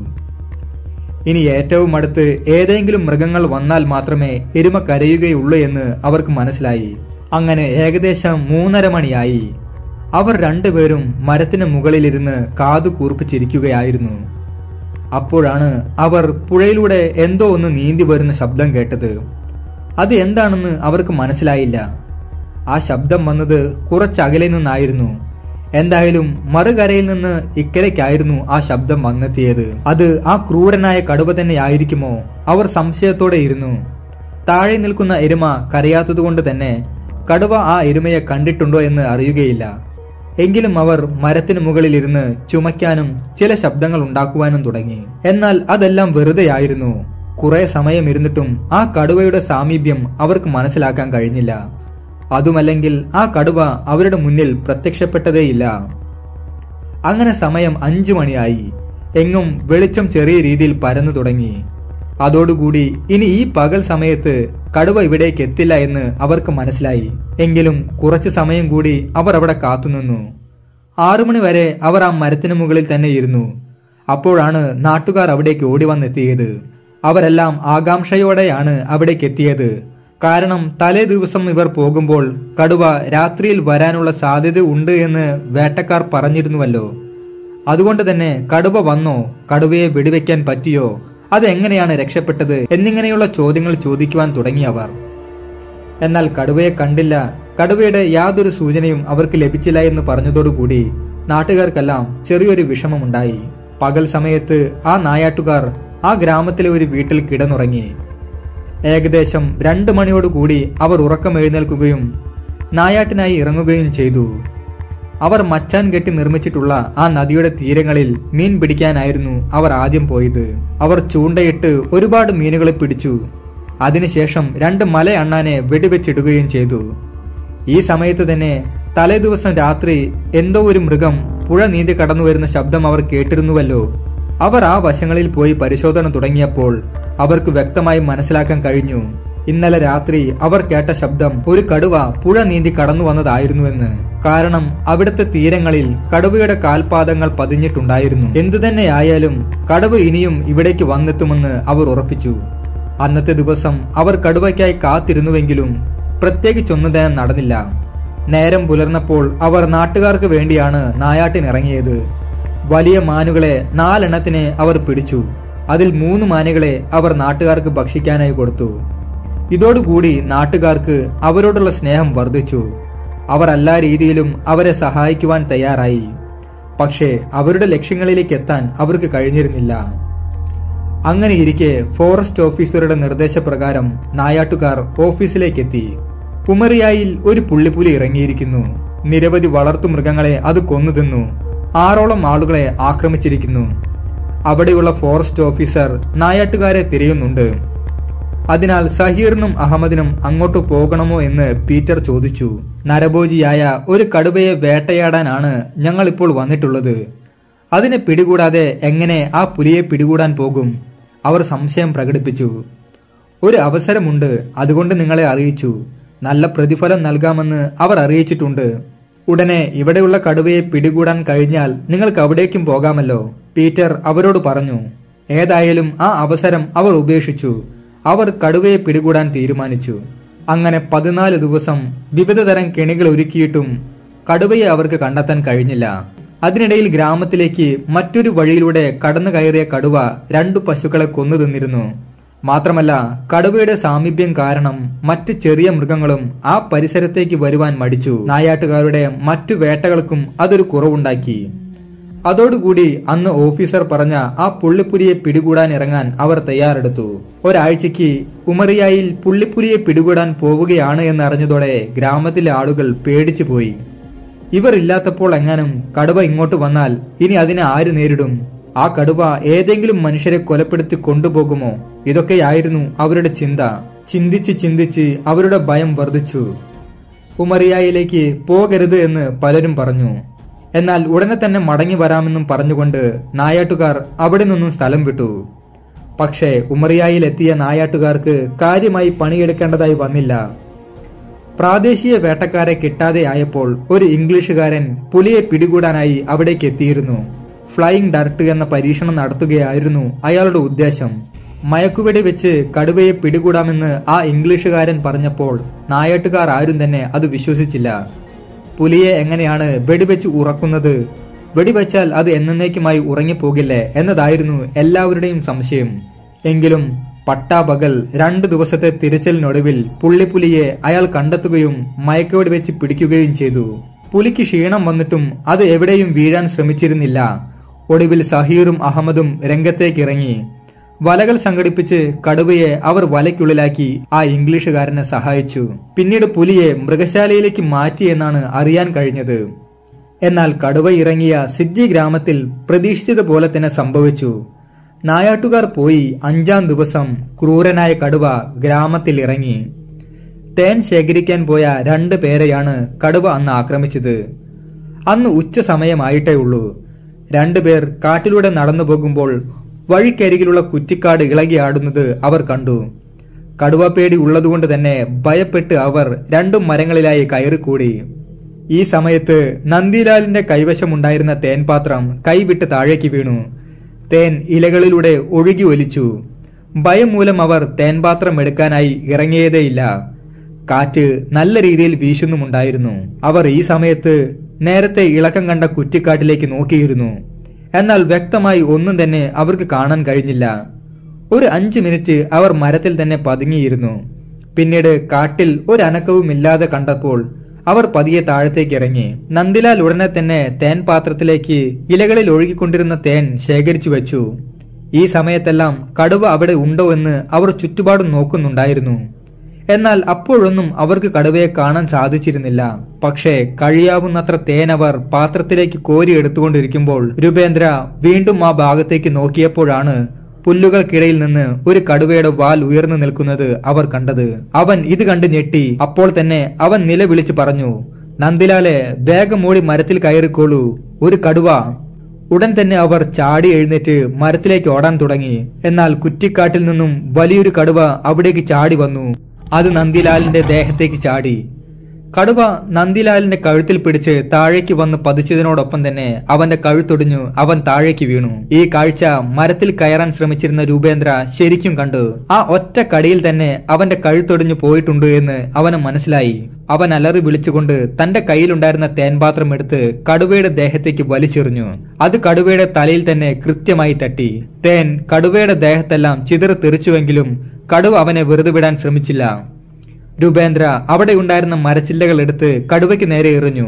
Speaker 1: ഇനി ഏറ്റവും അടുത്ത് ഏതെങ്കിലും മൃഗങ്ങൾ വന്നാൽ മാത്രമേ എരുമ കരയുകയുള്ളൂ എന്ന് അവർക്ക് മനസ്സിലായി അങ്ങനെ ഏകദേശം മൂന്നര മണിയായി അവർ രണ്ടുപേരും മരത്തിന് മുകളിലിരുന്ന് കാതു കൂർപ്പിച്ചിരിക്കുകയായിരുന്നു അപ്പോഴാണ് അവർ പുഴയിലൂടെ എന്തോ ഒന്ന് നീന്തി വരുന്ന ശബ്ദം കേട്ടത് അത് എന്താണെന്ന് അവർക്ക് മനസ്സിലായില്ല ആ ശബ്ദം വന്നത് കുറച്ചകലെ നിന്നായിരുന്നു എന്തായാലും മറുകരയിൽ നിന്ന് ഇക്കരയ്ക്കായിരുന്നു ആ ശബ്ദം വന്നെത്തിയത് അത് ആ ക്രൂരനായ കടുവ തന്നെയായിരിക്കുമോ അവർ സംശയത്തോടെ ഇരുന്നു താഴെ നിൽക്കുന്ന എരുമ കരയാത്തതുകൊണ്ട് തന്നെ കടുവ ആ എരുമയെ കണ്ടിട്ടുണ്ടോ എന്ന് അറിയുകയില്ല എങ്കിലും അവർ മരത്തിനു മുകളിലിരുന്ന് ചുമയ്ക്കാനും ചില ശബ്ദങ്ങൾ ഉണ്ടാക്കുവാനും തുടങ്ങി എന്നാൽ അതെല്ലാം വെറുതെയായിരുന്നു കുറെ സമയം ഇരുന്നിട്ടും ആ കടുവയുടെ സാമീപ്യം അവർക്ക് മനസ്സിലാക്കാൻ കഴിഞ്ഞില്ല അതുമല്ലെങ്കിൽ ആ കടുവ അവരുടെ മുന്നിൽ പ്രത്യക്ഷപ്പെട്ടതേയില്ല അങ്ങനെ സമയം അഞ്ചു മണിയായി എങ്ങും വെളിച്ചം ചെറിയ രീതിയിൽ പരന്നു തുടങ്ങി അതോടുകൂടി ഇനി ഈ പകൽ സമയത്ത് കടുവ ഇവിടേക്ക് എത്തില്ല എന്ന് അവർക്ക് മനസ്സിലായി എങ്കിലും കുറച്ചു സമയം കൂടി അവർ അവിടെ കാത്തുനിന്നു ആറുമണി വരെ അവർ ആ മരത്തിനു മുകളിൽ തന്നെ ഇരുന്നു അപ്പോഴാണ് നാട്ടുകാർ അവിടേക്ക് ഓടി വന്നെത്തിയത് അവരെല്ലാം ആകാംക്ഷയോടെയാണ് അവിടേക്ക് എത്തിയത് കാരണം തലേ ദിവസം ഇവർ പോകുമ്പോൾ കടുവ രാത്രിയിൽ വരാനുള്ള സാധ്യത ഉണ്ട് എന്ന് വേട്ടക്കാർ പറഞ്ഞിരുന്നുവല്ലോ അതുകൊണ്ട് തന്നെ കടുവ വന്നോ കടുവയെ വെടിവെക്കാൻ പറ്റിയോ അതെങ്ങനെയാണ് രക്ഷപ്പെട്ടത് എന്നിങ്ങനെയുള്ള ചോദ്യങ്ങൾ ചോദിക്കുവാൻ തുടങ്ങി അവർ എന്നാൽ കടുവയെ കണ്ടില്ല കടുവയുടെ യാതൊരു സൂചനയും അവർക്ക് ലഭിച്ചില്ല എന്ന് പറഞ്ഞതോടുകൂടി നാട്ടുകാർക്കെല്ലാം ചെറിയൊരു വിഷമമുണ്ടായി പകൽ സമയത്ത് ആ നായാട്ടുകാർ ആ ഗ്രാമത്തിലെ ഒരു വീട്ടിൽ കിടന്നുറങ്ങി ഏകദേശം രണ്ടു മണിയോടുകൂടി അവർ ഉറക്കം എഴുന്നേൽക്കുകയും നായാട്ടിനായി ഇറങ്ങുകയും ചെയ്തു അവർ മച്ചാൻ കെട്ടി നിർമ്മിച്ചിട്ടുള്ള ആ നദിയുടെ തീരങ്ങളിൽ മീൻ പിടിക്കാനായിരുന്നു അവർ ആദ്യം പോയത് അവർ ചൂണ്ടയിട്ട് ഒരുപാട് മീനുകളെ പിടിച്ചു അതിനുശേഷം രണ്ട് മല അണ്ണാനെ വെടിവെച്ചിടുകയും ചെയ്തു ഈ സമയത്ത് തന്നെ തലേദിവസം രാത്രി എന്തോ ഒരു മൃഗം പുഴ നീന്തി കടന്നു വരുന്ന ശബ്ദം അവർ കേട്ടിരുന്നുവല്ലോ അവർ ആ വശങ്ങളിൽ പോയി പരിശോധന തുടങ്ങിയപ്പോൾ അവർക്ക് വ്യക്തമായി മനസ്സിലാക്കാൻ കഴിഞ്ഞു ഇന്നലെ രാത്രി അവർ കേട്ട ശബ്ദം ഒരു കടുവ പുഴ നീന്തി കടന്നു വന്നതായിരുന്നുവെന്ന് കാരണം അവിടുത്തെ തീരങ്ങളിൽ കടുവയുടെ കാൽപാദങ്ങൾ പതിഞ്ഞിട്ടുണ്ടായിരുന്നു എന്തുതന്നെയായാലും കടുവ ഇനിയും ഇവിടേക്ക് വന്നെത്തുമെന്ന് അവർ ഉറപ്പിച്ചു അന്നത്തെ ദിവസം അവർ കടുവയ്ക്കായി കാത്തിരുന്നുവെങ്കിലും പ്രത്യേകിച്ചൊന്നും തന്നെ നടന്നില്ല നേരം പുലർന്നപ്പോൾ അവർ നാട്ടുകാർക്ക് വേണ്ടിയാണ് നായാട്ടിനിറങ്ങിയത് വലിയ മാനുകളെ നാലെണ്ണത്തിനെ അവർ പിടിച്ചു അതിൽ മൂന്ന് മാനുകളെ അവർ നാട്ടുകാർക്ക് ഭക്ഷിക്കാനായി കൊടുത്തു ഇതോടുകൂടി നാട്ടുകാർക്ക് അവരോടുള്ള സ്നേഹം വർദ്ധിച്ചു അവർ എല്ലാ രീതിയിലും അവരെ സഹായിക്കുവാൻ തയ്യാറായി പക്ഷേ അവരുടെ ലക്ഷ്യങ്ങളിലേക്ക് എത്താൻ അവർക്ക് കഴിഞ്ഞിരുന്നില്ല അങ്ങനെ ഇരിക്കെ ഫോറസ്റ്റ് ഓഫീസറുടെ നിർദ്ദേശപ്രകാരം നായാട്ടുകാർ ഓഫീസിലേക്കെത്തി കുമറിയായിൽ ഒരു പുള്ളിപ്പുലി ഇറങ്ങിയിരിക്കുന്നു നിരവധി വളർത്തുമൃഗങ്ങളെ അത് കൊന്നു തിന്നു ആറോളം ആളുകളെ ആക്രമിച്ചിരിക്കുന്നു അവിടെയുള്ള ഫോറസ്റ്റ് ഓഫീസർ നായാട്ടുകാരെ തിരയുന്നുണ്ട് അതിനാൽ സഹീറിനും അഹമ്മദിനും അങ്ങോട്ട് പോകണമോ എന്ന് പീറ്റർ ചോദിച്ചു നരഭോജിയായ ഒരു കടുവയെ വേട്ടയാടാനാണ് ഞങ്ങൾ ഇപ്പോൾ വന്നിട്ടുള്ളത് അതിനെ പിടികൂടാതെ എങ്ങനെ ആ പുലിയെ പിടികൂടാൻ പോകും അവർ സംശയം പ്രകടിപ്പിച്ചു ഒരു അവസരമുണ്ട് അതുകൊണ്ട് നിങ്ങളെ അറിയിച്ചു നല്ല പ്രതിഫലം നൽകാമെന്ന് അവർ അറിയിച്ചിട്ടുണ്ട് ഉടനെ ഇവിടെയുള്ള കടുവയെ പിടികൂടാൻ കഴിഞ്ഞാൽ നിങ്ങൾക്ക് അവിടേക്കും പോകാമല്ലോ പീറ്റർ അവരോട് പറഞ്ഞു ഏതായാലും ആ അവസരം അവർ ഉപേക്ഷിച്ചു അവർ കടുവയെ പിടികൂടാൻ തീരുമാനിച്ചു അങ്ങനെ പതിനാല് ദിവസം വിവിധ തരം കെണികൾ ഒരുക്കിയിട്ടും കടുവയെ അവർക്ക് കണ്ടെത്താൻ കഴിഞ്ഞില്ല അതിനിടയിൽ ഗ്രാമത്തിലേക്ക് മറ്റൊരു വഴിയിലൂടെ കടന്നു കയറിയ കടുവ രണ്ടു പശുക്കളെ കൊന്നു തിന്നിരുന്നു മാത്രമല്ല കടുവയുടെ സാമീപ്യം കാരണം മറ്റ് ചെറിയ മൃഗങ്ങളും ആ പരിസരത്തേക്ക് വരുവാൻ മടിച്ചു നായാട്ടുകാരുടെ മറ്റു വേട്ടകൾക്കും അതൊരു കുറവുണ്ടാക്കി അതോടുകൂടി അന്ന് ഓഫീസർ പറഞ്ഞ ആ പുള്ളിപ്പുലിയെ പിടികൂടാൻ ഇറങ്ങാൻ അവർ തയ്യാറെടുത്തു ഒരാഴ്ചയ്ക്ക് ഉമറിയായിൽ പുള്ളിപ്പുലിയെ പിടികൂടാൻ പോവുകയാണ് എന്നറിഞ്ഞതോടെ ഗ്രാമത്തിലെ ആളുകൾ പേടിച്ചു പോയി ഇവർ ഇല്ലാത്തപ്പോൾ എങ്ങാനും കടുവ ഇങ്ങോട്ട് വന്നാൽ ഇനി അതിനെ ആര് നേരിടും ആ കടുവ ഏതെങ്കിലും മനുഷ്യരെ കൊലപ്പെടുത്തി കൊണ്ടുപോകുമോ ഇതൊക്കെയായിരുന്നു അവരുടെ ചിന്ത ചിന്തിച്ച് ചിന്തിച്ച് അവരുടെ ഭയം വർദ്ധിച്ചു ഉമറിയായിലേക്ക് പോകരുത് എന്ന് പലരും പറഞ്ഞു എന്നാൽ ഉടനെ തന്നെ മടങ്ങി വരാമെന്നും പറഞ്ഞുകൊണ്ട് നായാട്ടുകാർ അവിടെ നിന്നും സ്ഥലം വിട്ടു പക്ഷേ ഉമറിയായിൽ എത്തിയ നായാട്ടുകാർക്ക് കാര്യമായി പണിയെടുക്കേണ്ടതായി വന്നില്ല പ്രാദേശിക വേട്ടക്കാരെ കിട്ടാതെ ആയപ്പോൾ ഒരു ഇംഗ്ലീഷുകാരൻ പുലിയെ പിടികൂടാനായി അവിടേക്ക് എത്തിയിരുന്നു ഫ്ലൈയിങ് ഡർട്ട് എന്ന പരീക്ഷണം നടത്തുകയായിരുന്നു അയാളുടെ ഉദ്ദേശം മയക്കുവെടി വെച്ച് കടുവയെ പിടികൂടാമെന്ന് ആ ഇംഗ്ലീഷുകാരൻ പറഞ്ഞപ്പോൾ നായാട്ടുകാർ ആരും തന്നെ അത് വിശ്വസിച്ചില്ല പുലിയെ എങ്ങനെയാണ് വെടിവെച്ച് ഉറക്കുന്നത് വെടിവെച്ചാൽ അത് എന്നേക്കുമായി ഉറങ്ങിപ്പോകില്ലേ എന്നതായിരുന്നു എല്ലാവരുടെയും സംശയം എങ്കിലും പട്ടാപകൽ രണ്ടു ദിവസത്തെ തിരച്ചിലിനൊടുവിൽ പുള്ളിപ്പുലിയെ അയാൾ കണ്ടെത്തുകയും മയക്കുവെടി വെച്ച് പിടിക്കുകയും ചെയ്തു പുലിക്ക് ക്ഷീണം വന്നിട്ടും അത് എവിടെയും വീഴാൻ ശ്രമിച്ചിരുന്നില്ല ഒടുവിൽ സഹീറും അഹമ്മദും രംഗത്തേക്കിറങ്ങി വലകൾ സംഘടിപ്പിച്ച് കടുവയെ അവർ വലയ്ക്കുള്ളിലാക്കി ആ ഇംഗ്ലീഷുകാരനെ സഹായിച്ചു പിന്നീട് പുലിയെ മൃഗശാലയിലേക്ക് മാറ്റിയെന്നാണ് അറിയാൻ കഴിഞ്ഞത് എന്നാൽ കടുവ ഇറങ്ങിയ സിദ്ധി ഗ്രാമത്തിൽ പ്രതീക്ഷിച്ചതുപോലെ തന്നെ സംഭവിച്ചു നായാട്ടുകാർ പോയി അഞ്ചാം ദിവസം ക്രൂരനായ കടുവ ഗ്രാമത്തിൽ ഇറങ്ങി തേൻ ശേഖരിക്കാൻ പോയ രണ്ട് പേരെയാണ് കടുവ അന്ന് ആക്രമിച്ചത് അന്ന് ഉച്ച സമയമായിട്ടേ ഉള്ളൂ രണ്ടുപേർ കാട്ടിലൂടെ നടന്നു പോകുമ്പോൾ വഴിക്കരികിലുള്ള കുറ്റിക്കാട് ഇളകിയാടുന്നത് അവർ കണ്ടു കടുവപ്പേടി ഉള്ളതുകൊണ്ട് തന്നെ ഭയപ്പെട്ട് അവർ രണ്ടും മരങ്ങളിലായി കയറിക്കൂടി ഈ സമയത്ത് നന്ദിലാലിന്റെ കൈവശമുണ്ടായിരുന്ന തേൻപാത്രം കൈവിട്ട് താഴേക്ക് വീണു തേൻ ഇലകളിലൂടെ ഒഴുകി ഒലിച്ചു ഭയം മൂലം അവർ തേൻപാത്രം എടുക്കാനായി ഇറങ്ങിയതേയില്ല കാറ്റ് നല്ല രീതിയിൽ വീശുന്നുമുണ്ടായിരുന്നു അവർ ഈ സമയത്ത് നേരത്തെ ഇളക്കം കണ്ട കുറ്റിക്കാട്ടിലേക്ക് നോക്കിയിരുന്നു എന്നാൽ വ്യക്തമായി ഒന്നും തന്നെ അവർക്ക് കാണാൻ കഴിഞ്ഞില്ല ഒരു അഞ്ച് മിനിറ്റ് അവർ മരത്തിൽ തന്നെ പതുങ്ങിയിരുന്നു പിന്നീട് കാട്ടിൽ ഒരു അനക്കവുമില്ലാതെ കണ്ടപ്പോൾ അവർ പതിയെ താഴത്തേക്ക് ഇറങ്ങി നന്ദിലാൽ ഉടനെ തന്നെ തേൻ പാത്രത്തിലേക്ക് ഇലകളിൽ ഒഴുകിക്കൊണ്ടിരുന്ന തേൻ ശേഖരിച്ചു വെച്ചു ഈ സമയത്തെല്ലാം കടുവ അവിടെ ഉണ്ടോ എന്ന് അവർ ചുറ്റുപാടും നോക്കുന്നുണ്ടായിരുന്നു എന്നാൽ അപ്പോഴൊന്നും അവർക്ക് കടുവയെ കാണാൻ സാധിച്ചിരുന്നില്ല പക്ഷേ കഴിയാവുന്നത്ര തേൻ അവർ പാത്രത്തിലേക്ക് കോരി എടുത്തുകൊണ്ടിരിക്കുമ്പോൾ രൂപേന്ദ്ര വീണ്ടും ആ ഭാഗത്തേക്ക് നോക്കിയപ്പോഴാണ് പുല്ലുകൾക്കിടയിൽ നിന്ന് ഒരു കടുവയുടെ വാൽ ഉയർന്നു നിൽക്കുന്നത് അവർ കണ്ടത് അവൻ ഇത് കണ്ട് ഞെട്ടി അപ്പോൾ തന്നെ അവൻ നിലവിളിച്ചു പറഞ്ഞു നന്ദിലാലെ വേഗം മൂടി മരത്തിൽ കയറിക്കോളൂ ഒരു കടുവ ഉടൻ തന്നെ അവർ ചാടി എഴുന്നേറ്റ് മരത്തിലേക്ക് ഓടാൻ തുടങ്ങി എന്നാൽ കുറ്റിക്കാട്ടിൽ നിന്നും വലിയൊരു കടുവ അവിടേക്ക് ചാടി വന്നു അത് നന്ദിലാലിന്റെ ദേഹത്തേക്ക് ചാടി കടുവ നന്ദിലാലിന്റെ കഴുത്തിൽ പിടിച്ച് താഴേക്ക് വന്ന് പതിച്ചതിനോടൊപ്പം തന്നെ അവന്റെ കഴുത്തൊടിഞ്ഞു അവൻ താഴേക്ക് വീണു ഈ കാഴ്ച മരത്തിൽ കയറാൻ ശ്രമിച്ചിരുന്ന രൂപേന്ദ്ര ശരിക്കും കണ്ടു ആ ഒറ്റ കടിയിൽ തന്നെ അവന്റെ കഴുത്തൊടിഞ്ഞു പോയിട്ടുണ്ട് എന്ന് അവന് മനസ്സിലായി അവൻ അലറി വിളിച്ചുകൊണ്ട് തന്റെ കയ്യിലുണ്ടായിരുന്ന തേൻപാത്രം എടുത്ത് കടുവയുടെ ദേഹത്തേക്ക് വലിച്ചെറിഞ്ഞു അത് കടുവയുടെ തലയിൽ തന്നെ കൃത്യമായി തട്ടി തേൻ കടുവയുടെ ദേഹത്തെല്ലാം ചിതറി തെറിച്ചുവെങ്കിലും കടുവ അവനെ വെറുതെ വിടാൻ ശ്രമിച്ചില്ല രൂപേന്ദ്ര അവിടെ ഉണ്ടായിരുന്ന മരച്ചില്ലകൾ എടുത്ത് കടുവയ്ക്ക് നേരെ എറിഞ്ഞു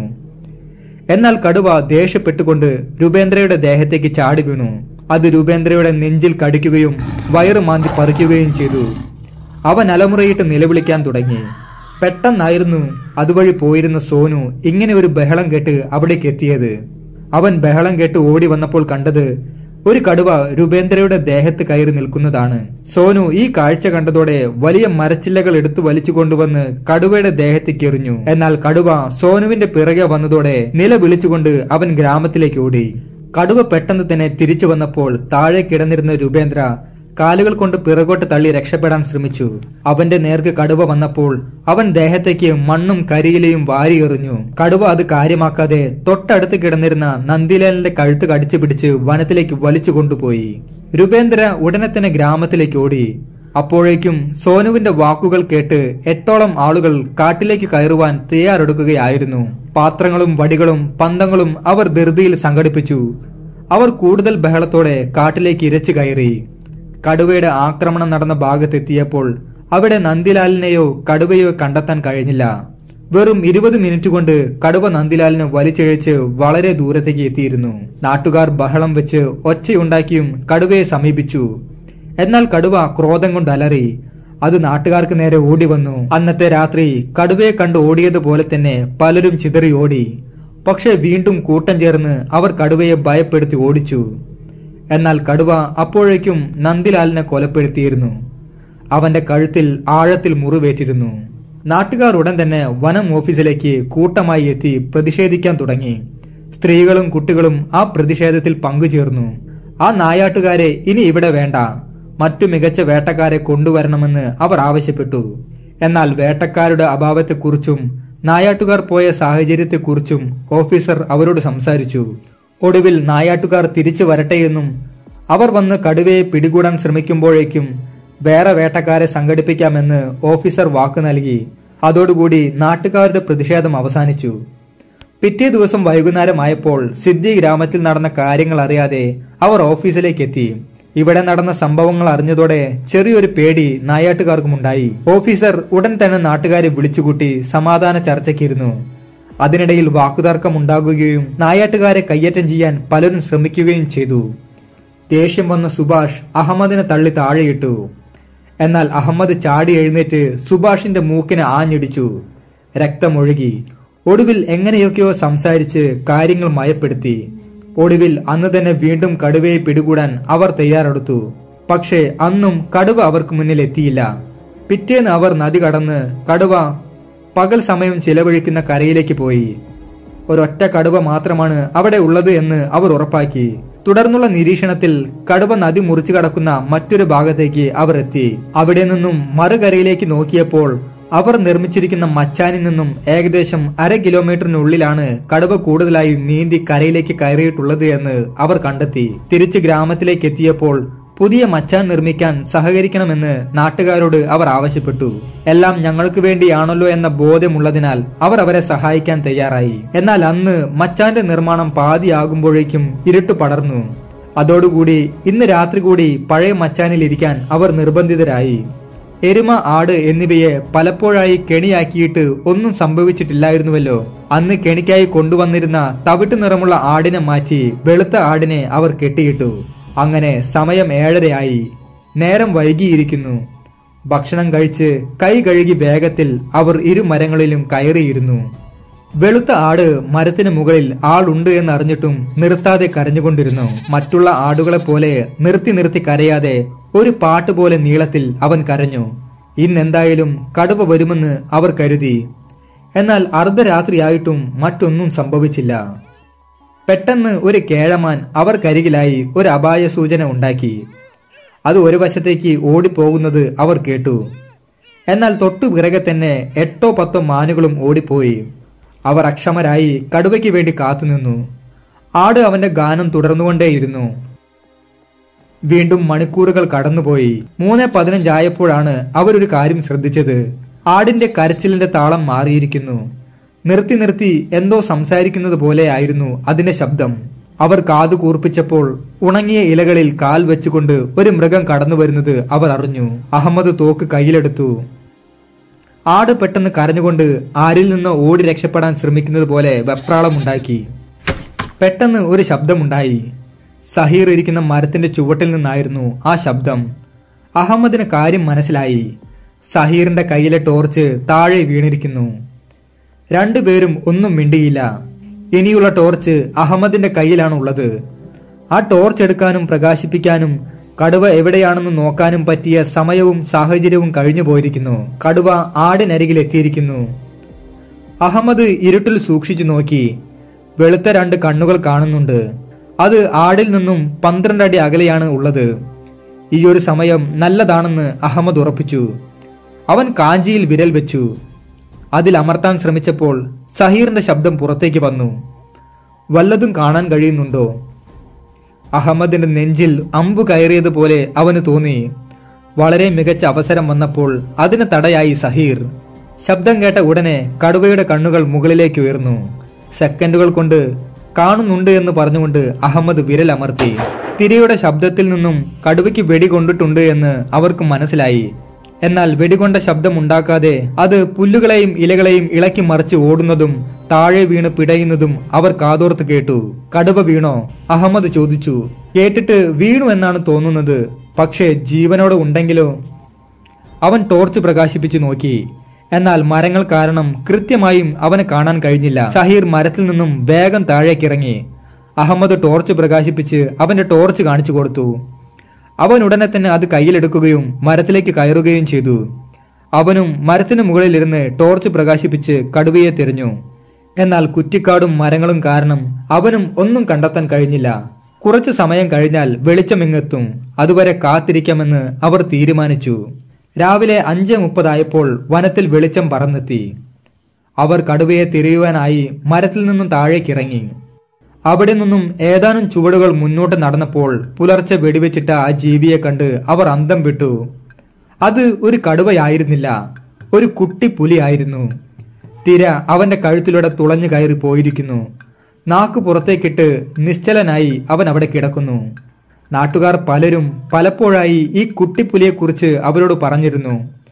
Speaker 1: എന്നാൽ കടുവ ദേഷ്യപ്പെട്ടുകൊണ്ട് രൂപേന്ദ്രയുടെ ദേഹത്തേക്ക് ചാടി വീണു അത് രൂപേന്ദ്രയുടെ നെഞ്ചിൽ കടിക്കുകയും വയറ് മാന്തി പറിക്കുകയും ചെയ്തു അവൻ അലമുറയിട്ട് നിലവിളിക്കാൻ തുടങ്ങി പെട്ടെന്നായിരുന്നു അതുവഴി പോയിരുന്ന സോനു ഇങ്ങനെ ഒരു ബഹളം കേട്ട് അവിടേക്ക് എത്തിയത് അവൻ ബഹളം കേട്ട് ഓടി വന്നപ്പോൾ കണ്ടത് ഒരു കടുവ രൂപേന്ദ്രയുടെ ദേഹത്ത് കയറി നിൽക്കുന്നതാണ് സോനു ഈ കാഴ്ച കണ്ടതോടെ വലിയ മരച്ചില്ലകൾ എടുത്തു വലിച്ചു കൊണ്ടുവന്ന് കടുവയുടെ ദേഹത്തേക്ക് എറിഞ്ഞു എന്നാൽ കടുവ സോനുവിന്റെ പിറകെ വന്നതോടെ നില വിളിച്ചുകൊണ്ട് അവൻ ഗ്രാമത്തിലേക്ക് ഓടി കടുവ പെട്ടെന്ന് തന്നെ തിരിച്ചു വന്നപ്പോൾ താഴെ കിടന്നിരുന്ന രൂപേന്ദ്ര കാലുകൾ കൊണ്ട് പിറകോട്ട് തള്ളി രക്ഷപ്പെടാൻ ശ്രമിച്ചു അവന്റെ നേർക്ക് കടുവ വന്നപ്പോൾ അവൻ ദേഹത്തേക്ക് മണ്ണും കരിയിലയും വാരി എറിഞ്ഞു കടുവ അത് കാര്യമാക്കാതെ തൊട്ടടുത്ത് കിടന്നിരുന്ന നന്ദിലാലിന്റെ കഴുത്ത് കടിച്ചു പിടിച്ച് വനത്തിലേക്ക് വലിച്ചു കൊണ്ടുപോയി രൂപേന്ദ്ര ഉടനെ തന്നെ ഗ്രാമത്തിലേക്ക് ഓടി അപ്പോഴേക്കും സോനുവിന്റെ വാക്കുകൾ കേട്ട് എട്ടോളം ആളുകൾ കാട്ടിലേക്ക് കയറുവാൻ തയ്യാറെടുക്കുകയായിരുന്നു പാത്രങ്ങളും വടികളും പന്തങ്ങളും അവർ ധൃതിയിൽ സംഘടിപ്പിച്ചു അവർ കൂടുതൽ ബഹളത്തോടെ കാട്ടിലേക്ക് ഇരച്ചു കയറി കടുവയുടെ ആക്രമണം നടന്ന ഭാഗത്തെത്തിയപ്പോൾ അവിടെ നന്ദിലാലിനെയോ കടുവയോ കണ്ടെത്താൻ കഴിഞ്ഞില്ല വെറും ഇരുപത് മിനിറ്റ് കൊണ്ട് കടുവ നന്ദിലാലിനെ വലിച്ചിഴച്ച് വളരെ ദൂരത്തേക്ക് എത്തിയിരുന്നു നാട്ടുകാർ ബഹളം വെച്ച് ഒച്ചയുണ്ടാക്കിയും കടുവയെ സമീപിച്ചു എന്നാൽ കടുവ ക്രോധം കൊണ്ട് അലറി അത് നാട്ടുകാർക്ക് നേരെ ഓടി വന്നു അന്നത്തെ രാത്രി കടുവയെ കണ്ട് ഓടിയതുപോലെ തന്നെ പലരും ചിതറി ഓടി പക്ഷെ വീണ്ടും കൂട്ടം ചേർന്ന് അവർ കടുവയെ ഭയപ്പെടുത്തി ഓടിച്ചു എന്നാൽ കടുവ അപ്പോഴേക്കും നന്ദിലാലിനെ കൊലപ്പെടുത്തിയിരുന്നു അവന്റെ കഴുത്തിൽ ആഴത്തിൽ മുറിവേറ്റിരുന്നു നാട്ടുകാർ ഉടൻ തന്നെ വനം ഓഫീസിലേക്ക് കൂട്ടമായി എത്തി പ്രതിഷേധിക്കാൻ തുടങ്ങി സ്ത്രീകളും കുട്ടികളും ആ പ്രതിഷേധത്തിൽ പങ്കുചേർന്നു ആ നായാട്ടുകാരെ ഇനി ഇവിടെ വേണ്ട മറ്റു മികച്ച വേട്ടക്കാരെ കൊണ്ടുവരണമെന്ന് അവർ ആവശ്യപ്പെട്ടു എന്നാൽ വേട്ടക്കാരുടെ അഭാവത്തെക്കുറിച്ചും നായാട്ടുകാർ പോയ സാഹചര്യത്തെക്കുറിച്ചും ഓഫീസർ അവരോട് സംസാരിച്ചു ഒടുവിൽ നായാട്ടുകാർ തിരിച്ചു വരട്ടെയെന്നും അവർ വന്ന് കടുവയെ പിടികൂടാൻ ശ്രമിക്കുമ്പോഴേക്കും വേറെ വേട്ടക്കാരെ സംഘടിപ്പിക്കാമെന്ന് ഓഫീസർ വാക്ക് നൽകി അതോടുകൂടി നാട്ടുകാരുടെ പ്രതിഷേധം അവസാനിച്ചു പിറ്റേ ദിവസം വൈകുന്നേരമായപ്പോൾ സിദ്ധി ഗ്രാമത്തിൽ നടന്ന കാര്യങ്ങൾ അറിയാതെ അവർ ഓഫീസിലേക്ക് എത്തി ഇവിടെ നടന്ന സംഭവങ്ങൾ അറിഞ്ഞതോടെ ചെറിയൊരു പേടി നായാട്ടുകാർക്കുമുണ്ടായി ഓഫീസർ ഉടൻ തന്നെ നാട്ടുകാരെ വിളിച്ചുകൂട്ടി സമാധാന ചർച്ചയ്ക്കിരുന്നു അതിനിടയിൽ വാക്കുതർക്കം ഉണ്ടാകുകയും നായാട്ടുകാരെ കയ്യേറ്റം ചെയ്യാൻ പലരും ശ്രമിക്കുകയും ചെയ്തു ദേഷ്യം വന്ന സുഭാഷ് അഹമ്മദിനെ തള്ളി താഴെയിട്ടു എന്നാൽ അഹമ്മദ് ചാടി എഴുന്നേറ്റ് സുഭാഷിന്റെ മൂക്കിന് ആഞ്ഞിടിച്ചു രക്തമൊഴുകി ഒടുവിൽ എങ്ങനെയൊക്കെയോ സംസാരിച്ച് കാര്യങ്ങൾ മയപ്പെടുത്തി ഒടുവിൽ അന്ന് തന്നെ വീണ്ടും കടുവയെ പിടികൂടാൻ അവർ തയ്യാറെടുത്തു പക്ഷേ അന്നും കടുവ അവർക്ക് മുന്നിൽ എത്തിയില്ല പിറ്റേന്ന് അവർ നദി കടന്ന് കടുവ പകൽ സമയം ചിലവഴിക്കുന്ന കരയിലേക്ക് പോയി ഒരൊറ്റ കടുവ മാത്രമാണ് അവിടെ ഉള്ളത് എന്ന് അവർ ഉറപ്പാക്കി തുടർന്നുള്ള നിരീക്ഷണത്തിൽ കടുവ നദി മുറിച്ചു കടക്കുന്ന മറ്റൊരു ഭാഗത്തേക്ക് അവർ എത്തി അവിടെ നിന്നും മറുകരയിലേക്ക് നോക്കിയപ്പോൾ അവർ നിർമ്മിച്ചിരിക്കുന്ന മച്ചാനിൽ നിന്നും ഏകദേശം അര കിലോമീറ്ററിനുള്ളിലാണ് കടുവ കൂടുതലായി നീന്തി കരയിലേക്ക് കയറിയിട്ടുള്ളത് എന്ന് അവർ കണ്ടെത്തി തിരിച്ച് ഗ്രാമത്തിലേക്ക് എത്തിയപ്പോൾ പുതിയ മച്ചാൻ നിർമ്മിക്കാൻ സഹകരിക്കണമെന്ന് നാട്ടുകാരോട് അവർ ആവശ്യപ്പെട്ടു എല്ലാം ഞങ്ങൾക്ക് വേണ്ടിയാണല്ലോ എന്ന ബോധ്യമുള്ളതിനാൽ അവർ അവരെ സഹായിക്കാൻ തയ്യാറായി എന്നാൽ അന്ന് മച്ചാന്റെ നിർമ്മാണം പാതിയാകുമ്പോഴേക്കും ഇരുട്ട് പടർന്നു അതോടുകൂടി ഇന്ന് രാത്രി കൂടി പഴയ മച്ചാനിൽ ഇരിക്കാൻ അവർ നിർബന്ധിതരായി എരുമ ആട് എന്നിവയെ പലപ്പോഴായി കെണിയാക്കിയിട്ട് ഒന്നും സംഭവിച്ചിട്ടില്ലായിരുന്നുവല്ലോ അന്ന് കെണിക്കായി കൊണ്ടുവന്നിരുന്ന തവിട്ട് നിറമുള്ള ആടിനെ മാറ്റി വെളുത്ത ആടിനെ അവർ കെട്ടിയിട്ടു അങ്ങനെ സമയം ഏഴരയായി നേരം വൈകിയിരിക്കുന്നു ഭക്ഷണം കഴിച്ച് കൈ കഴുകി വേഗത്തിൽ അവർ ഇരു മരങ്ങളിലും കയറിയിരുന്നു വെളുത്ത ആട് മരത്തിന് മുകളിൽ ആളുണ്ട് എന്നറിഞ്ഞിട്ടും നിർത്താതെ കരഞ്ഞുകൊണ്ടിരുന്നു മറ്റുള്ള ആടുകളെ പോലെ നിർത്തി നിർത്തി കരയാതെ ഒരു പാട്ട് പോലെ നീളത്തിൽ അവൻ കരഞ്ഞു ഇന്നെന്തായാലും കടുവ വരുമെന്ന് അവർ കരുതി എന്നാൽ അർദ്ധരാത്രിയായിട്ടും മറ്റൊന്നും സംഭവിച്ചില്ല പെട്ടെന്ന് ഒരു കേഴമാൻ അവർക്കരികിലായി ഒരു അപായ സൂചന ഉണ്ടാക്കി അത് ഒരു വശത്തേക്ക് ഓടിപ്പോകുന്നത് അവർ കേട്ടു എന്നാൽ തൊട്ടു പിറകെ തന്നെ എട്ടോ പത്തോ മാനുകളും ഓടിപ്പോയി അവർ അക്ഷമരായി കടുവയ്ക്ക് വേണ്ടി കാത്തുനിന്നു ആട് അവന്റെ ഗാനം തുടർന്നുകൊണ്ടേയിരുന്നു വീണ്ടും മണിക്കൂറുകൾ കടന്നുപോയി മൂന്ന് പതിനഞ്ചായപ്പോഴാണ് അവരൊരു കാര്യം ശ്രദ്ധിച്ചത് ആടിന്റെ കരച്ചിലിന്റെ താളം മാറിയിരിക്കുന്നു നിർത്തി നിർത്തി എന്തോ സംസാരിക്കുന്നത് പോലെയായിരുന്നു അതിന്റെ ശബ്ദം അവർ കാതു കൂർപ്പിച്ചപ്പോൾ ഉണങ്ങിയ ഇലകളിൽ കാൽ വെച്ചുകൊണ്ട് ഒരു മൃഗം കടന്നു വരുന്നത് അവർ അറിഞ്ഞു അഹമ്മദ് തോക്ക് കയ്യിലെടുത്തു ആട് പെട്ടെന്ന് കരഞ്ഞുകൊണ്ട് ആരിൽ നിന്ന് ഓടി രക്ഷപ്പെടാൻ ശ്രമിക്കുന്നത് പോലെ വെപ്രാളമുണ്ടാക്കി പെട്ടെന്ന് ഒരു ശബ്ദമുണ്ടായി സഹീർ ഇരിക്കുന്ന മരത്തിന്റെ ചുവട്ടിൽ നിന്നായിരുന്നു ആ ശബ്ദം അഹമ്മദിന് കാര്യം മനസ്സിലായി സഹീറിന്റെ കയ്യിലെ ടോർച്ച് താഴെ വീണിരിക്കുന്നു രണ്ടുപേരും ഒന്നും മിണ്ടിയില്ല ഇനിയുള്ള ടോർച്ച് അഹമ്മദിന്റെ കയ്യിലാണ് ഉള്ളത് ആ ടോർച്ച് എടുക്കാനും പ്രകാശിപ്പിക്കാനും കടുവ എവിടെയാണെന്ന് നോക്കാനും പറ്റിയ സമയവും സാഹചര്യവും കഴിഞ്ഞു പോയിരിക്കുന്നു കടുവ ആടിനരികിൽ എത്തിയിരിക്കുന്നു അഹമ്മദ് ഇരുട്ടിൽ സൂക്ഷിച്ചു നോക്കി വെളുത്ത രണ്ട് കണ്ണുകൾ കാണുന്നുണ്ട് അത് ആടിൽ നിന്നും പന്ത്രണ്ട് അടി അകലെയാണ് ഉള്ളത് ഈ ഒരു സമയം നല്ലതാണെന്ന് അഹമ്മദ് ഉറപ്പിച്ചു അവൻ കാഞ്ചിയിൽ വിരൽ വെച്ചു അതിൽ അമർത്താൻ ശ്രമിച്ചപ്പോൾ സഹീറിന്റെ ശബ്ദം പുറത്തേക്ക് വന്നു വല്ലതും കാണാൻ കഴിയുന്നുണ്ടോ അഹമ്മദിന്റെ നെഞ്ചിൽ അമ്പു കയറിയതുപോലെ അവന് തോന്നി വളരെ മികച്ച അവസരം വന്നപ്പോൾ അതിന് തടയായി സഹീർ ശബ്ദം കേട്ട ഉടനെ കടുവയുടെ കണ്ണുകൾ മുകളിലേക്ക് ഉയർന്നു സെക്കൻഡുകൾ കൊണ്ട് കാണുന്നുണ്ട് എന്ന് പറഞ്ഞുകൊണ്ട് അഹമ്മദ് വിരൽ അമർത്തി തിരയുടെ ശബ്ദത്തിൽ നിന്നും കടുവയ്ക്ക് വെടികൊണ്ടിട്ടുണ്ട് എന്ന് അവർക്ക് മനസ്സിലായി എന്നാൽ വെടികൊണ്ട ശബ്ദമുണ്ടാക്കാതെ അത് പുല്ലുകളെയും ഇലകളെയും ഇളക്കി മറിച്ച് ഓടുന്നതും താഴെ വീണ് പിടയുന്നതും അവർ കാതോർത്ത് കേട്ടു കടുവ വീണോ അഹമ്മദ് ചോദിച്ചു കേട്ടിട്ട് വീണു എന്നാണ് തോന്നുന്നത് പക്ഷേ ജീവനോടെ ഉണ്ടെങ്കിലോ അവൻ ടോർച്ച് പ്രകാശിപ്പിച്ചു നോക്കി എന്നാൽ മരങ്ങൾ കാരണം കൃത്യമായും അവനെ കാണാൻ കഴിഞ്ഞില്ല ഷഹീർ മരത്തിൽ നിന്നും വേഗം താഴേക്കിറങ്ങി അഹമ്മദ് ടോർച്ച് പ്രകാശിപ്പിച്ച് അവന്റെ ടോർച്ച് കാണിച്ചു കൊടുത്തു അവൻ ഉടനെ തന്നെ അത് കയ്യിലെടുക്കുകയും മരത്തിലേക്ക് കയറുകയും ചെയ്തു അവനും മരത്തിനു മുകളിലിരുന്ന് ടോർച്ച് പ്രകാശിപ്പിച്ച് കടുവയെ തിരഞ്ഞു എന്നാൽ കുറ്റിക്കാടും മരങ്ങളും കാരണം അവനും ഒന്നും കണ്ടെത്താൻ കഴിഞ്ഞില്ല കുറച്ചു സമയം കഴിഞ്ഞാൽ വെളിച്ചമിങ്ങെത്തും അതുവരെ കാത്തിരിക്കാമെന്ന് അവർ തീരുമാനിച്ചു രാവിലെ അഞ്ച് മുപ്പതായപ്പോൾ വനത്തിൽ വെളിച്ചം പറന്നെത്തി അവർ കടുവയെ തിരയുവാനായി മരത്തിൽ നിന്നും താഴേക്കിറങ്ങി അവിടെ നിന്നും ഏതാനും ചുവടുകൾ മുന്നോട്ട് നടന്നപ്പോൾ പുലർച്ചെ വെടിവെച്ചിട്ട ആ ജീവിയെ കണ്ട് അവർ അന്തം വിട്ടു അത് ഒരു കടുവയായിരുന്നില്ല ഒരു കുട്ടി പുലിയായിരുന്നു തിര അവന്റെ കഴുത്തിലൂടെ തുളഞ്ഞു കയറി പോയിരിക്കുന്നു നാക്ക് പുറത്തേക്കിട്ട് നിശ്ചലനായി അവൻ അവിടെ കിടക്കുന്നു നാട്ടുകാർ പലരും പലപ്പോഴായി ഈ കുട്ടിപ്പുലിയെക്കുറിച്ച് അവരോട് പറഞ്ഞിരുന്നു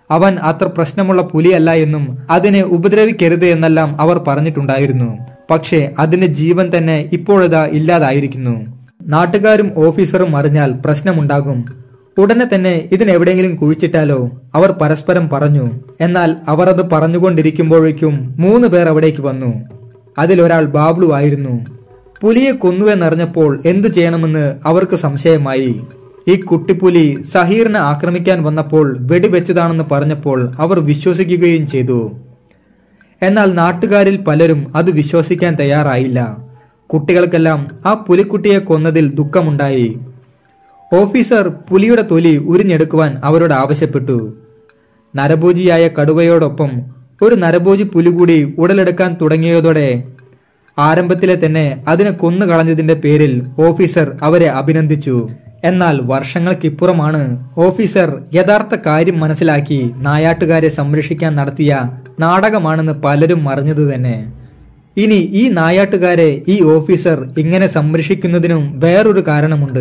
Speaker 1: അവൻ അത്ര പ്രശ്നമുള്ള പുലിയല്ല എന്നും അതിനെ ഉപദ്രവിക്കരുത് എന്നെല്ലാം അവർ പറഞ്ഞിട്ടുണ്ടായിരുന്നു പക്ഷേ അതിന്റെ ജീവൻ തന്നെ ഇപ്പോഴിതാ ഇല്ലാതായിരിക്കുന്നു നാട്ടുകാരും ഓഫീസറും അറിഞ്ഞാൽ പ്രശ്നമുണ്ടാകും ഉടനെ തന്നെ ഇതിനെവിടെയെങ്കിലും കുഴിച്ചിട്ടാലോ അവർ പരസ്പരം പറഞ്ഞു എന്നാൽ അവർ അത് പറഞ്ഞുകൊണ്ടിരിക്കുമ്പോഴേക്കും മൂന്ന് പേർ അവിടേക്ക് വന്നു അതിലൊരാൾ ബാബ്ലു ആയിരുന്നു പുലിയെ കൊന്നുവെന്നറിഞ്ഞപ്പോൾ എന്തു ചെയ്യണമെന്ന് അവർക്ക് സംശയമായി ഈ കുട്ടിപ്പുലി സഹീറിനെ ആക്രമിക്കാൻ വന്നപ്പോൾ വെടിവെച്ചതാണെന്ന് പറഞ്ഞപ്പോൾ അവർ വിശ്വസിക്കുകയും ചെയ്തു എന്നാൽ നാട്ടുകാരിൽ പലരും അത് വിശ്വസിക്കാൻ തയ്യാറായില്ല കുട്ടികൾക്കെല്ലാം ആ പുലിക്കുട്ടിയെ കൊന്നതിൽ ദുഃഖമുണ്ടായി ഓഫീസർ പുലിയുടെ തൊലി ഉരിഞ്ഞെടുക്കുവാൻ അവരോട് ആവശ്യപ്പെട്ടു നരഭോജിയായ കടുവയോടൊപ്പം ഒരു നരഭോജി പുലി കൂടി ഉടലെടുക്കാൻ തുടങ്ങിയതോടെ ആരംഭത്തിലെ തന്നെ അതിനെ കൊന്നു കളഞ്ഞതിന്റെ പേരിൽ ഓഫീസർ അവരെ അഭിനന്ദിച്ചു എന്നാൽ വർഷങ്ങൾക്കിപ്പുറമാണ് ഓഫീസർ യഥാർത്ഥ കാര്യം മനസ്സിലാക്കി നായാട്ടുകാരെ സംരക്ഷിക്കാൻ നടത്തിയ നാടകമാണെന്ന് പലരും അറിഞ്ഞത് തന്നെ ഇനി ഈ നായാട്ടുകാരെ ഈ ഓഫീസർ ഇങ്ങനെ സംരക്ഷിക്കുന്നതിനും വേറൊരു കാരണമുണ്ട്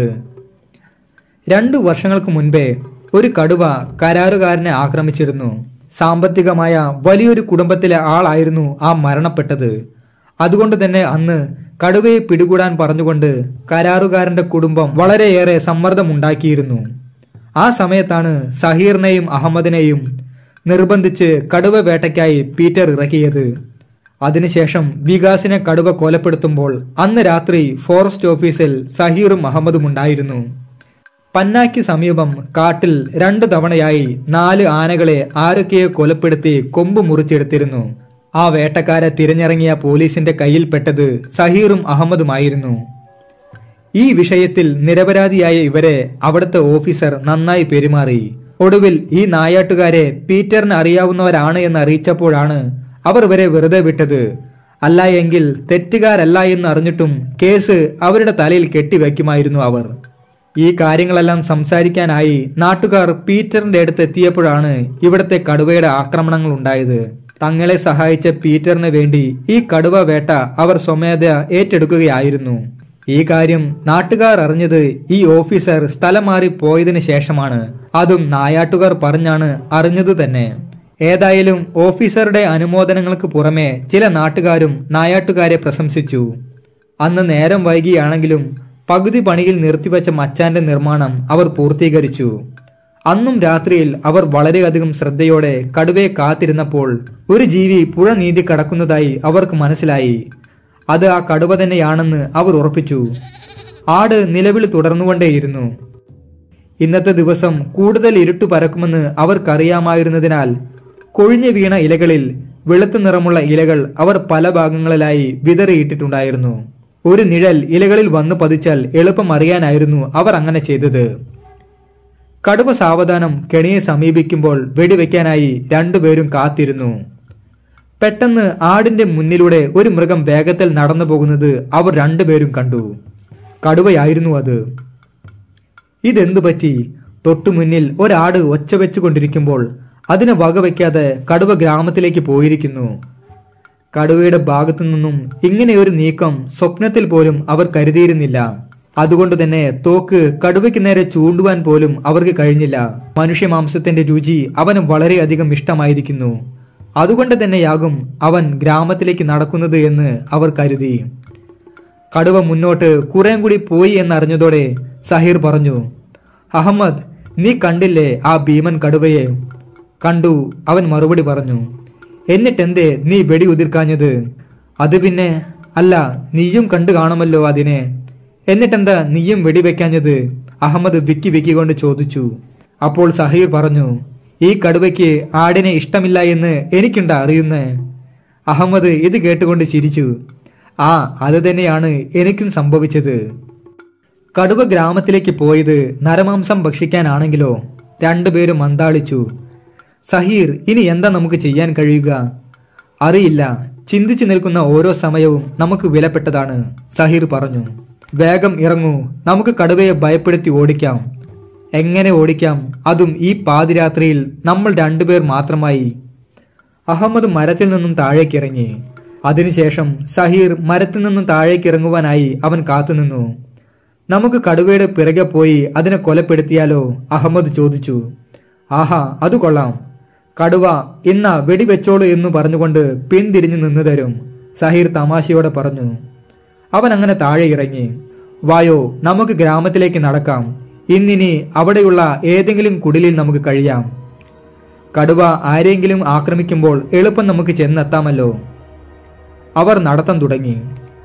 Speaker 1: രണ്ടു വർഷങ്ങൾക്ക് മുൻപേ ഒരു കടുവ കരാറുകാരനെ ആക്രമിച്ചിരുന്നു സാമ്പത്തികമായ വലിയൊരു കുടുംബത്തിലെ ആളായിരുന്നു ആ മരണപ്പെട്ടത് അതുകൊണ്ട് തന്നെ അന്ന് കടുവയെ പിടികൂടാൻ പറഞ്ഞുകൊണ്ട് കരാറുകാരന്റെ കുടുംബം വളരെയേറെ സമ്മർദ്ദമുണ്ടാക്കിയിരുന്നു ആ സമയത്താണ് സഹീറിനെയും അഹമ്മദിനെയും നിർബന്ധിച്ച് കടുവ വേട്ടയ്ക്കായി പീറ്റർ ഇറക്കിയത് അതിനുശേഷം വികാസിനെ കടുവ കൊലപ്പെടുത്തുമ്പോൾ അന്ന് രാത്രി ഫോറസ്റ്റ് ഓഫീസിൽ സഹീറും അഹമ്മദും ഉണ്ടായിരുന്നു പന്നായ്ക്ക് സമീപം കാട്ടിൽ രണ്ടു തവണയായി നാല് ആനകളെ ആരൊക്കെയോ കൊലപ്പെടുത്തി കൊമ്പ് മുറിച്ചെടുത്തിരുന്നു ആ വേട്ടക്കാരെ തിരഞ്ഞിറങ്ങിയ പോലീസിന്റെ കയ്യിൽപ്പെട്ടത് സഹീറും അഹമ്മദുമായിരുന്നു ഈ വിഷയത്തിൽ നിരപരാധിയായ ഇവരെ അവിടുത്തെ ഓഫീസർ നന്നായി പെരുമാറി ഒടുവിൽ ഈ നായാട്ടുകാരെ പീറ്ററിന് അറിയാവുന്നവരാണ് എന്ന് അറിയിച്ചപ്പോഴാണ് അവർ ഇവരെ വെറുതെ വിട്ടത് അല്ല എങ്കിൽ തെറ്റുകാരല്ല എന്ന് അറിഞ്ഞിട്ടും കേസ് അവരുടെ തലയിൽ കെട്ടിവെക്കുമായിരുന്നു അവർ ഈ കാര്യങ്ങളെല്ലാം സംസാരിക്കാനായി നാട്ടുകാർ പീറ്ററിന്റെ അടുത്ത് എത്തിയപ്പോഴാണ് ഇവിടുത്തെ കടുവയുടെ ആക്രമണങ്ങൾ ഉണ്ടായത് തങ്ങളെ സഹായിച്ച പീറ്ററിന് വേണ്ടി ഈ കടുവ വേട്ട അവർ സ്വമേധ ഏറ്റെടുക്കുകയായിരുന്നു ഈ കാര്യം നാട്ടുകാർ അറിഞ്ഞത് ഈ ഓഫീസർ സ്ഥലം മാറി പോയതിനു ശേഷമാണ് അതും നായാട്ടുകാർ പറഞ്ഞാണ് അറിഞ്ഞത് തന്നെ ഏതായാലും ഓഫീസറുടെ അനുമോദനങ്ങൾക്ക് പുറമെ ചില നാട്ടുകാരും നായാട്ടുകാരെ പ്രശംസിച്ചു അന്ന് നേരം വൈകിയാണെങ്കിലും പകുതി പണിയിൽ നിർത്തിവെച്ച മച്ചാന്റെ നിർമ്മാണം അവർ പൂർത്തീകരിച്ചു അന്നും രാത്രിയിൽ അവർ വളരെയധികം ശ്രദ്ധയോടെ കടുവയെ കാത്തിരുന്നപ്പോൾ ഒരു ജീവി പുഴ നീന്തി കടക്കുന്നതായി അവർക്ക് മനസ്സിലായി അത് ആ കടുവ തന്നെയാണെന്ന് അവർ ഉറപ്പിച്ചു ആട് നിലവിൽ തുടർന്നുകൊണ്ടേയിരുന്നു ഇന്നത്തെ ദിവസം കൂടുതൽ ഇരുട്ടു പരക്കുമെന്ന് അവർക്കറിയാമായിരുന്നതിനാൽ കൊഴിഞ്ഞു വീണ ഇലകളിൽ വെളുത്ത നിറമുള്ള ഇലകൾ അവർ പല ഭാഗങ്ങളിലായി വിതറിയിട്ടിട്ടുണ്ടായിരുന്നു ഒരു നിഴൽ ഇലകളിൽ വന്നു പതിച്ചാൽ എളുപ്പം അറിയാനായിരുന്നു അവർ അങ്ങനെ ചെയ്തത് കടുവ സാവധാനം കെണിയെ സമീപിക്കുമ്പോൾ വെടിവെക്കാനായി രണ്ടുപേരും കാത്തിരുന്നു പെട്ടെന്ന് ആടിന്റെ മുന്നിലൂടെ ഒരു മൃഗം വേഗത്തിൽ നടന്നു പോകുന്നത് അവർ രണ്ടുപേരും കണ്ടു കടുവയായിരുന്നു അത് ഇതെന്തു പറ്റി തൊട്ടു മുന്നിൽ ഒരാട് ഒച്ച വെച്ചുകൊണ്ടിരിക്കുമ്പോൾ അതിനെ വകവയ്ക്കാതെ കടുവ ഗ്രാമത്തിലേക്ക് പോയിരിക്കുന്നു കടുവയുടെ ഭാഗത്തു നിന്നും ഇങ്ങനെ ഒരു നീക്കം സ്വപ്നത്തിൽ പോലും അവർ കരുതിയിരുന്നില്ല അതുകൊണ്ട് തന്നെ തോക്ക് കടുവയ്ക്ക് നേരെ ചൂണ്ടുവാൻ പോലും അവർക്ക് കഴിഞ്ഞില്ല മനുഷ്യമാംസത്തിന്റെ രുചി അവന് വളരെയധികം ഇഷ്ടമായിരിക്കുന്നു അതുകൊണ്ട് തന്നെയാകും അവൻ ഗ്രാമത്തിലേക്ക് നടക്കുന്നത് എന്ന് അവർ കരുതി കടുവ മുന്നോട്ട് കുറേം കൂടി പോയി എന്നറിഞ്ഞതോടെ സഹീർ പറഞ്ഞു അഹമ്മദ് നീ കണ്ടില്ലേ ആ ഭീമൻ കടുവയെ കണ്ടു അവൻ മറുപടി പറഞ്ഞു എന്നിട്ടെന്തേ നീ വെടി ഉതിർക്കാഞ്ഞത് അത് പിന്നെ അല്ല നീയും കണ്ടു കാണുമല്ലോ അതിനെ എന്നിട്ടെന്താ നീയും വെടിവെക്കാഞ്ഞത് അഹമ്മദ് വിക്കി വിക്കിക്കൊണ്ട് ചോദിച്ചു അപ്പോൾ സഹീർ പറഞ്ഞു ഈ കടുവയ്ക്ക് ആടിനെ ഇഷ്ടമില്ല എന്ന് എനിക്കുണ്ടാ അറിയുന്നേ അഹമ്മദ് ഇത് കേട്ടുകൊണ്ട് ചിരിച്ചു ആ അത് തന്നെയാണ് എനിക്കും സംഭവിച്ചത് കടുവ ഗ്രാമത്തിലേക്ക് പോയത് നരമാംസം ഭക്ഷിക്കാനാണെങ്കിലോ രണ്ടുപേരും മന്താളിച്ചു സഹീർ ഇനി എന്താ നമുക്ക് ചെയ്യാൻ കഴിയുക അറിയില്ല ചിന്തിച്ചു നിൽക്കുന്ന ഓരോ സമയവും നമുക്ക് വിലപ്പെട്ടതാണ് സഹീർ പറഞ്ഞു വേഗം ഇറങ്ങൂ നമുക്ക് കടുവയെ ഭയപ്പെടുത്തി ഓടിക്കാം എങ്ങനെ ഓടിക്കാം അതും ഈ പാതിരാത്രിയിൽ നമ്മൾ രണ്ടുപേർ മാത്രമായി അഹമ്മദ് മരത്തിൽ നിന്നും താഴേക്കിറങ്ങി അതിനുശേഷം സഹീർ മരത്തിൽ നിന്നും താഴേക്കിറങ്ങുവാനായി അവൻ കാത്തുനിന്നു നമുക്ക് കടുവയുടെ പിറകെ പോയി അതിനെ കൊലപ്പെടുത്തിയാലോ അഹമ്മദ് ചോദിച്ചു ആഹാ അത് കൊള്ളാം കടുവ ഇന്ന വെടിവെച്ചോളൂ എന്ന് പറഞ്ഞുകൊണ്ട് പിന്തിരിഞ്ഞു നിന്നു തരും സഹീർ തമാശയോടെ പറഞ്ഞു അവൻ അങ്ങനെ താഴെ ഇറങ്ങി വായോ നമുക്ക് ഗ്രാമത്തിലേക്ക് നടക്കാം ഇന്നിനി അവിടെയുള്ള ഏതെങ്കിലും കുടിലിൽ നമുക്ക് കഴിയാം കടുവ ആരെങ്കിലും ആക്രമിക്കുമ്പോൾ എളുപ്പം നമുക്ക് ചെന്നെത്താമല്ലോ അവർ നടത്തം തുടങ്ങി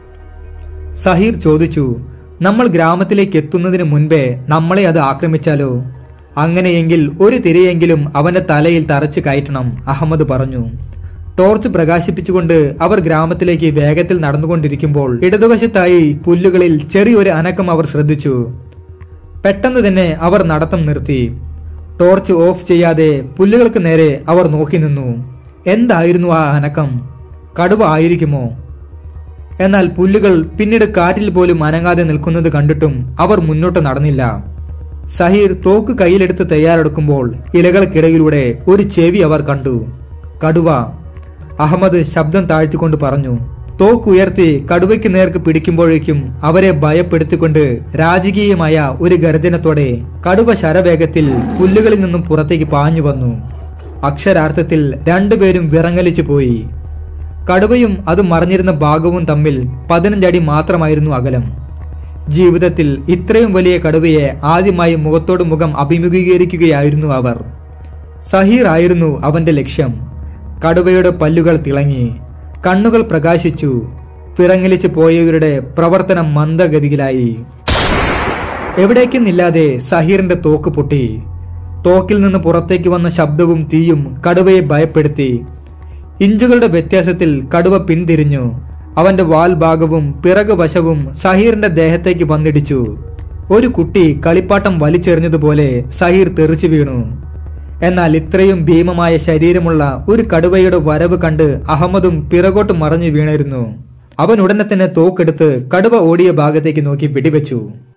Speaker 1: സഹീർ ചോദിച്ചു നമ്മൾ ഗ്രാമത്തിലേക്ക് എത്തുന്നതിന് മുൻപേ നമ്മളെ അത് ആക്രമിച്ചാലോ അങ്ങനെയെങ്കിൽ ഒരു തിരയെങ്കിലും അവന്റെ തലയിൽ തറച്ചു കയറ്റണം അഹമ്മദ് പറഞ്ഞു ടോർച്ച് പ്രകാശിപ്പിച്ചുകൊണ്ട് അവർ ഗ്രാമത്തിലേക്ക് വേഗത്തിൽ നടന്നുകൊണ്ടിരിക്കുമ്പോൾ ഇടതുവശത്തായി പുല്ലുകളിൽ ചെറിയൊരു അനക്കം അവർ ശ്രദ്ധിച്ചു പെട്ടെന്ന് തന്നെ അവർ നടത്തം നിർത്തി ടോർച്ച് ഓഫ് ചെയ്യാതെ പുല്ലുകൾക്ക് നേരെ അവർ നോക്കി നിന്നു എന്തായിരുന്നു ആ അനക്കം കടുവ ആയിരിക്കുമോ എന്നാൽ പുല്ലുകൾ പിന്നീട് കാറ്റിൽ പോലും അനങ്ങാതെ നിൽക്കുന്നത് കണ്ടിട്ടും അവർ മുന്നോട്ട് നടന്നില്ല സഹീർ തോക്ക് കയ്യിലെടുത്ത് തയ്യാറെടുക്കുമ്പോൾ ഇലകൾക്കിടയിലൂടെ ഒരു ചെവി അവർ കണ്ടു കടുവ അഹമ്മദ് ശബ്ദം താഴ്ത്തിക്കൊണ്ട് പറഞ്ഞു തോക്ക് ഉയർത്തി കടുവയ്ക്ക് നേർക്ക് പിടിക്കുമ്പോഴേക്കും അവരെ ഭയപ്പെടുത്തിക്കൊണ്ട് രാജകീയമായ ഒരു ഗർജനത്തോടെ കടുവ ശരവേഗത്തിൽ പുല്ലുകളിൽ നിന്നും പുറത്തേക്ക് പാഞ്ഞു വന്നു അക്ഷരാർത്ഥത്തിൽ രണ്ടുപേരും വിറങ്ങലിച്ചു പോയി കടുവയും അത് മറിഞ്ഞിരുന്ന ഭാഗവും തമ്മിൽ പതിനഞ്ചടി മാത്രമായിരുന്നു അകലം ജീവിതത്തിൽ ഇത്രയും വലിയ കടുവയെ ആദ്യമായി മുഖത്തോട് മുഖം അഭിമുഖീകരിക്കുകയായിരുന്നു അവർ സഹീർ ആയിരുന്നു അവന്റെ ലക്ഷ്യം കടുവയുടെ പല്ലുകൾ തിളങ്ങി കണ്ണുകൾ പ്രകാശിച്ചു പിറങ്ങലിച്ചു പോയവരുടെ പ്രവർത്തനം മന്ദഗതിയിലായി എവിടേക്കെന്നില്ലാതെ സഹീറിന്റെ തോക്ക് പൊട്ടി തോക്കിൽ നിന്ന് പുറത്തേക്ക് വന്ന ശബ്ദവും തീയും കടുവയെ ഭയപ്പെടുത്തി ഇഞ്ചുകളുടെ വ്യത്യാസത്തിൽ കടുവ പിന്തിരിഞ്ഞു അവന്റെ വാൽ ഭാഗവും പിറകു വശവും സഹീറിന്റെ ദേഹത്തേക്ക് വന്നിടിച്ചു ഒരു കുട്ടി കളിപ്പാട്ടം വലിച്ചെറിഞ്ഞതുപോലെ സഹീർ തെറിച്ചു വീണു എന്നാൽ ഇത്രയും ഭീമമായ ശരീരമുള്ള ഒരു കടുവയുടെ വരവ് കണ്ട് അഹമ്മദും പിറകോട്ട് മറഞ്ഞു വീണിരുന്നു അവൻ ഉടനെ തന്നെ തോക്കെടുത്ത് കടുവ ഓടിയ ഭാഗത്തേക്ക് നോക്കി വെടിവെച്ചു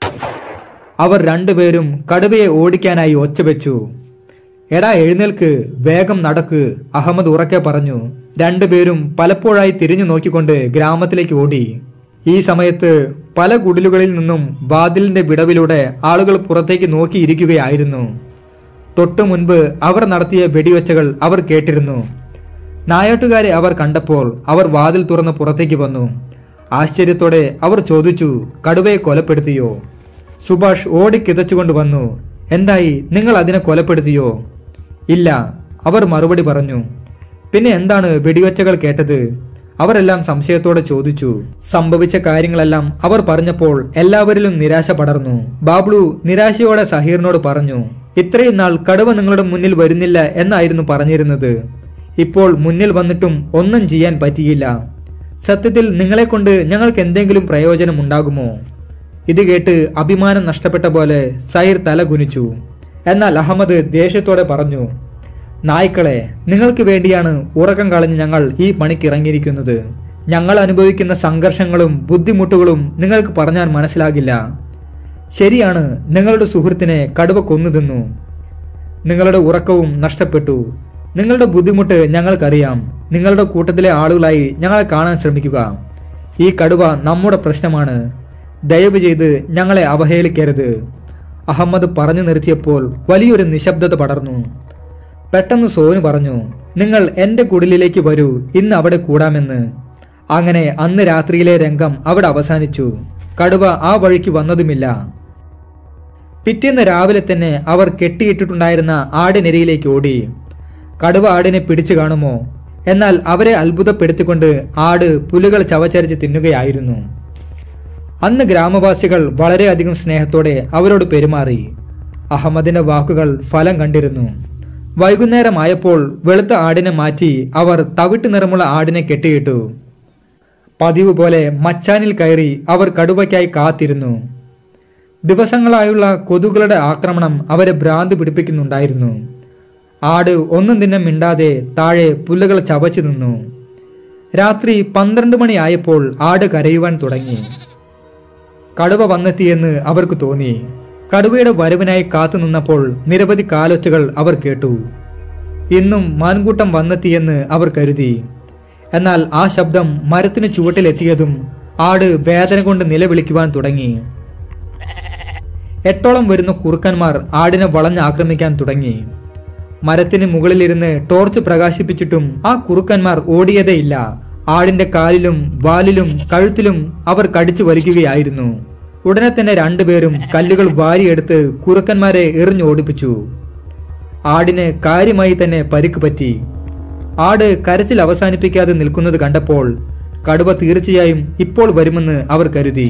Speaker 1: അവർ രണ്ടുപേരും കടുവയെ ഓടിക്കാനായി ഒച്ചവെച്ചു എടാ എഴുന്നേൽക്ക് വേഗം നടക്ക് അഹമ്മദ് ഉറക്കെ പറഞ്ഞു രണ്ടുപേരും പലപ്പോഴായി തിരിഞ്ഞു നോക്കിക്കൊണ്ട് ഗ്രാമത്തിലേക്ക് ഓടി ഈ സമയത്ത് പല കുടിലുകളിൽ നിന്നും വാതിലിന്റെ വിടവിലൂടെ ആളുകൾ പുറത്തേക്ക് നോക്കിയിരിക്കുകയായിരുന്നു തൊട്ടു മുൻപ് അവർ നടത്തിയ വെടിവെച്ചകൾ അവർ കേട്ടിരുന്നു നായാട്ടുകാരെ അവർ കണ്ടപ്പോൾ അവർ വാതിൽ തുറന്ന് പുറത്തേക്ക് വന്നു ആശ്ചര്യത്തോടെ അവർ ചോദിച്ചു കടുവയെ കൊലപ്പെടുത്തിയോ സുഭാഷ് ഓടിക്കിതച്ചുകൊണ്ട് വന്നു എന്തായി നിങ്ങൾ അതിനെ കൊലപ്പെടുത്തിയോ ഇല്ല അവർ മറുപടി പറഞ്ഞു പിന്നെ എന്താണ് വെടിവെച്ചകൾ കേട്ടത് അവരെല്ലാം സംശയത്തോടെ ചോദിച്ചു സംഭവിച്ച കാര്യങ്ങളെല്ലാം അവർ പറഞ്ഞപ്പോൾ എല്ലാവരിലും നിരാശ പടർന്നു ബാബ്ലു നിരാശയോടെ സഹീറിനോട് പറഞ്ഞു ഇത്രയും നാൾ കടുവ നിങ്ങളുടെ മുന്നിൽ വരുന്നില്ല എന്നായിരുന്നു പറഞ്ഞിരുന്നത് ഇപ്പോൾ മുന്നിൽ വന്നിട്ടും ഒന്നും ചെയ്യാൻ പറ്റിയില്ല സത്യത്തിൽ നിങ്ങളെ കൊണ്ട് ഞങ്ങൾക്ക് എന്തെങ്കിലും പ്രയോജനം ഉണ്ടാകുമോ ഇത് കേട്ട് അഭിമാനം നഷ്ടപ്പെട്ട പോലെ സൈർ തല കുനിച്ചു എന്നാൽ അഹമ്മദ് ദേഷ്യത്തോടെ പറഞ്ഞു നായ്ക്കളെ നിങ്ങൾക്ക് വേണ്ടിയാണ് ഉറക്കം കളഞ്ഞ് ഞങ്ങൾ ഈ പണിക്ക് ഇറങ്ങിയിരിക്കുന്നത് ഞങ്ങൾ അനുഭവിക്കുന്ന സംഘർഷങ്ങളും ബുദ്ധിമുട്ടുകളും നിങ്ങൾക്ക് പറഞ്ഞാൽ മനസ്സിലാകില്ല ശരിയാണ് നിങ്ങളുടെ സുഹൃത്തിനെ കടുവ കൊന്നു തിന്നു നിങ്ങളുടെ ഉറക്കവും നഷ്ടപ്പെട്ടു നിങ്ങളുടെ ബുദ്ധിമുട്ട് ഞങ്ങൾക്കറിയാം നിങ്ങളുടെ കൂട്ടത്തിലെ ആളുകളായി ഞങ്ങളെ കാണാൻ ശ്രമിക്കുക ഈ കടുവ നമ്മുടെ പ്രശ്നമാണ് ദയവ് ചെയ്ത് ഞങ്ങളെ അവഹേളിക്കരുത് അഹമ്മദ് പറഞ്ഞു നിർത്തിയപ്പോൾ വലിയൊരു നിശബ്ദത പടർന്നു പെട്ടെന്ന് സോനു പറഞ്ഞു നിങ്ങൾ എന്റെ കുടിലിലേക്ക് വരൂ ഇന്ന് അവിടെ കൂടാമെന്ന് അങ്ങനെ അന്ന് രാത്രിയിലെ രംഗം അവിടെ അവസാനിച്ചു കടുവ ആ വഴിക്ക് വന്നതുമില്ല പിറ്റേന്ന് രാവിലെ തന്നെ അവർ കെട്ടിയിട്ടിട്ടുണ്ടായിരുന്ന ആടിനിരയിലേക്ക് ഓടി കടുവ ആടിനെ പിടിച്ചു കാണുമോ എന്നാൽ അവരെ അത്ഭുതപ്പെടുത്തിക്കൊണ്ട് ആട് പുലുകൾ ചവച്ചരിച്ച് തിന്നുകയായിരുന്നു അന്ന് ഗ്രാമവാസികൾ വളരെയധികം സ്നേഹത്തോടെ അവരോട് പെരുമാറി അഹമ്മദിന്റെ വാക്കുകൾ ഫലം കണ്ടിരുന്നു വൈകുന്നേരമായപ്പോൾ വെളുത്ത ആടിനെ മാറ്റി അവർ തവിട്ട് നിറമുള്ള ആടിനെ കെട്ടിയിട്ടു പതിവ് പോലെ മച്ചാനിൽ കയറി അവർ കടുവയ്ക്കായി കാത്തിരുന്നു ദിവസങ്ങളായുള്ള കൊതുകുകളുടെ ആക്രമണം അവരെ ഭ്രാന്ത് പിടിപ്പിക്കുന്നുണ്ടായിരുന്നു ആട് ഒന്നും തന്നെ മിണ്ടാതെ താഴെ പുല്ലുകൾ ചവച്ചു നിന്നു രാത്രി പന്ത്രണ്ട് മണിയായപ്പോൾ ആട് കരയുവാൻ തുടങ്ങി കടുവ വന്നെത്തിയെന്ന് അവർക്ക് തോന്നി കടുവയുടെ വരവിനായി കാത്തു നിന്നപ്പോൾ നിരവധി കാലൊച്ചകൾ അവർ കേട്ടു ഇന്നും മാൻകൂട്ടം വന്നെത്തിയെന്ന് അവർ കരുതി എന്നാൽ ആ ശബ്ദം മരത്തിന് ചുവട്ടിലെത്തിയതും ആട് വേദന കൊണ്ട് നിലവിളിക്കുവാൻ തുടങ്ങി എട്ടോളം വരുന്ന കുറുക്കന്മാർ ആടിനെ വളഞ്ഞ് ആക്രമിക്കാൻ തുടങ്ങി മരത്തിന് മുകളിലിരുന്ന് ടോർച്ച് പ്രകാശിപ്പിച്ചിട്ടും ആ കുറുക്കന്മാർ ഓടിയതേയില്ല ആടിന്റെ കാലിലും വാലിലും കഴുത്തിലും അവർ കടിച്ചു വലിക്കുകയായിരുന്നു ഉടനെ തന്നെ രണ്ടുപേരും കല്ലുകൾ വാരിയെടുത്ത് കുറുക്കന്മാരെ എറിഞ്ഞോടിപ്പിച്ചു ആടിന് കാര്യമായി തന്നെ പരിക്ക് പറ്റി ആട് കരച്ചിൽ അവസാനിപ്പിക്കാതെ നിൽക്കുന്നത് കണ്ടപ്പോൾ കടുവ തീർച്ചയായും ഇപ്പോൾ വരുമെന്ന് അവർ കരുതി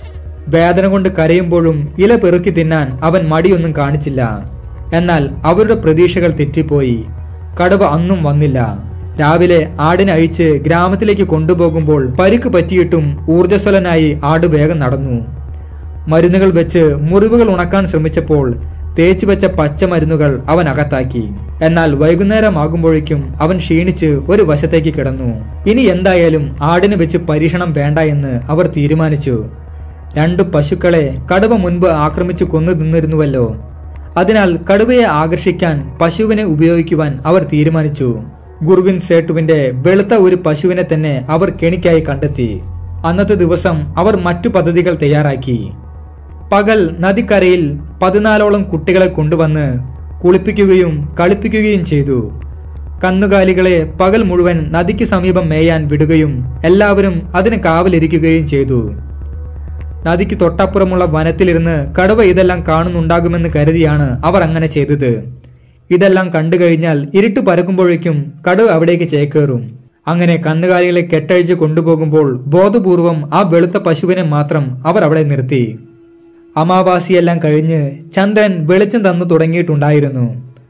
Speaker 1: വേദന കൊണ്ട് കരയുമ്പോഴും ഇല പെറുക്കി തിന്നാൻ അവൻ മടിയൊന്നും കാണിച്ചില്ല എന്നാൽ അവരുടെ പ്രതീക്ഷകൾ തെറ്റിപ്പോയി കടുവ അന്നും വന്നില്ല രാവിലെ ആടിനെ അഴിച്ച് ഗ്രാമത്തിലേക്ക് കൊണ്ടുപോകുമ്പോൾ പരിക്ക് പറ്റിയിട്ടും ഊർജ്ജസ്വലനായി ആട് വേഗം നടന്നു മരുന്നുകൾ വെച്ച് മുറിവുകൾ ഉണക്കാൻ ശ്രമിച്ചപ്പോൾ തേച്ചു വെച്ച പച്ചമരുന്നുകൾ അവൻ അകത്താക്കി എന്നാൽ വൈകുന്നേരമാകുമ്പോഴേക്കും അവൻ ക്ഷീണിച്ച് ഒരു വശത്തേക്ക് കിടന്നു ഇനി എന്തായാലും ആടിന് വെച്ച് പരീക്ഷണം വേണ്ട എന്ന് അവർ തീരുമാനിച്ചു രണ്ടു പശുക്കളെ കടുവ മുൻപ് ആക്രമിച്ചു കൊന്നു തിന്നിരുന്നുവല്ലോ അതിനാൽ കടുവയെ ആകർഷിക്കാൻ പശുവിനെ ഉപയോഗിക്കുവാൻ അവർ തീരുമാനിച്ചു ഗുർവിന്ദ് സേട്ടുവിന്റെ വെളുത്ത ഒരു പശുവിനെ തന്നെ അവർ കെണിക്കായി കണ്ടെത്തി അന്നത്തെ ദിവസം അവർ മറ്റു പദ്ധതികൾ തയ്യാറാക്കി പകൽ നദിക്കരയിൽ പതിനാലോളം കുട്ടികളെ കൊണ്ടുവന്ന് കുളിപ്പിക്കുകയും കളിപ്പിക്കുകയും ചെയ്തു കന്നുകാലികളെ പകൽ മുഴുവൻ നദിക്ക് സമീപം മേയാൻ വിടുകയും എല്ലാവരും അതിന് കാവലിരിക്കുകയും ചെയ്തു നദിക്ക് തൊട്ടപ്പുറമുള്ള വനത്തിലിരുന്ന് കടുവ ഇതെല്ലാം കാണുന്നുണ്ടാകുമെന്ന് കരുതിയാണ് അവർ അങ്ങനെ ചെയ്തത് ഇതെല്ലാം കണ്ടു കഴിഞ്ഞാൽ ഇരുട്ട് പരക്കുമ്പോഴേക്കും കടുവ അവിടേക്ക് ചേക്കേറും അങ്ങനെ കന്നുകാലികളെ കെട്ടഴിച്ച് കൊണ്ടുപോകുമ്പോൾ ബോധപൂർവം ആ വെളുത്ത പശുവിനെ മാത്രം അവർ അവിടെ നിർത്തി അമാവാസിയെല്ലാം കഴിഞ്ഞ് ചന്ദ്രൻ വെളിച്ചം തന്നു തുടങ്ങിയിട്ടുണ്ടായിരുന്നു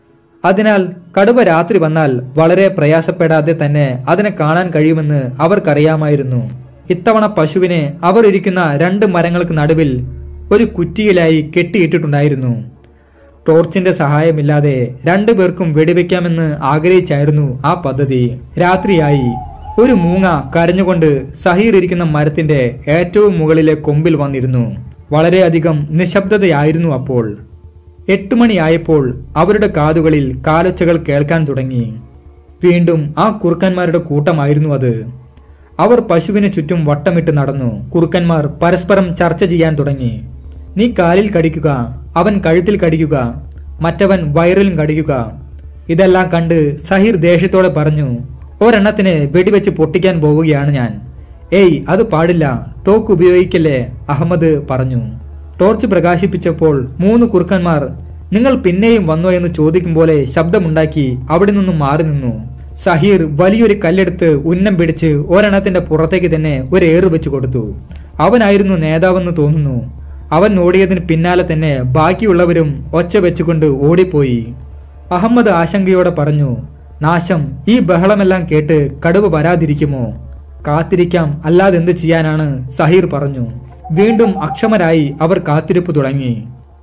Speaker 1: അതിനാൽ കടുവ രാത്രി വന്നാൽ വളരെ പ്രയാസപ്പെടാതെ തന്നെ അതിനെ കാണാൻ കഴിയുമെന്ന് അവർക്കറിയാമായിരുന്നു ഇത്തവണ പശുവിനെ അവർ ഇരിക്കുന്ന രണ്ട് മരങ്ങൾക്ക് നടുവിൽ ഒരു കുറ്റിയിലായി കെട്ടിയിട്ടിട്ടുണ്ടായിരുന്നു ടോർച്ചിന്റെ സഹായമില്ലാതെ രണ്ടുപേർക്കും വെടിവെക്കാമെന്ന് ആഗ്രഹിച്ചായിരുന്നു ആ പദ്ധതി രാത്രിയായി ഒരു മൂങ്ങ കരഞ്ഞുകൊണ്ട് സഹീർ ഇരിക്കുന്ന മരത്തിന്റെ ഏറ്റവും മുകളിലെ കൊമ്പിൽ വന്നിരുന്നു വളരെയധികം നിശബ്ദതയായിരുന്നു അപ്പോൾ എട്ട് മണിയായപ്പോൾ അവരുടെ കാതുകളിൽ കാലൊച്ചകൾ കേൾക്കാൻ തുടങ്ങി വീണ്ടും ആ കുറുക്കന്മാരുടെ കൂട്ടമായിരുന്നു അത് അവർ പശുവിന് ചുറ്റും വട്ടമിട്ട് നടന്നു കുറുക്കന്മാർ പരസ്പരം ചർച്ച ചെയ്യാൻ തുടങ്ങി നീ കാലിൽ കടിക്കുക അവൻ കഴുത്തിൽ കടിക്കുക മറ്റവൻ വയറിലും കടിക്കുക ഇതെല്ലാം കണ്ട് സഹീർ ദേഷ്യത്തോടെ പറഞ്ഞു ഒരെണ്ണത്തിന് വെടിവെച്ച് പൊട്ടിക്കാൻ പോവുകയാണ് ഞാൻ ഏയ് അത് പാടില്ല തോക്ക് ഉപയോഗിക്കല്ലേ അഹമ്മദ് പറഞ്ഞു ടോർച്ച് പ്രകാശിപ്പിച്ചപ്പോൾ മൂന്ന് കുറുക്കന്മാർ നിങ്ങൾ പിന്നെയും വന്നോ എന്ന് ചോദിക്കും പോലെ ശബ്ദമുണ്ടാക്കി അവിടെ നിന്നും മാറി നിന്നു സഹീർ വലിയൊരു കല്ലെടുത്ത് ഉന്നം പിടിച്ച് ഒരെണ്ണത്തിന്റെ പുറത്തേക്ക് തന്നെ ഒരു ഏറ് വെച്ച് കൊടുത്തു അവനായിരുന്നു നേതാവെന്ന് തോന്നുന്നു അവൻ ഓടിയതിന് പിന്നാലെ തന്നെ ബാക്കിയുള്ളവരും ഒച്ച വെച്ചുകൊണ്ട് ഓടിപ്പോയി അഹമ്മദ് ആശങ്കയോടെ പറഞ്ഞു നാശം ഈ ബഹളമെല്ലാം കേട്ട് കടുവ വരാതിരിക്കുമോ കാത്തിരിക്കാം അല്ലാതെ എന്ത് ചെയ്യാനാണ് സഹീർ പറഞ്ഞു വീണ്ടും അക്ഷമരായി അവർ കാത്തിരിപ്പ് തുടങ്ങി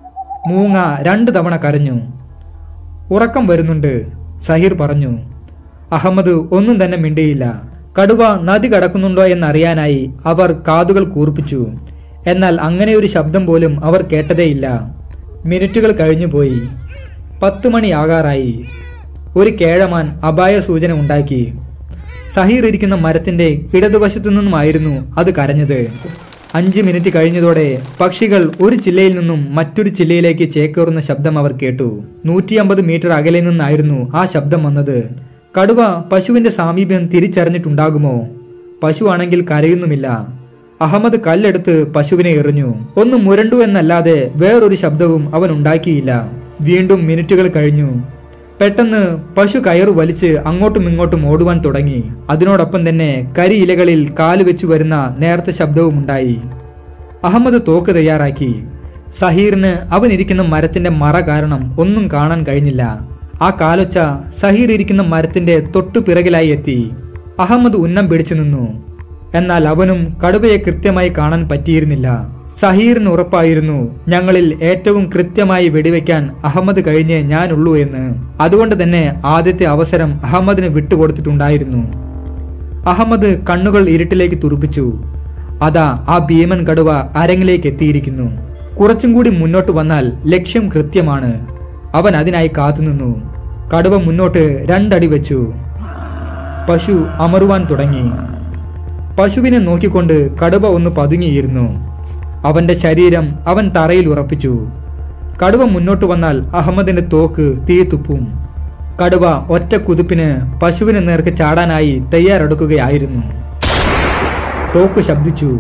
Speaker 1: മൂങ്ങ രണ്ടു തവണ കരഞ്ഞു ഉറക്കം വരുന്നുണ്ട് സഹീർ പറഞ്ഞു അഹമ്മദ് ഒന്നും തന്നെ മിണ്ടിയില്ല കടുവ നദി കടക്കുന്നുണ്ടോ എന്നറിയാനായി അവർ കാതുകൾ കൂർപ്പിച്ചു എന്നാൽ അങ്ങനെ ഒരു ശബ്ദം പോലും അവർ കേട്ടതേയില്ല മിനിറ്റുകൾ കഴിഞ്ഞുപോയി പത്ത് മണിയാകാറായി ഒരു കേഴമാൻ അപായ സൂചന ഉണ്ടാക്കി സഹീർ ഇരിക്കുന്ന മരത്തിന്റെ ഇടതുവശത്തു നിന്നുമായിരുന്നു അത് കരഞ്ഞത് അഞ്ച് മിനിറ്റ് കഴിഞ്ഞതോടെ പക്ഷികൾ ഒരു ചില്ലയിൽ നിന്നും മറ്റൊരു ചില്ലയിലേക്ക് ചേക്കേറുന്ന ശബ്ദം അവർ കേട്ടു നൂറ്റി അമ്പത് മീറ്റർ അകലെ നിന്നായിരുന്നു ആ ശബ്ദം വന്നത് കടുവ പശുവിന്റെ സാമീപ്യം തിരിച്ചറിഞ്ഞിട്ടുണ്ടാകുമോ പശു ആണെങ്കിൽ കരയുന്നുമില്ല അഹമ്മദ് കല്ലെടുത്ത് പശുവിനെ എറിഞ്ഞു ഒന്ന് മുരണ്ടു എന്നല്ലാതെ വേറൊരു ശബ്ദവും അവൻ ഉണ്ടാക്കിയില്ല വീണ്ടും മിനിറ്റുകൾ കഴിഞ്ഞു പെട്ടെന്ന് പശു കയറു വലിച്ച് അങ്ങോട്ടും ഇങ്ങോട്ടും ഓടുവാൻ തുടങ്ങി അതിനോടൊപ്പം തന്നെ കരിയിലകളിൽ കാല് വെച്ചു വരുന്ന നേർത്ത ശബ്ദവും ഉണ്ടായി അഹമ്മദ് തോക്ക് തയ്യാറാക്കി സഹീറിന് അവൻ ഇരിക്കുന്ന മരത്തിന്റെ മറ കാരണം ഒന്നും കാണാൻ കഴിഞ്ഞില്ല ആ കാലൊച്ച സഹീർ ഇരിക്കുന്ന മരത്തിന്റെ തൊട്ടു പിറകിലായി എത്തി അഹമ്മദ് ഉന്നം പിടിച്ചു നിന്നു എന്നാൽ അവനും കടുവയെ കൃത്യമായി കാണാൻ പറ്റിയിരുന്നില്ല സഹീറിന് ഉറപ്പായിരുന്നു ഞങ്ങളിൽ ഏറ്റവും കൃത്യമായി വെടിവെക്കാൻ അഹമ്മദ് കഴിഞ്ഞേ ഞാനുള്ളൂ എന്ന് അതുകൊണ്ട് തന്നെ ആദ്യത്തെ അവസരം അഹമ്മദിന് വിട്ടുകൊടുത്തിട്ടുണ്ടായിരുന്നു അഹമ്മദ് കണ്ണുകൾ ഇരുട്ടിലേക്ക് തുറപ്പിച്ചു അതാ ആ ഭീമൻ കടുവ അരങ്ങിലേക്ക് എത്തിയിരിക്കുന്നു കുറച്ചും കൂടി മുന്നോട്ട് വന്നാൽ ലക്ഷ്യം കൃത്യമാണ് അവൻ അതിനായി കാത്തുനിന്നു കടുവ മുന്നോട്ട് രണ്ടടി വെച്ചു പശു അമറുവാൻ തുടങ്ങി പശുവിനെ നോക്കിക്കൊണ്ട് കടുവ ഒന്ന് പതുങ്ങിയിരുന്നു അവന്റെ ശരീരം അവൻ തറയിൽ ഉറപ്പിച്ചു കടുവ മുന്നോട്ട് വന്നാൽ അഹമ്മദിന്റെ തോക്ക് തീ തുപ്പും കടുവ ഒറ്റ കുതിപ്പിന് പശുവിന് നേർക്ക് ചാടാനായി തയ്യാറെടുക്കുകയായിരുന്നു തോക്ക് ശബ്ദിച്ചു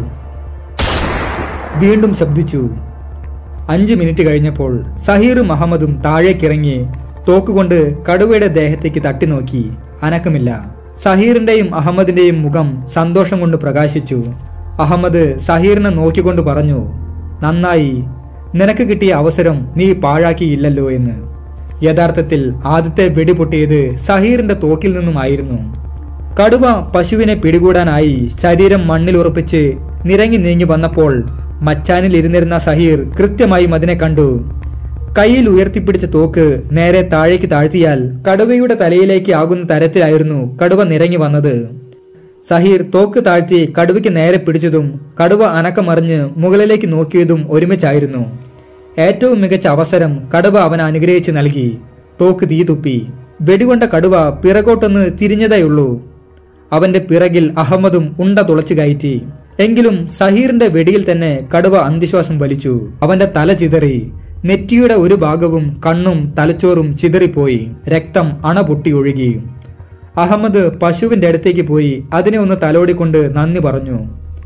Speaker 1: വീണ്ടും ശബ്ദിച്ചു അഞ്ചു മിനിറ്റ് കഴിഞ്ഞപ്പോൾ സഹീറും അഹമ്മദും താഴേക്കിറങ്ങി തോക്കുകൊണ്ട് കടുവയുടെ ദേഹത്തേക്ക് തട്ടി നോക്കി അനക്കമില്ല സഹീറിന്റെയും അഹമ്മദിന്റെയും മുഖം സന്തോഷം കൊണ്ട് പ്രകാശിച്ചു അഹമ്മദ് സഹീറിനെ നോക്കിക്കൊണ്ട് പറഞ്ഞു നന്നായി നിനക്ക് കിട്ടിയ അവസരം നീ പാഴാക്കിയില്ലല്ലോ എന്ന് യഥാർത്ഥത്തിൽ ആദ്യത്തെ വെടിപൊട്ടിയത് സഹീറിന്റെ തോക്കിൽ നിന്നുമായിരുന്നു കടുവ പശുവിനെ പിടികൂടാനായി ശരീരം മണ്ണിൽ ഉറപ്പിച്ച് നിരങ്ങി നീങ്ങി വന്നപ്പോൾ മച്ചാനിൽ ഇരുന്നിരുന്ന സഹീർ കൃത്യമായും അതിനെ കണ്ടു കയ്യിൽ ഉയർത്തിപ്പിടിച്ച തോക്ക് നേരെ താഴേക്ക് താഴ്ത്തിയാൽ കടുവയുടെ തലയിലേക്ക് ആകുന്ന തരത്തിലായിരുന്നു കടുവ നിരങ്ങി വന്നത് സഹീർ തോക്ക് താഴ്ത്തി കടുവയ്ക്ക് നേരെ പിടിച്ചതും കടുവ അനക്കമറിഞ്ഞ് മുകളിലേക്ക് നോക്കിയതും ഒരുമിച്ചായിരുന്നു ഏറ്റവും മികച്ച അവസരം കടുവ അവൻ അനുഗ്രഹിച്ച് നൽകി തോക്ക് തീ തുപ്പി വെടികൊണ്ട കടുവ പിറകോട്ടൊന്ന് തിരിഞ്ഞതേയുള്ളൂ അവന്റെ പിറകിൽ അഹമ്മദും ഉണ്ട തുളച്ചു കയറ്റി എങ്കിലും സഹീറിന്റെ വെടിയിൽ തന്നെ കടുവ അന്തിശ്വാസം വലിച്ചു അവന്റെ തല ചിതറി നെറ്റിയുടെ ഒരു ഭാഗവും കണ്ണും തലച്ചോറും ചിതറിപ്പോയി രക്തം അണ പൊട്ടി ഒഴുകി അഹമ്മദ് പശുവിന്റെ അടുത്തേക്ക് പോയി അതിനെ ഒന്ന് തലോടിക്കൊണ്ട് നന്ദി പറഞ്ഞു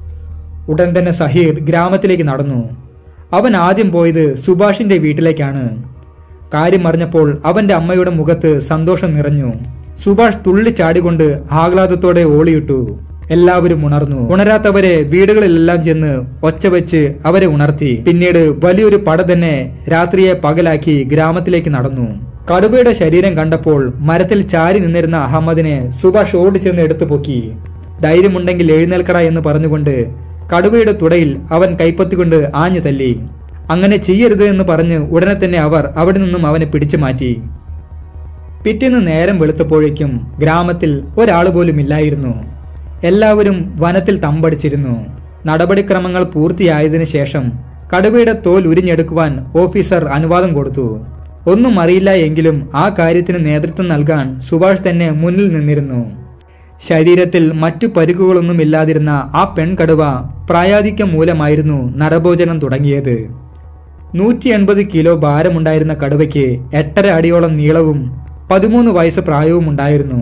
Speaker 1: ഉടൻ തന്നെ സഹീർ ഗ്രാമത്തിലേക്ക് നടന്നു അവൻ ആദ്യം പോയത് സുഭാഷിന്റെ വീട്ടിലേക്കാണ് കാര്യം അറിഞ്ഞപ്പോൾ അവന്റെ അമ്മയുടെ മുഖത്ത് സന്തോഷം നിറഞ്ഞു സുഭാഷ് തുള്ളിച്ചാടിക്കൊണ്ട് ആഹ്ലാദത്തോടെ ഓളിയിട്ടു എല്ലാവരും ഉണർന്നു ഉണരാത്തവരെ വീടുകളിലെല്ലാം ചെന്ന് ഒച്ച വെച്ച് അവരെ ഉണർത്തി പിന്നീട് വലിയൊരു പട തന്നെ രാത്രിയെ പകലാക്കി ഗ്രാമത്തിലേക്ക് നടന്നു കടുവയുടെ ശരീരം കണ്ടപ്പോൾ മരത്തിൽ ചാരി നിന്നിരുന്ന അഹമ്മദിനെ സുഭാഷ് ഓടിച്ചെന്ന് എടുത്തു പൊക്കി ധൈര്യമുണ്ടെങ്കിൽ എഴുന്നേൽക്കട എന്ന് പറഞ്ഞുകൊണ്ട് കടുവയുടെ തുടയിൽ അവൻ കൈപ്പത്തിക്കൊണ്ട് ആഞ്ഞു തല്ലി അങ്ങനെ ചെയ്യരുത് എന്ന് പറഞ്ഞ് ഉടനെ തന്നെ അവർ അവിടെ നിന്നും അവനെ പിടിച്ചു മാറ്റി പിറ്റേന്ന് നേരം വെളുത്തപ്പോഴേക്കും ഗ്രാമത്തിൽ ഒരാൾ പോലും ഇല്ലായിരുന്നു എല്ലാവരും വനത്തിൽ തമ്പടിച്ചിരുന്നു നടപടിക്രമങ്ങൾ പൂർത്തിയായതിനു ശേഷം കടുവയുടെ തോൽ ഉരിഞ്ഞെടുക്കുവാൻ ഓഫീസർ അനുവാദം കൊടുത്തു ഒന്നും അറിയില്ല എങ്കിലും ആ കാര്യത്തിന് നേതൃത്വം നൽകാൻ സുഭാഷ് തന്നെ മുന്നിൽ നിന്നിരുന്നു ശരീരത്തിൽ മറ്റു പരിക്കുകളൊന്നും ഇല്ലാതിരുന്ന ആ പെൺകടുവ പ്രായാധിക്യം മൂലമായിരുന്നു നരഭോജനം തുടങ്ങിയത് നൂറ്റി എൺപത് കിലോ ഭാരമുണ്ടായിരുന്ന കടുവയ്ക്ക് എട്ടര അടിയോളം നീളവും പതിമൂന്ന് വയസ്സ് പ്രായവും ഉണ്ടായിരുന്നു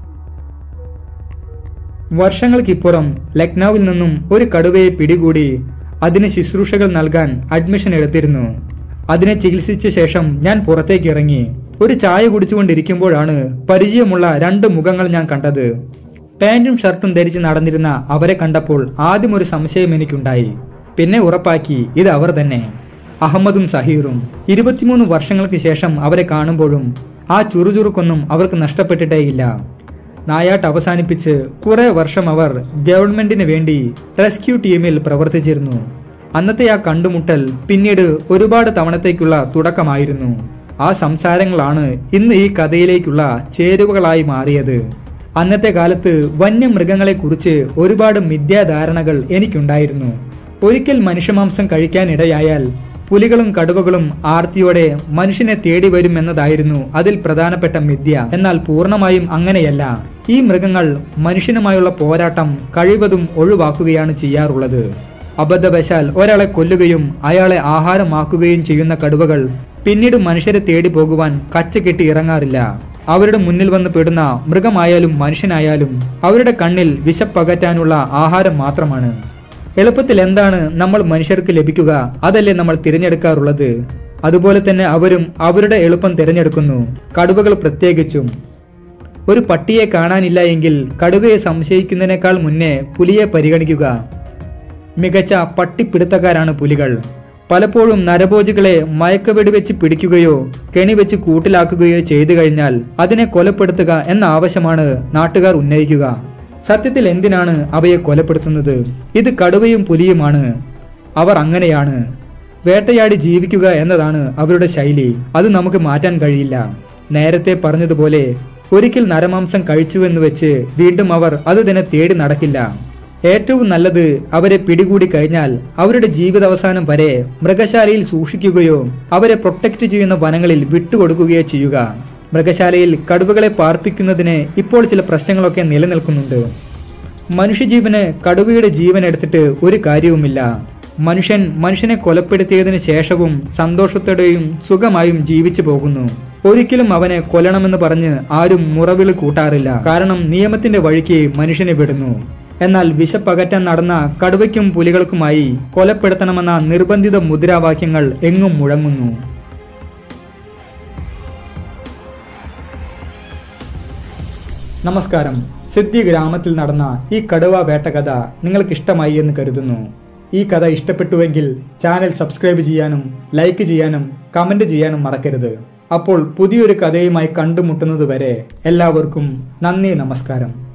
Speaker 1: വർഷങ്ങൾക്കിപ്പുറം ലക്നൌവിൽ നിന്നും ഒരു കടുവയെ പിടികൂടി അതിന് ശുശ്രൂഷകൾ നൽകാൻ അഡ്മിഷൻ എടുത്തിരുന്നു അതിനെ ചികിത്സിച്ച ശേഷം ഞാൻ പുറത്തേക്ക് ഇറങ്ങി ഒരു ചായ കുടിച്ചുകൊണ്ടിരിക്കുമ്പോഴാണ് പരിചയമുള്ള രണ്ട് മുഖങ്ങൾ ഞാൻ കണ്ടത് പാന്റും ഷർട്ടും ധരിച്ച് നടന്നിരുന്ന അവരെ കണ്ടപ്പോൾ ആദ്യം ഒരു സംശയം എനിക്കുണ്ടായി പിന്നെ ഉറപ്പാക്കി ഇത് അവർ തന്നെ അഹമ്മദും സഹീറും ഇരുപത്തിമൂന്ന് വർഷങ്ങൾക്ക് ശേഷം അവരെ കാണുമ്പോഴും ആ ചുറുചുറുക്കൊന്നും അവർക്ക് നഷ്ടപ്പെട്ടിട്ടേയില്ല നായാട്ട് അവസാനിപ്പിച്ച് കുറെ വർഷം അവർ ഗവൺമെന്റിന് വേണ്ടി റെസ്ക്യൂ ടീമിൽ പ്രവർത്തിച്ചിരുന്നു അന്നത്തെ ആ കണ്ടുമുട്ടൽ പിന്നീട് ഒരുപാട് തവണത്തേക്കുള്ള തുടക്കമായിരുന്നു ആ സംസാരങ്ങളാണ് ഇന്ന് ഈ കഥയിലേക്കുള്ള ചേരുവകളായി മാറിയത് അന്നത്തെ കാലത്ത് വന്യമൃഗങ്ങളെക്കുറിച്ച് ഒരുപാട് മിഥ്യാധാരണകൾ എനിക്കുണ്ടായിരുന്നു ഒരിക്കൽ മനുഷ്യമാംസം കഴിക്കാനിടയായാൽ പുലികളും കടുവകളും ആർത്തിയോടെ മനുഷ്യനെ തേടി വരുമെന്നതായിരുന്നു അതിൽ പ്രധാനപ്പെട്ട മിഥ്യ എന്നാൽ പൂർണ്ണമായും അങ്ങനെയല്ല ഈ മൃഗങ്ങൾ മനുഷ്യനുമായുള്ള പോരാട്ടം കഴിവതും ഒഴിവാക്കുകയാണ് ചെയ്യാറുള്ളത് അബദ്ധവശാൽ ഒരാളെ കൊല്ലുകയും അയാളെ ആഹാരമാക്കുകയും ചെയ്യുന്ന കടുവകൾ പിന്നീട് മനുഷ്യരെ തേടി പോകുവാൻ കച്ചകെട്ടി ഇറങ്ങാറില്ല അവരുടെ മുന്നിൽ വന്ന് പെടുന്ന മൃഗമായാലും മനുഷ്യനായാലും അവരുടെ കണ്ണിൽ വിശപ്പകറ്റാനുള്ള ആഹാരം മാത്രമാണ് എളുപ്പത്തിൽ എന്താണ് നമ്മൾ മനുഷ്യർക്ക് ലഭിക്കുക അതല്ലേ നമ്മൾ തിരഞ്ഞെടുക്കാറുള്ളത് അതുപോലെ തന്നെ അവരും അവരുടെ എളുപ്പം തിരഞ്ഞെടുക്കുന്നു കടുവകൾ പ്രത്യേകിച്ചും ഒരു പട്ടിയെ കാണാനില്ല എങ്കിൽ കടുവയെ സംശയിക്കുന്നതിനേക്കാൾ മുന്നേ പുലിയെ പരിഗണിക്കുക മികച്ച പട്ടിപ്പിടുത്തക്കാരാണ് പുലികൾ പലപ്പോഴും നരഭോജികളെ മയക്കവെടി വെച്ച് പിടിക്കുകയോ കെണി വെച്ച് കൂട്ടിലാക്കുകയോ ചെയ്തു കഴിഞ്ഞാൽ അതിനെ കൊലപ്പെടുത്തുക എന്ന ആവശ്യമാണ് നാട്ടുകാർ ഉന്നയിക്കുക സത്യത്തിൽ എന്തിനാണ് അവയെ കൊലപ്പെടുത്തുന്നത് ഇത് കടുവയും പുലിയുമാണ് അവർ അങ്ങനെയാണ് വേട്ടയാടി ജീവിക്കുക എന്നതാണ് അവരുടെ ശൈലി അത് നമുക്ക് മാറ്റാൻ കഴിയില്ല നേരത്തെ പറഞ്ഞതുപോലെ ഒരിക്കൽ നരമാംസം കഴിച്ചുവെന്ന് വെച്ച് വീണ്ടും അവർ അത് തന്നെ തേടി നടക്കില്ല ഏറ്റവും നല്ലത് അവരെ പിടികൂടി കഴിഞ്ഞാൽ അവരുടെ ജീവിതാവസാനം വരെ മൃഗശാലയിൽ സൂക്ഷിക്കുകയോ അവരെ പ്രൊട്ടക്ട് ചെയ്യുന്ന വനങ്ങളിൽ വിട്ടുകൊടുക്കുകയോ ചെയ്യുക മൃഗശാലയിൽ കടുവകളെ പാർപ്പിക്കുന്നതിന് ഇപ്പോൾ ചില പ്രശ്നങ്ങളൊക്കെ നിലനിൽക്കുന്നുണ്ട് മനുഷ്യജീവന് കടുവയുടെ ജീവൻ എടുത്തിട്ട് ഒരു കാര്യവുമില്ല മനുഷ്യൻ മനുഷ്യനെ കൊലപ്പെടുത്തിയതിനു ശേഷവും സന്തോഷത്തോടെയും സുഖമായും ജീവിച്ചു പോകുന്നു ഒരിക്കലും അവനെ കൊല്ലണമെന്ന് പറഞ്ഞ് ആരും മുറവിളി കൂട്ടാറില്ല കാരണം നിയമത്തിന്റെ വഴിക്ക് മനുഷ്യനെ വിടുന്നു എന്നാൽ വിശപ്പകറ്റാൻ നടന്ന കടുവയ്ക്കും പുലികൾക്കുമായി കൊലപ്പെടുത്തണമെന്ന നിർബന്ധിത മുദ്രാവാക്യങ്ങൾ എങ്ങും മുഴങ്ങുന്നു നമസ്കാരം സിദ്ധി ഗ്രാമത്തിൽ നടന്ന ഈ കടുവ വേട്ട കഥ നിങ്ങൾക്ക് ഇഷ്ടമായി എന്ന് കരുതുന്നു ഈ കഥ ഇഷ്ടപ്പെട്ടുവെങ്കിൽ ചാനൽ സബ്സ്ക്രൈബ് ചെയ്യാനും ലൈക്ക് ചെയ്യാനും കമന്റ് ചെയ്യാനും മറക്കരുത് അപ്പോൾ പുതിയൊരു കഥയുമായി കണ്ടുമുട്ടുന്നത് വരെ എല്ലാവർക്കും നന്ദി നമസ്കാരം